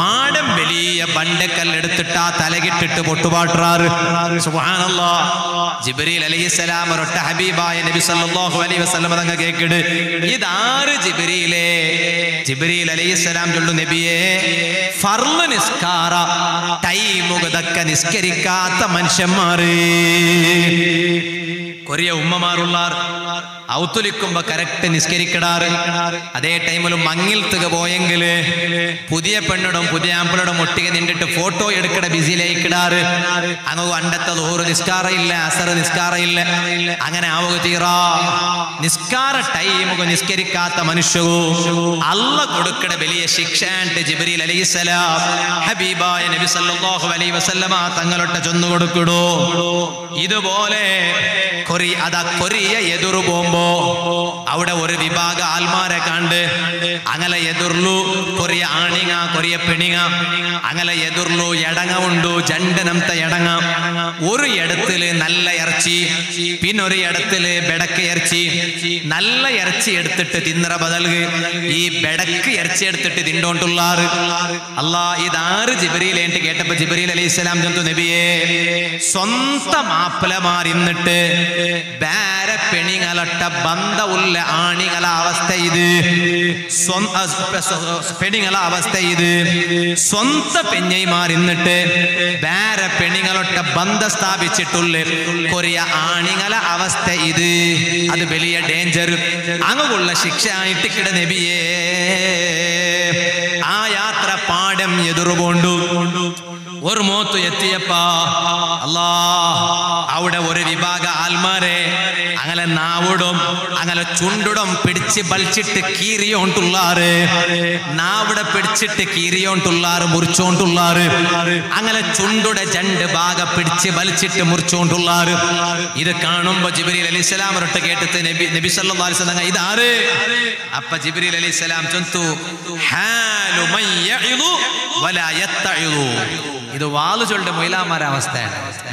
വലിയ ബണ്ടക്കല്ലെടുത്തിട്ട് ആ തലകിട്ടിട്ട് പൊട്ടുപാട്ടാറ് സുബ്ഹാനല്ലാ ജിബ്രീൽ അലൈഹിസ്സലാം ഒരൊറ്റ ഹബീബായ നബി സല്ലല്ലാഹു അലൈഹി വസല്ലം തങ്ങ കേക്കിട് ഇതാറ് ജിബ്രീലേ ജിബ്രീൽ അലൈഹിസ്സലാം ചൊല്ലു നബിയേ ഫർള് നിസ്കാര ടൈമുകതൊക്കെ നിസ്കരിക്കാത്ത മനുഷ്യന്മാര് കൊറിയ ഉമ്മമാരുള്ളാർ ഔത്തുലിക്കുമ്പോ കറക്റ്റ് നിസ്കരിക്കടാറ് അതേ ടൈമിലും മങ്ങിൽ തുക പോയെങ്കില് പുതിയ പെണ്ണിടും പുതിയ ആമ്പിളിടും ഒട്ടിക നിന്നിട്ട് ഫോട്ടോ എടുക്കട ബിസിയിലേക്കിടാറ് അങ്ങ് അണ്ടത്തെ ദൂറ് നിസ്കാര ഇല്ല അസർ നിസ്കാര ഇല്ല അങ്ങനെ ആവുക തീറാ നിസ്കാര ടൈമുക നിസ്കരിക്കാത്ത മനുഷ്യവും അല്ല കൊടുക്കട വലിയ ശിക്ഷ ജിബരീൽ അലൈഹിസ്സലാം ഹബീബായ നബി സല്ലല്ലാഹു അലൈഹി വസല്ലമ തങ്ങളൊട്ട ചൊന്നു കൊടുക്കിടൂ ഇതുപോലെ കൊറി അതാ കൊറിയ എതിറു പോകുമ്പോ അവിടെ ഒരു വിഭാഗ ആൽമാരെ കണ്ട് അങ്ങനെ എതിർലു കൊറിയ ആണിങ്ങ കൊറിയ പെണിങ്ങ അങ്ങനെ എതിർലു എടങ്ങ ഉണ്ടു ജണ്ടനംത എടങ്ങ ഒരു ഇടത്തില് നല്ല ഇറച്ചി പിന്നെ ഒരു ഇടത്തില് ബെടക്ക് ഇറച്ചി നല്ല ഇറച്ചി എടുത്തിട്ട് തിന്നറ ബദൽഗ് ഈ ബെടക്ക് ഇറച്ചി എടുത്തിട്ട് തിണ്ടോണ്ടുള്ളാറ് അല്ലാ ഇതാറ് ജിബരിയിലേട്ട് കേട്ടപ്പോ ജിബരീൽ അലൈഹി സ്വലാം ചന്തു നബിയെ സ്വന്തം മാപ്പിളമാർ ഇന്നിട്ട് ಬೇರೆ ಪೆಣಿಗಲಟ್ಟ ಬಂದ ಉಲ್ಲ ಆಣಿಗಳ ಅವಸ್ಥೆ ಇದು സ്വന്ത പെണ്ണുങ്ങള അവസ്ഥ ഇത് സ്വന്ത പെഞ്ഞൈമാർ ഇന്നിട്ട് വേറെ പെണ്ണുങ്ങളൊട്ട ബന്ധ സ്ഥാപിച്ചിട്ടുള്ള കൊറിയ ആണിങ്ങള അവസ്ഥ ഇത് അത് വലിയ ഡേഞ്ചർ അങ്ങുള്ള ശിക്ഷ ആയിട്ട് കിട നബിയേ ആ യാത്ര പാഠം എതിർകൊണ്ടു ഒരു മോത്ത് എത്തിയപ്പ അല്ലാ അവിടെ ഒരു വിഭാഗ ആൽമാരെ അങ്ങനെ നാവിടും അങ്ങനെ ചുണ്ടിടും പിടിച്ച് ബലിച്ചിട്ട് കീറിയോണ്ടുള്ളാറ് നാവിടെ പിടിച്ചിട്ട് കീറിയോണ്ടുള്ളാറ് മുറിച്ചോണ്ടുള്ളാറ് അങ്ങനെ ചുണ്ടുടെ ജണ്ട് ഭാഗ പിടിച്ച് വലിച്ചിട്ട് മുറിച്ചോണ്ടുള്ളാറ് ഇത് കാണുമ്പോ ജിബരീൽ അലി ഇസ്ലാം ഒരൊട്ട് കേട്ടിട്ട് നബി നബി സല്ലല്ലാഹു അലൈഹി വസല്ലം ഇതാറ് അപ്പ ജിബരീൽ അലി ഇസ്ലാം ചൊന്തു ഹാലു മൻ യഇദു വലാ യത്തഇദു ഇത് വാളു ചൊല്ലുടെ മൊയിലാമാരെ അവസ്ഥയാണ്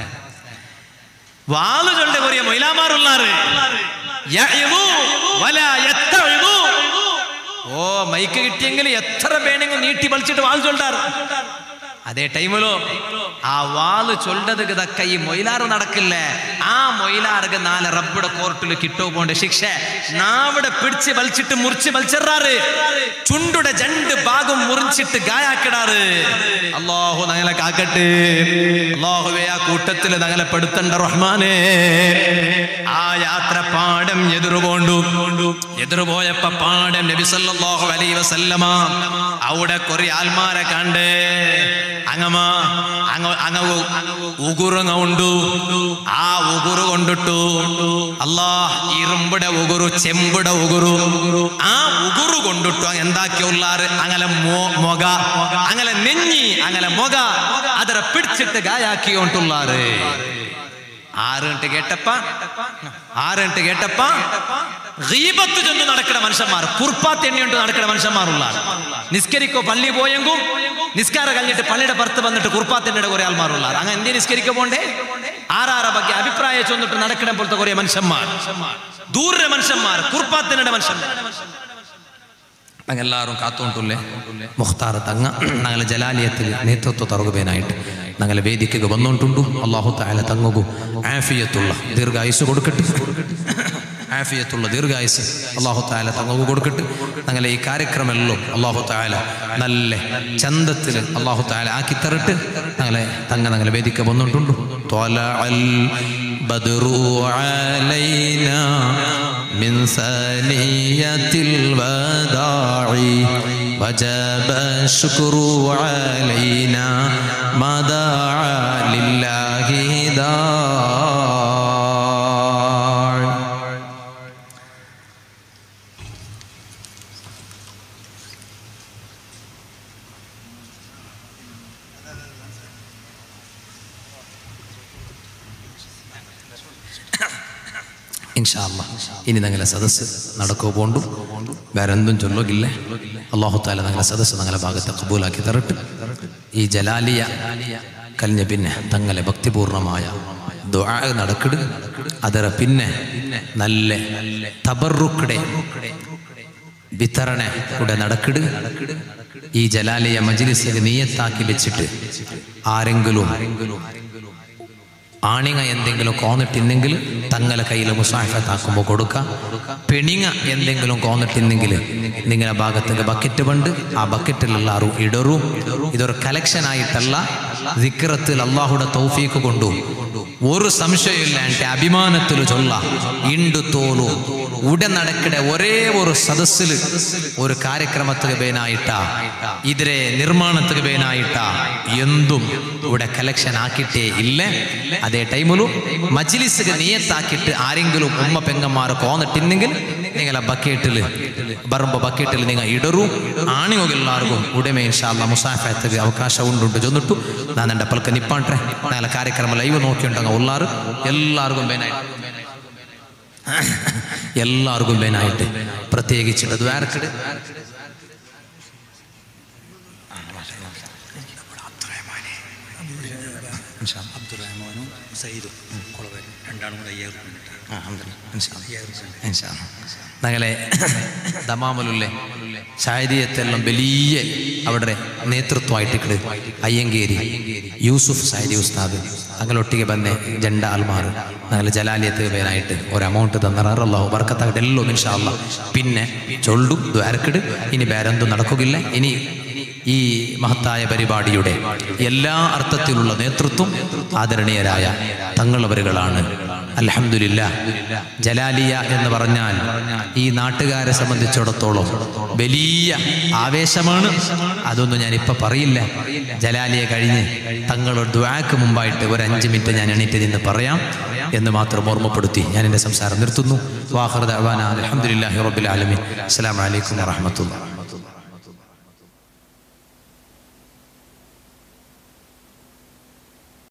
വാളു ചൊല്ലുടെ കൊറിയ മൊയിലാമാറുള്ളാറ് യഇദു വലാ യത്തഇദു ഓ മൈക്ക് കിട്ടിയെങ്കിൽ എത്ര വേണമെങ്കിൽ നീട്ടി വലിച്ചിട്ട് വാൾ ചൊല്ലാറ് അതേ ടൈമിലോ ആ വാള് ചൊല്ലത് ഇതൊക്കെ ഈ മൊയിലാറ് നടക്കില്ലേ ആ മൊയിലാർക്ക് നാല് റബ്ബുടെ കോർട്ടിൽ കിട്ടോ പോണ്ട ശിക്ഷ നാവിടെ പിടിച്ച് വലിച്ചിട്ട് മുറിച്ച് വലിച്ചെറാറ് ചുണ്ടുടെ രണ്ട് ഭാഗം മുറിച്ചിട്ട് ഗായാക്കിടാറ് അള്ളാഹു ഞങ്ങളെ കാക്കട്ടെ അള്ളാഹുവെ ആ കൂട്ടത്തിൽ ഞങ്ങളെ പെടുത്തണ്ട റഹ്മാനെ ആ യാത്ര പാഠം എതിർകൊണ്ടു എതിർപോയപ്പോ പാഠം നബി സല്ലല്ലാഹു അലൈഹി വസല്ലമ അവിടെ കുറെ ആൽമാരെ കണ്ട് അങ്ങമ അങ്ങ അങ്ങ ഉകുറുങ്ങ ഉണ്ടു ആ ഉകുറു കൊണ്ടിട്ടു അല്ലാ ഇരുമ്പുടെ ഉകുറു ചെമ്പുടെ ഉകുറു ആ ഉകുറു കൊണ്ടിട്ടു എന്താക്കിയുള്ളാറ് അങ്ങനെ മൊ- മൊക അങ്ങനെ നെഞ്ഞി അങ്ങനെ മൊക അതര പിടിച്ചിട്ട് ഗായാക്കിയോണ്ടുള്ളാറ് ആറ് ഗಂಟೆ കേട്ടപ്പ ആറ് ഗಂಟೆ കേട്ടപ്പ ഗീബത്ത് ചെന്ന് നടക്കുന്ന മനുഷ്യന്മാർ കുർപ്പാത്ത് എണ്ണിയോണ്ട് നടക്കുന്ന മനുഷ്യന്മാരുള്ള നിസ്കരിക്കോ പള്ളി പോയെങ്കും നിസ്കാരം കഴിഞ്ഞിട്ട് പള്ളിയുടെ പുറത്ത് വന്നിട്ട് കുർപ്പാത്ത് എണ്ണിയുടെ കുറെ ആൾമാരുള്ള അങ്ങനെ എന്തിനു നിസ്കരിക്ക പോണ്ടേ ആറാറ ಬಗ್ಗೆ അഭിപ്രായം ചെന്നിട്ട് നടക്കണ പോലത്തെ കുറെ മനുഷ്യന്മാർ ദൂര മനുഷ്യന്മാർ കുർപ്പാത്തിനുടെ മനുഷ്യന്മാർ ഞങ്ങളെല്ലാവരും കാത്തോണ്ടുള്ളേ മുഖ്താർ തങ്ങ ഞങ്ങളെ ജലാലയത്തിൽ നേതൃത്വ തറുകുബേനായിട്ട് ഞങ്ങളെ വേദിക്കക്ക് വന്നോണ്ടുണ്ടു അള്ളാഹു താല തങ്ങകു ആഫിയത്തുള്ള ദീർഘായുസ് കൊടുക്കട്ടെ ആഫിയത്തുള്ള ദീർഘായുസ് അള്ളാഹു താല തങ്ങകു കൊടുക്കട്ടെ ഞങ്ങളെ ഈ കാര്യക്രമെല്ലാം അള്ളാഹു താല നല്ല ചന്തത്തിൽ അള്ളാഹു താല ആക്കി തരട്ട് ഞങ്ങളെ തങ്ങ ഞങ്ങളെ വേദിക്ക വന്നോണ്ടുണ്ടു طلع البدر علينا من ثنية الوداع وجب الشكر علينا ما دعا لله داع ഇൻഷാല്ല ഇനി ഞങ്ങളെ സദസ്സ് നടക്കോ പോണ്ടു വേറെ എന്തും ചൊല്ലുകില്ലേ അള്ളാഹു താല ഞങ്ങളെ സദസ്സ് ഞങ്ങളെ ഭാഗത്തെ കബൂലാക്കി തരട്ട് ഈ ജലാലിയ കഴിഞ്ഞ പിന്നെ തങ്ങളെ ഭക്തിപൂർണമായ ദുആ നടക്കിട് അതര പിന്നെ നല്ല തബറുക്കടെ വിതരണ കൂടെ നടക്കിട് ഈ ജലാലയ മജ്ലിസിൽ നീയത്താക്കി വെച്ചിട്ട് ആരെങ്കിലും ആണിങ്ങ എന്തെങ്കിലും കോന്നിട്ടിന്നെങ്കിൽ തങ്ങളെ കയ്യിൽ മുസാഫത്താക്കുമ്പോൾ കൊടുക്കാം പെണിങ്ങ എന്തെങ്കിലും കോന്നിട്ടിന്നെങ്കിൽ നിങ്ങളുടെ ഭാഗത്തേക്ക് ബക്കറ്റ് പണ്ട് ആ ബക്കറ്റിലുള്ള ആറും ഇടറും ഇതൊരു കലക്ഷൻ ആയിട്ടല്ല ദിക്റത്തിൽ അള്ളാഹുടെ തൗഫീക്ക് കൊണ്ടു ഒരു സംശയമില്ല എൻ്റെ അഭിമാനത്തിൽ ചൊല്ല ഇണ്ടു തോലു ഉടൻ നടക്കിടെ ഒരേ ഒരു സദസ്സിൽ ഒരു കാര്യക്രമത്തിന് പേനായിട്ടാ ഇതിരെ നിർമ്മാണത്തിന് പേനായിട്ടാ എന്തും ഇവിടെ കലക്ഷൻ ആക്കിയിട്ടേ ഇല്ല അതേ ടൈമിലും മജ്ലിസ് നീയത്താക്കിയിട്ട് ആരെങ്കിലും ഉമ്മ പെങ്ങന്മാർ കോന്നിട്ടിന്നെങ്കിൽ നിങ്ങളെ ബക്കറ്റിൽ ബറുമ്പ ബക്കറ്റിൽ നിങ്ങൾ ഇടറും ആണിങ്ങെല്ലാവർക്കും ഉടമെ ഇൻഷാല്ല മുസാഫത്തിന് അവകാശം ഉണ്ടുണ്ട് ചൊന്നിട്ടു ഞാൻ എൻ്റെ പലക്ക് നിപ്പാട്ടെ നാളെ കാര്യക്രമം ലൈവ് നോക്കിയിട്ടുണ്ടെങ്കിൽ ഉള്ളാറ് എല്ലാവർക്കും പേനായിട്ട് എല്ലാവർക്കും പേനായിട്ട് പ്രത്യേകിച്ചിട്ട് ദ്വാരക്കിട് അബ്ദുറഹ്മാനും സയ്യിദും കുളവൻ രണ്ടാളും കൂടെ അയ്യായിരം രൂപ ഞങ്ങളെ ദമാമലുല്ലേ സാഹിത്യത്തെല്ലാം വലിയ അവിടെ നേതൃത്വമായിട്ട് അയ്യങ്കേരി യൂസുഫ് സാഹിദി ഉസ്താദ് അങ്ങനൊട്ടിಗೆ ബന്നെ ജണ്ട അൽമാർ ഞങ്ങൾ ജലാലിയത്ത് പേരായിട്ട് ഒരു അമൗണ്ട് തന്നറാറ് അള്ളാഹു വർക്കത്തായിട്ട് എല്ലാം ഇൻഷാ അല്ലാ പിന്നെ ചൊല്ലും ദ്വാരക്കിട് ഇനി വേറെന്തും നടക്കുകയില്ല ഇനി ഈ മഹത്തായ പരിപാടിയുടെ എല്ലാ അർത്ഥത്തിലുള്ള നേതൃത്വം ആദരണീയരായ തങ്ങളവരുകളാണ് അൽഹംദുലില്ല ജലാലിയ എന്ന് പറഞ്ഞാൽ ഈ നാട്ടുകാരെ സംബന്ധിച്ചിടത്തോളം വലിയ ആവേശമാണ് അതൊന്നും ഞാൻ ഇപ്പൊ പറയില്ല ജലാലിയ കഴിഞ്ഞ് തങ്ങളുടെ ദ്വാക്ക് മുമ്പായിട്ട് ഒരു അഞ്ച് മിനിറ്റ് ഞാൻ എണീറ്റ് നിന്ന് പറയാം എന്ന് മാത്രം ഓർമ്മപ്പെടുത്തി ഞാൻ എൻ്റെ സംസാരം നിർത്തുന്നു വാഹൃദ അലഹമുല്ലാഹി റബ്ബിൽ ആലമീൻ അസ്സലാമു അലൈക്കും വറഹമത്തുള്ള